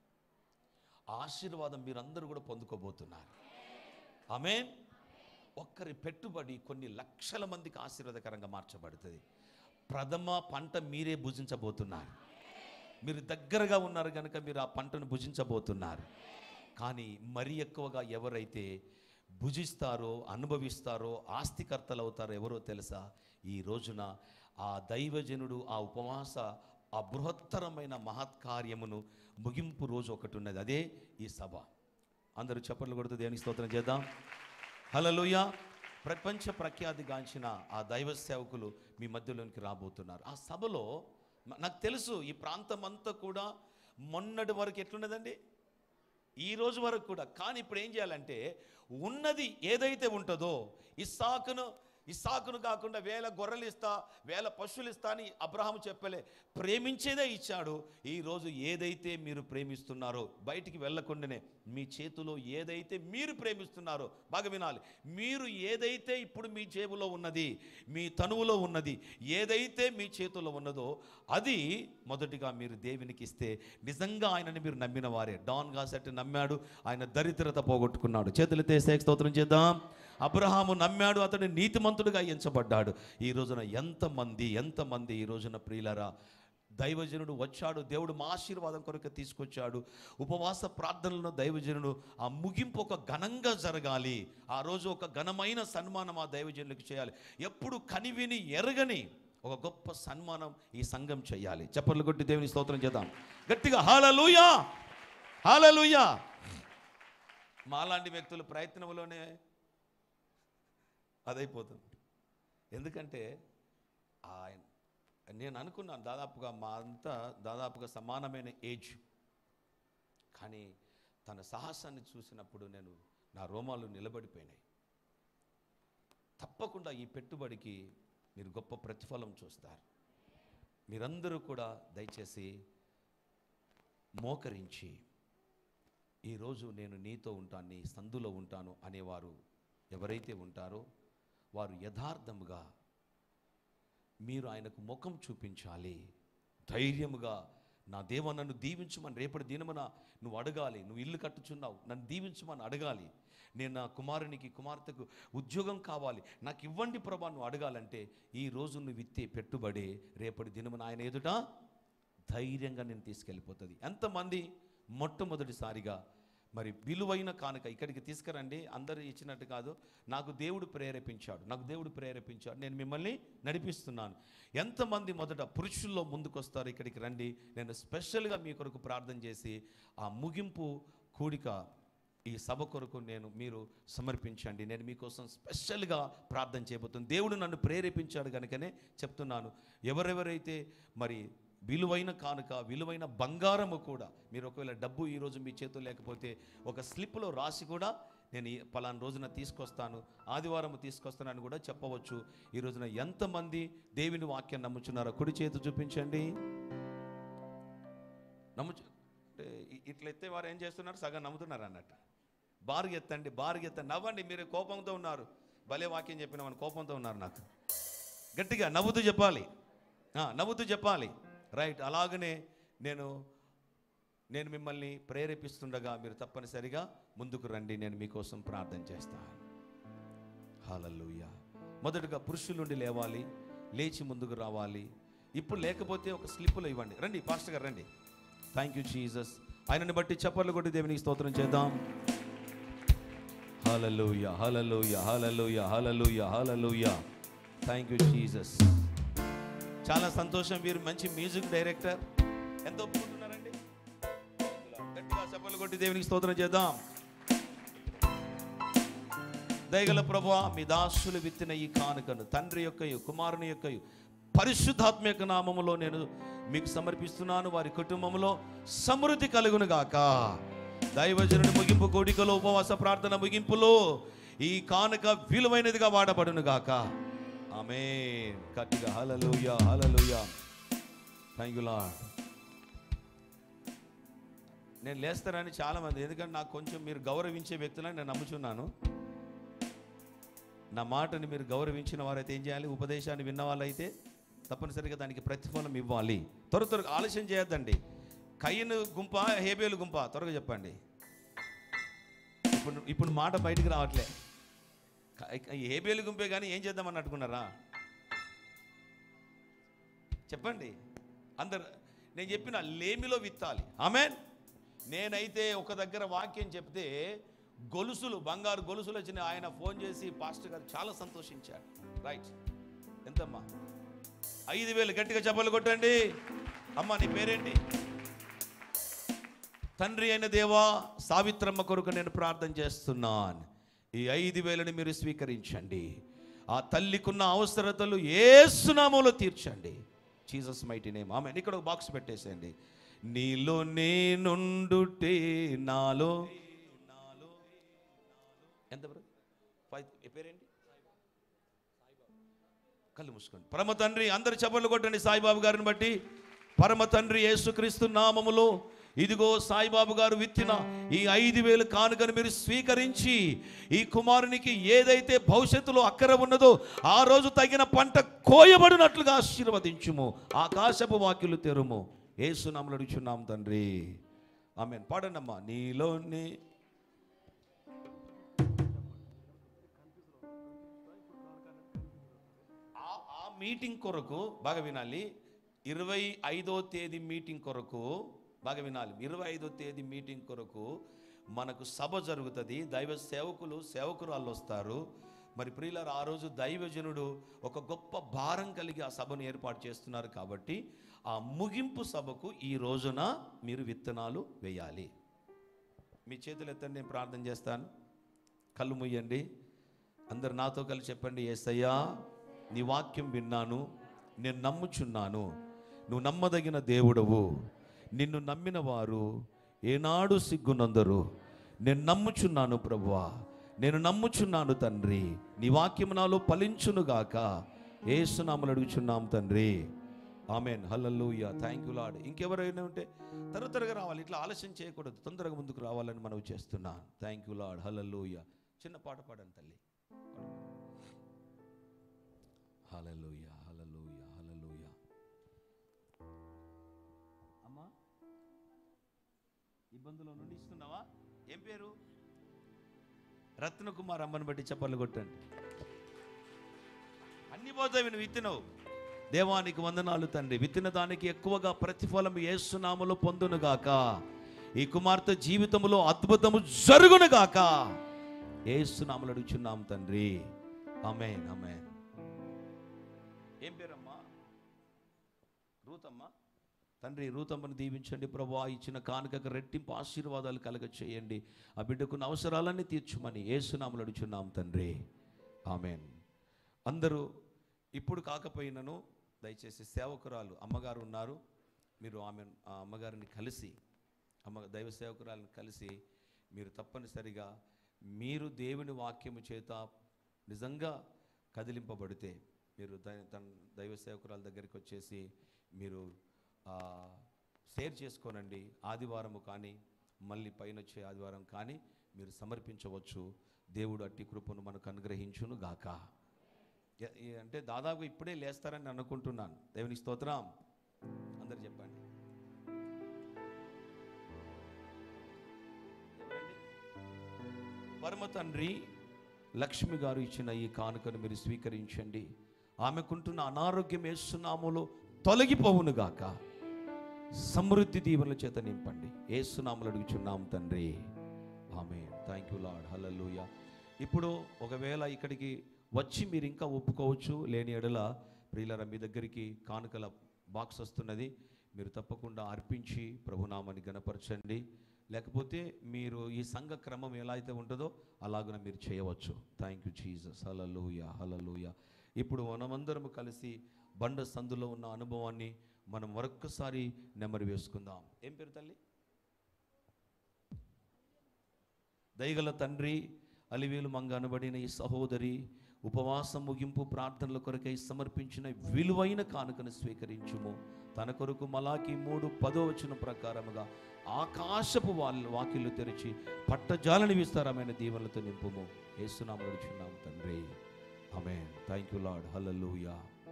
ఆ ఆశీర్వాదం మీరందరూ కూడా పొందుకోబోతున్నారు ఆమేన్ ఒక్కరి పెట్టుబడి కొన్ని లక్షల మందికి ఆశీర్వాదకరంగా మార్చబడుతుంది ప్రథమ పంట మీరే భుజించబోతున్నారు మీరు దగ్గరగా ఉన్నారు కనుక మీరు ఆ పంటను భుజించబోతున్నారు కానీ మరి ఎక్కువగా ఎవరైతే భుజిస్తారో అనుభవిస్తారో ఆస్తికర్తలు అవుతారో ఎవరో తెలుసా ఈ రోజున ఆ దైవజనుడు ఆ ఉపవాస ఆ బృహత్తరమైన మహత్కార్యమును ముగింపు రోజు ఒకటి ఉన్నది అదే ఈ సభ అందరూ చప్పట్లు కొడుతూ దేవునికి స్తోత్రం చేద్దాం హలలుయ ప్రపంచ ప్రఖ్యాతిగాంచిన ఆ దైవ సేవకులు మీ మధ్యలోనికి రాబోతున్నారు ఆ సభలో మ- నాకు తెలుసు ఈ ప్రాంతం అంతా కూడా మొన్నటి వరకు ఎట్లున్నదండి ఈ రోజు వరకు కూడా కానీ ఇప్పుడు ఏం చేయాలంటే ఉన్నది ఏదైతే ఉంటుందో ఇస్సాకును ఇస్సాకును కాకుండా వేల గొర్రెలు ఇస్తా వేల పశువులు ఇస్తా అని అబ్రహాము చెప్పలే ప్రేమించేదే ఇచ్చాడు ఈ రోజు ఏదైతే మీరు ప్రేమిస్తున్నారో బయటికి వెళ్ళకుండానే మీ చేతిలో ఏదైతే మీరు ప్రేమిస్తున్నారో బాగా వినాలి మీరు ఏదైతే ఇప్పుడు మీ జేబులో ఉన్నది మీ తనువులో ఉన్నది ఏదైతే మీ చేతిలో ఉన్నదో అది మొదటిగా మీరు దేవునికి ఇస్తే నిజంగా ఆయనని మీరు నమ్మిన వారే డాన్ గాసెట్ నమ్మాడు ఆయన దరిద్రత పోగొట్టుకున్నాడు చేతులు తీసే స్తోత్రం చేద్దాం అబ్రహాము నమ్మాడు అతడు నీతిమంతుడిగా ఎంచబడ్డాడు ఈ రోజున ఎంతమంది ఎంతమంది ఈ రోజున ప్రియులరా దైవజనుడు వచ్చాడు దేవుడు మా ఆశీర్వాదం కొరకు తీసుకొచ్చాడు ఉపవాస ప్రార్థనలను దైవజనుడు ఆ ముగింపు ఒక ఘనంగా జరగాలి ఆ రోజు ఒక ఘనమైన సన్మానం ఆ దైవజనులకు చేయాలి ఎప్పుడు కనివిని ఎరగని ఒక గొప్ప సన్మానం ఈ సంఘం చేయాలి చప్పట్లు కొట్టి దేవుని స్తోత్రం చేద్దాం గట్టిగా హాలలుయా హాలలుయా మాలాంటి వ్యక్తులు ప్రయత్నంలోనే అదైపోతుంది ఎందుకంటే ఆయన నేను అనుకున్నాను దాదాపుగా మా అంతా దాదాపుగా సమానమైన ఏజ్ కానీ తన సాహసాన్ని చూసినప్పుడు నేను నా రోమాలు నిలబడిపోయినాయి తప్పకుండా ఈ పెట్టుబడికి మీరు గొప్ప ప్రతిఫలం చూస్తారు మీరందరూ కూడా దయచేసి మోకరించి ఈరోజు నేను నీతో ఉంటాను నీ సందులో ఉంటాను అనేవారు ఎవరైతే ఉంటారో వారు యథార్థముగా మీరు ఆయనకు ముఖం చూపించాలి ధైర్యముగా నా దేవ నన్ను దీవించమని రేపటి దినమున నువ్వు అడగాలి నువ్వు ఇల్లు కట్టుచున్నావు నన్ను దీవించమని అడగాలి నేను నా కుమారునికి కుమార్తెకు ఉద్యోగం కావాలి నాకు ఇవ్వండి ప్రభా నువ్వు అడగాలంటే ఈ రోజు నువ్వు విత్తే పెట్టుబడి రేపటి దినమున ఆయన ఎదుట ధైర్యంగా నేను తీసుకెళ్ళిపోతుంది ఎంతమంది మొట్టమొదటిసారిగా మరి విలువైన కానుక ఇక్కడికి తీసుకురండి అందరూ ఇచ్చినట్టు కాదు నాకు దేవుడు ప్రేరేపించాడు నాకు దేవుడు ప్రేరేపించాడు నేను మిమ్మల్ని నడిపిస్తున్నాను ఎంతమంది మొదట పురుషుల్లో ముందుకొస్తారు ఇక్కడికి రండి నేను స్పెషల్గా మీ కొరకు ప్రార్థన చేసి ఆ ముగింపు కూడిక ఈ సభ కొరకు నేను మీరు సమర్పించండి నేను మీకోసం స్పెషల్గా ప్రార్థన చేయబోతున్నాను దేవుడు నన్ను ప్రేరేపించాడు కనుకనే చెప్తున్నాను ఎవరెవరైతే మరి విలువైన కానుక విలువైన బంగారము కూడా మీరు ఒకవేళ డబ్బు ఈరోజు మీ చేతుల్లో లేకపోతే ఒక స్లిప్లో రాసి కూడా నేను ఈ పలానా రోజున తీసుకొస్తాను ఆదివారం తీసుకొస్తానని కూడా చెప్పవచ్చు ఈ రోజున ఎంతమంది దేవుని వాక్యం నమ్ముచున్నారో కుడి చేతి చూపించండి నమ్ముచు అంటే ఇ- ఇట్లా ఎత్తే వారు ఏం చేస్తున్నారు సగం నమ్ముతున్నారు అన్నట్టు బారుగా ఎత్తండి బారుగా ఎత్తండి నవ్వండి మీరు కోపంతో ఉన్నారు భలే వాక్యం చెప్పిన మన కోపంతో ఉన్నారు నాకు గట్టిగా నవ్వుతూ చెప్పాలి ఆ, నవ్వుతూ చెప్పాలి రైట్ అలాగనే నేను నేను మిమ్మల్ని ప్రేరేపిస్తుండగా మీరు తప్పనిసరిగా ముందుకు రండి నేను మీకోసం ప్రార్థన చేస్తాను హాలల్లుయ మొదటగా పురుషులుండి లేవాలి లేచి ముందుకు రావాలి ఇప్పుడు లేకపోతే ఒక స్లిప్పులో ఇవ్వండి రండి పాస్టర్ గారు రండి థ్యాంక్ యూ జీసస్ ఆయనని బట్టి చప్పట్లు కొట్టి దేవునికి స్తోత్రం చేద్దాం హలలుయ హలలుయ హలలుయ హలలుయ హలలుయ థ్యాంక్ యూ జీసస్ చాలా సంతోషం వీరు మంచి మ్యూజిక్ డైరెక్టర్ ఎంత ఒప్పుకుంటున్నారండి గట్టిగా చప్పట్లు కొట్టి దేవునికి స్తోత్రం చేద్దాం దయగల ప్రభా మీ దాసులు విత్తిన ఈ కానుకను తండ్రి యొక్కయు కుమారుని యొక్కయు పరిశుద్ధాత్మ యొక్క నామములో నేను మీకు సమర్పిస్తున్నాను వారి కుటుంబంలో సమృద్ధి కలుగును గాక దైవజనుడి ముగింపు కోడికలో ఉపవాస ప్రార్థన ముగింపులో ఈ కానుక విలువైనదిగా వాడబడును గాక ఆమె గట్టిగా హలలుయ హలలుయ థ్యాంక్ యూ లాడ్ నేను లేస్తానని చాలామంది ఎందుకంటే నాకు కొంచెం మీరు గౌరవించే వ్యక్తులని నేను నమ్ముచున్నాను నా మాటని మీరు గౌరవించిన వారైతే ఏం చేయాలి ఉపదేశాన్ని విన్న వాళ్ళైతే తప్పనిసరిగా దానికి ప్రతిఫలం ఇవ్వాలి త్వర త్వరగా ఆలస్యం చేయొద్దండి కయ్యను గుంప హేబేలు గుంప త్వరగా చెప్పండి ఇప్పుడు ఇప్పుడు మాట బయటికి రావట్లే క- హేబేలు గుంపే కానీ ఏం చేద్దామని అట్టుకున్నారా చెప్పండి అందరు నేను చెప్పిన లేమిలో విత్తాలి ఆమెన్ నేనైతే ఒక దగ్గర వాక్యం చెప్తే గొలుసులు బంగారు గొలుసులు వచ్చిన ఆయన ఫోన్ చేసి పాస్టర్ గారు చాలా సంతోషించాడు రైట్ ఎంతమ్మా ఐదు వేలు గట్టిగా చెప్పలు కొట్టండి అమ్మా నీ పేరేంటి తండ్రి అయిన దేవా సావిత్రమ్మ కొరకు నేను ప్రార్థన చేస్తున్నాను ఈ ఐదు వేలని మీరు స్వీకరించండి ఆ తల్లికున్న అవసరతలు ఏసునామంలో తీర్చండి జీసస్ మైటీ నేమ్ ఆమె ఇక్కడ ఒక బాక్స్ పెట్టేసేయండి నీలో నేనుండుటే నాలో ఎంత బ్రో ఫైవ్ ఏ పేరేంటి కళ్ళు మూసుకోండి పరమ తండ్రి అందరు చప్పట్లు కొట్టండి సాయిబాబు గారిని బట్టి పరమ తండ్రి యేసుక్రీస్తు నామములో ఇదిగో సాయిబాబు గారు విత్తిన ఈ ఐదు వేలు కానుకను మీరు స్వీకరించి ఈ కుమారునికి ఏదైతే భవిష్యత్తులో అక్కర ఉన్నదో ఆ రోజు తగిన పంట కోయబడినట్లుగా ఆశీర్వదించుము ఆకాశపు వాక్యులు తెరుము ఏసునాములు అడుగుచున్నాం తండ్రి ఆమె పాడండమ్మా నీలోనే ఆ- ఆ మీటింగ్ కొరకు బాగా వినాలి ఇరవై ఐదో తేదీ మీటింగ్ కొరకు బాగా వినాలి ఇరవై ఐదో తేదీ మీటింగ్ కొరకు మనకు సభ జరుగుతుంది దైవ సేవకులు సేవకురాళ్ళు వస్తారు మరి ప్రియులారు ఆ రోజు దైవజనుడు ఒక గొప్ప భారం కలిగి ఆ సభను ఏర్పాటు చేస్తున్నారు కాబట్టి ఆ ముగింపు సభకు ఈ రోజున మీరు విత్తనాలు వేయాలి మీ చేతులు ఎత్తండి నేను ప్రార్థన చేస్తాను కళ్ళు ముయ్యండి అందరు నాతో కలిసి చెప్పండి ఏసయ్యా నీ వాక్యం విన్నాను నేను నమ్ముచున్నాను నువ్వు నమ్మదగిన దేవుడవు నిన్ను నమ్మిన వారు ఏనాడు సిగ్గునందరు నేను నమ్ముచున్నాను ప్రభువా నేను నమ్ముచున్నాను తండ్రి నీ వాక్యం నాలో ఫలించునుగాక ఏసునామలు అడుగుచున్నాం తండ్రి ఆమెన్ హల్లెలూయ థ్యాంక్ యూ లాడ్ ఇంకెవరైనా ఉంటే త్వర త్వరగా రావాలి ఇట్లా ఆలస్యం చేయకూడదు తొందరగా ముందుకు రావాలని మనవి చేస్తున్నాను థ్యాంక్ యూ లాడ్ హల్లెలూయ చిన్న పాట పాడండి తల్లి హల్లెలూయ హల్లెలూయ హల్లెలూయ అమ్మా ఇబ్బందుల నుండి ఇస్తున్నావా ఏం పేరు రత్నకుమార్ అమ్మని బట్టి చెప్పలు కొట్టండి అన్ని పోతాయి నువ్వు విత్తినవు దేవానికి వందనాలు తండ్రి విత్తిన దానికి ఎక్కువగా ప్రతిఫలం ఏసునామలో పొందునుగాక ఈ కుమార్తె జీవితంలో అద్భుతము జరుగునుగాక ఏసునామలు అడుగుచున్నాం తండ్రి అమేన్ అమేన్ ఏం పేరమ్మా రూతమ్మ తండ్రి రూతమ్మను దీవించండి ప్రభా ఇచ్చిన కానుకకు రెట్టింపు ఆశీర్వాదాలు కలగ చేయండి ఆ బిడ్డకున్న అవసరాలన్నీ తీర్చుమని ఏసునామలు అడుచున్నాం తండ్రి ఆమెన్ అందరూ ఇప్పుడు కాకపోయినను దయచేసి సేవకురాలు అమ్మగారు ఉన్నారు మీరు ఆమె ఆ అమ్మగారిని కలిసి అమ్మ దైవ సేవకురాలను కలిసి మీరు తప్పనిసరిగా మీరు దేవుని వాక్యము చేత నిజంగా కదిలింపబడితే మీరు దై- తన దైవ సేవకురాల దగ్గరికి వచ్చేసి మీరు ఆ, షేర్ చేసుకోనండి ఆదివారము కానీ మళ్ళీ పైన వచ్చే ఆదివారం కానీ మీరు సమర్పించవచ్చు దేవుడు అట్టి కృపను మనకు అనుగ్రహించును గాక ఎ- ఎ- అంటే దాదాపు ఇప్పుడే లేస్తారని అనుకుంటున్నాను దేవునికి స్తోత్రం అందరు చెప్పండి ఎవరండి? పరమ తండ్రి లక్ష్మి గారు ఇచ్చిన ఈ కానుకను మీరు స్వీకరించండి ఆమెకుంటున్న అనారోగ్యం వేస్తున్నాములో తొలగిపోవునుగాక సమృద్ధి దీవెనల చేత నింపండి ఏసునాములు అడుగుచున్నాం తండ్రి ఆమె థ్యాంక్ యూ లాడ్ హల్లెలూయా ఇప్పుడు ఒకవేళ ఇక్కడికి వచ్చి మీరు ఇంకా ఒప్పుకోవచ్చు లేని ఎడల ప్రియులర మీ దగ్గరికి కానుకల బాక్స్ వస్తున్నది మీరు తప్పకుండా అర్పించి ప్రభునామాన్ని గణపరచండి లేకపోతే మీరు ఈ సంఘ క్రమం ఎలా అయితే ఉంటుందో అలాగున మీరు చేయవచ్చు థ్యాంక్ యూ జీసస్ హలలుయ హలలుయ ఇప్పుడు మనమందరం కలిసి బండ సందులో ఉన్న అనుభవాన్ని మనం మరొక్కసారి నెమరు వేసుకుందాం ఏం పేరు తల్లి దయగల తండ్రి అలివేలు మంగ అనబడిన ఈ సహోదరి ఉపవాసం ముగింపు ప్రార్థనల కొరకై సమర్పించిన విలువైన కానుకను స్వీకరించుము తన కొరకు మలాకి మూడు పదో వచ్చిన ప్రకారముగా ఆకాశపు వాళ్ళు వాకిళ్ళు తెరిచి పట్టజాలని విస్తారమైన దీవెనలతో నింపుము ఏసునామం నడుచున్నాం తండ్రి ఆమె థ్యాంక్ యూ లాడ్ హల్లెలూయా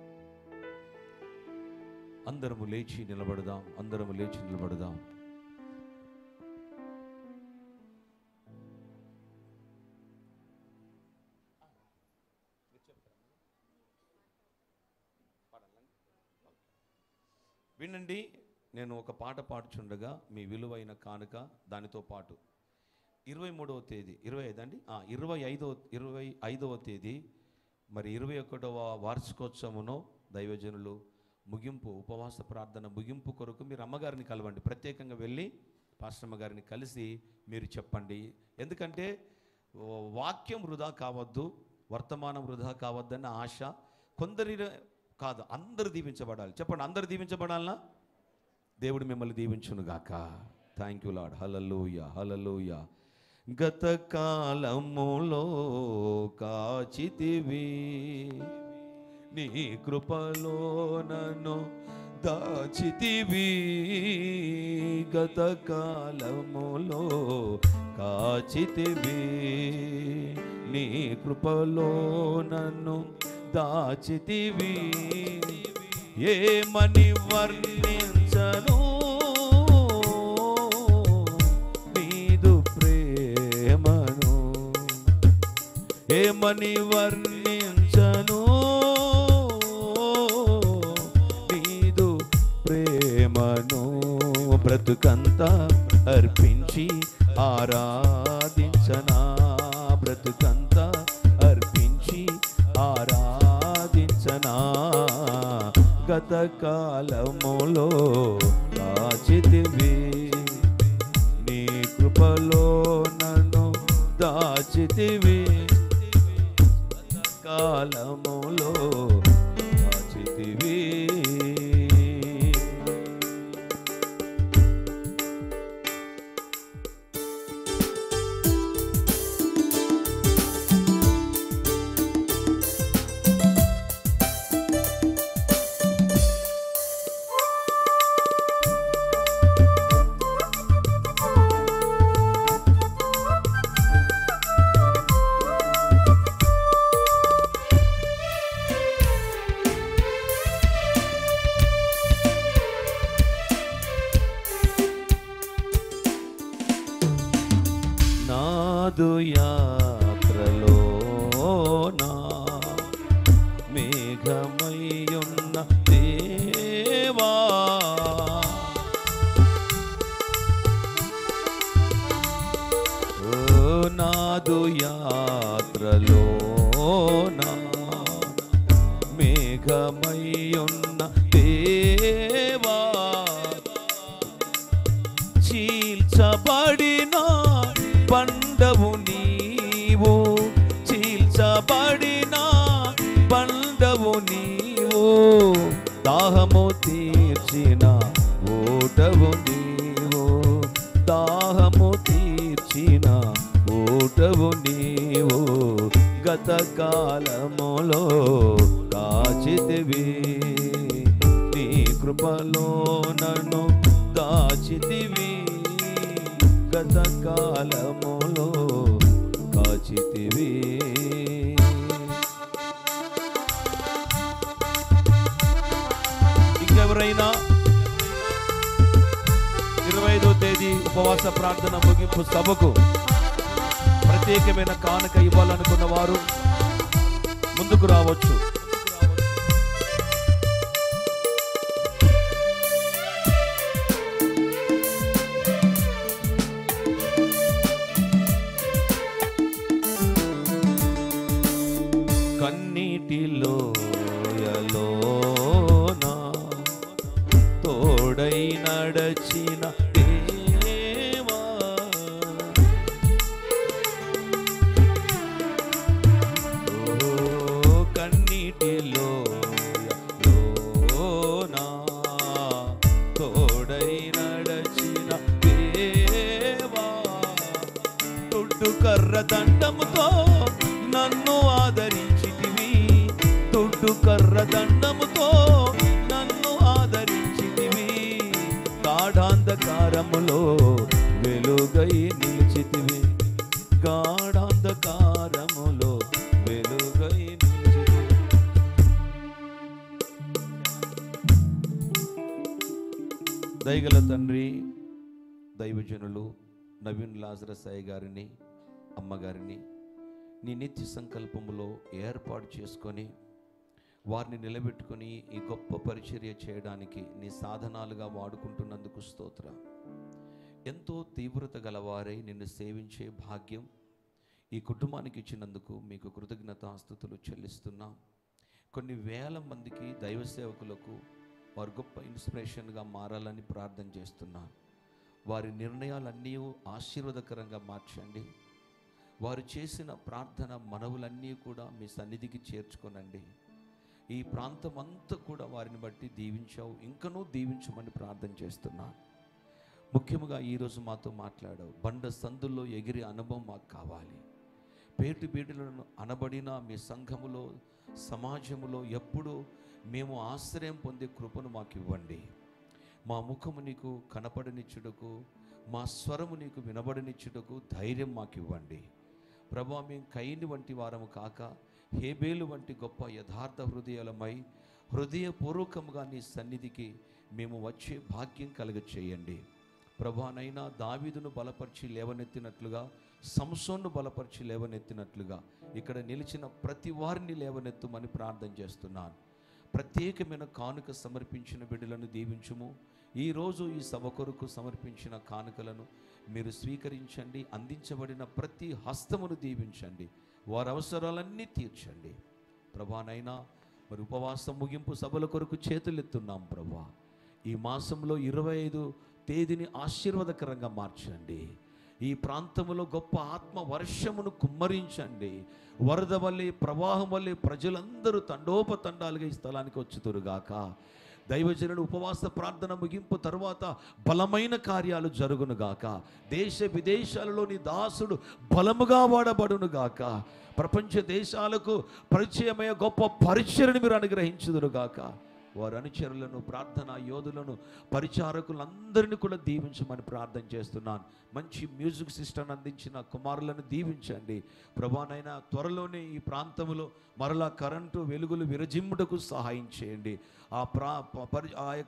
అందరము లేచి నిలబడదాం అందరము లేచి నిలబడదాం వినండి నేను ఒక పాట పాడుచుండగా మీ విలువైన కానుక దానితో పాటు ఇరవై మూడవ తేదీ ఇరవై ఐదు అండి ఆ, ఇరవై ఐదవ ఇరవై ఐదవ తేదీ మరి ఇరవై ఒకటవ వార్షికోత్సవమును దైవజనులు ముగింపు ఉపవాస ప్రార్థన ముగింపు కొరకు మీరు అమ్మగారిని కలవండి ప్రత్యేకంగా వెళ్ళి పాస్టమ్మ గారిని కలిసి మీరు చెప్పండి ఎందుకంటే ఓ, వాక్యం వృధా కావద్దు వర్తమానం వృధా కావద్దన్న ఆశ కొందరి కాదు అందరు దీవించబడాలి చెప్పండి అందరు దీవించబడాలనా దేవుడు మిమ్మల్ని దీవించునుగాక థ్యాంక్ యూ లాడ్ హలలుయ హలలుయ గత కాలములో కాచితివి నీ కృపలో నన్ను దాచితివి గత కాలములో కాచితివి నీ కృపలో నన్ను దాచితివి ఏమని వర్ణించను నీదు ప్రేమను ఏమని వర్ణించను నీదు ప్రేమను బ్రతుకంతా అర్పించి ఆరాధించనా బ్రతుకంతా అర్పించి ఆరాధించనా గత కాలములో దాచితివి నీ కృపలో నన్ను దాచితివి కాలములో దాచితివి నాదు యాత్రలో నా మేఘమయ్యున్న దేవా ఓ నాదు యాత్రలో నా మేఘమయ్యున్న దేవా చీల్చబడిన పండవు నీవు చీల్చబడిన పండవు నీవు దాహము తీర్చిన ఓటవు నీవు దాహము తీర్చిన ఓటవు నీవు గత కాలములో కాచితివి నీ కృపలో నన్ను దాచితివి గత కాలములో కాచితివి ఇంకెవరైనా ఇరవై ఐదో తేదీ ఉపవాస ప్రార్థన ముగింపు సభకు ప్రత్యేకమైన కానుక ఇవ్వాలనుకున్న వారు ముందుకు రావచ్చు కన్నీటిలో యలోనా తోడై నడచిన దేవా ఓ కన్నీటిలో యలోనా తోడై నడచిన దేవా తుడ్డు కర్ర దండముతో నన్ను ఆదరించితివి తుడ్డు కర్ర దండముతో నన్ను ఆదరించితివి గాఢాంధకారములో వెలుగై నిలిచితివి గాఢాంధకారములో వెలుగై నిలిచితివి దయగల తండ్రి దైవజనులు నవీన్ లాజరసాయి గారిని అమ్మగారిని నీ నిత్య సంకల్పములో ఏర్పాటు చేసుకొని వారిని నిలబెట్టుకొని ఈ గొప్ప పరిచర్య చేయడానికి నీ సాధనాలుగా వాడుకుంటున్నందుకు స్తోత్ర ఎంతో తీవ్రత గలవారై నిన్ను సేవించే భాగ్యం ఈ కుటుంబానికి ఇచ్చినందుకు మీకు కృతజ్ఞతాస్థుతులు చెల్లిస్తున్నాం కొన్ని వేల మందికి దైవ సేవకులకు వారు గొప్ప ఇన్స్పిరేషన్గా మారాలని ప్రార్థన చేస్తున్నాను వారి నిర్ణయాలన్నీ ఆశీర్వాదకరంగా మార్చండి వారు చేసిన ప్రార్థన మనవులన్నీ కూడా మీ సన్నిధికి చేర్చుకొనండి ఈ ప్రాంతం అంతా కూడా వారిని బట్టి దీవించావు ఇంకనూ దీవించమని ప్రార్థన చేస్తున్నాను ముఖ్యంగా ఈరోజు మాతో మాట్లాడావు బండ సందుల్లో ఎగిరే అనుభవం మాకు కావాలి పేటు బీడులను అనబడిన మీ సంఘములో సమాజములో ఎప్పుడూ మేము ఆశ్రయం పొందే కృపను మాకు ఇవ్వండి మా ముఖము నీకు కనపడనిచ్చుటకు మా స్వరము నీకు వినబడనిచ్చుటకు ధైర్యం మాకు ఇవ్వండి ప్రభా మేము కైని వంటి వారము కాక హేబేలు వంటి గొప్ప యథార్థ హృదయాలమై హృదయపూర్వకంగా నీ సన్నిధికి మేము వచ్చే భాగ్యం కలుగ చేయండి ప్రభానైనా దావీదును బలపరిచి లేవనెత్తినట్లుగా సంసోన్ను బలపరిచి లేవనెత్తినట్లుగా ఇక్కడ నిలిచిన ప్రతి వారిని లేవనెత్తుమని ప్రార్థన చేస్తున్నాను ప్రత్యేకమైన కానుక సమర్పించిన బిడ్డలను దీవించుము ఈరోజు ఈ సభ కొరకు సమర్పించిన కానుకలను మీరు స్వీకరించండి అందించబడిన ప్రతి హస్తమును దీవించండి వారి అవసరాలన్నీ తీర్చండి ప్రభానైనా మరి ఉపవాసం ముగింపు సభల కొరకు చేతులెత్తున్నాం ప్రభా ఈ మాసంలో ఇరవై ఐదు తేదీని ఆశీర్వాదకరంగా మార్చండి ఈ ప్రాంతంలో గొప్ప ఆత్మ వర్షమును కుమ్మరించండి వరద వల్లే ప్రవాహం వల్లే ప్రజలందరూ తండోపతండాలుగా ఈ స్థలానికి వచ్చుతురుగాక దైవజనుడు ఉపవాస ప్రార్థన ముగింపు తర్వాత బలమైన కార్యాలు జరుగునుగాక దేశ విదేశాలలోని దాసుడు బలముగా వాడబడునుగాక ప్రపంచ దేశాలకు పరిచయమయ్యే గొప్ప పరిచయను మీరు అనుగ్రహించుదురుగాక వారి అనుచరులను ప్రార్థన యోధులను పరిచారకులందరినీ కూడా దీవించమని ప్రార్థన చేస్తున్నాను మంచి మ్యూజిక్ సిస్టమ్ అందించిన కుమారులను దీవించండి ప్రభానైనా త్వరలోనే ఈ ప్రాంతంలో మరలా కరెంటు వెలుగులు విరజిమ్ముటకు సహాయం చేయండి ఆ ప్రా ప- పరి ఆ యొక్క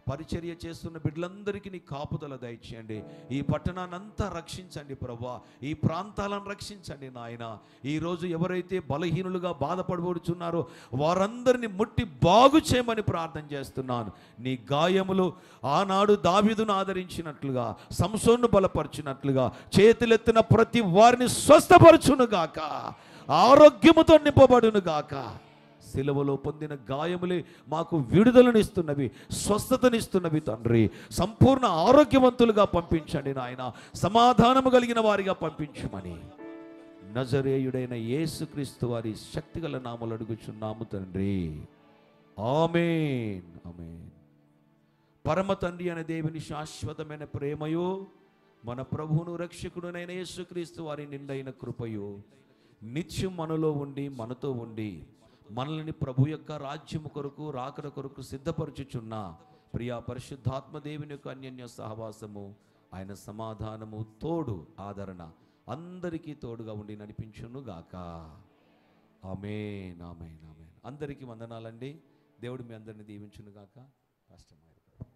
పరిచర్య చేస్తున్న బిడ్డలందరికీ నీ కాపుదల దయచేయండి ఈ పట్టణాన్నంతా రక్షించండి ప్రభా ఈ ప్రాంతాలను రక్షించండి నాయన ఈరోజు ఎవరైతే బలహీనులుగా బాధపడబడుచున్నారో వారందరిని ముట్టి బాగు చేయమని ప్రార్థన చేస్తున్నాను నీ గాయములు ఆనాడు దావీదును ఆదరించినట్లుగా సంసోన్ను బలపరిచినట్లుగా చేతులెత్తిన ప్రతి వారిని స్వస్థపరచునుగాక ఆరోగ్యముతో నింపబడునుగాక సిలువలో పొందిన గాయములే మాకు విడుదలనిస్తున్నవి స్వస్థతనిస్తున్నవి తండ్రి సంపూర్ణ ఆరోగ్యవంతులుగా పంపించండి నాయన సమాధానము కలిగిన వారిగా పంపించమని నజరేయుడైన యేసుక్రీస్తు వారి శక్తిగల నామలు అడుగుచున్నాము తండ్రి ఆమేన్ ఆమేన్ పరమ తండ్రి అనే దేవుని శాశ్వతమైన ప్రేమయో మన ప్రభువును రక్షకుడునైన యేసుక్రీస్తు వారి నిండైన కృపయో నిత్యం మనలో ఉండి మనతో ఉండి మనల్ని ప్రభు యొక్క రాజ్యము కొరకు రాకడ కొరకు సిద్ధపరచుచున్న ప్రియా పరిశుద్ధాత్మ దేవుని యొక్క అన్యన్య సహవాసము ఆయన సమాధానము తోడు ఆదరణ అందరికీ తోడుగా ఉండి నడిపించును గాక ఆమేన్ ఆమేన్ ఆమేన్ అందరికీ వందనాలండి దేవుడు మీ అందరిని దీవించును గాక కష్టమైపోయింది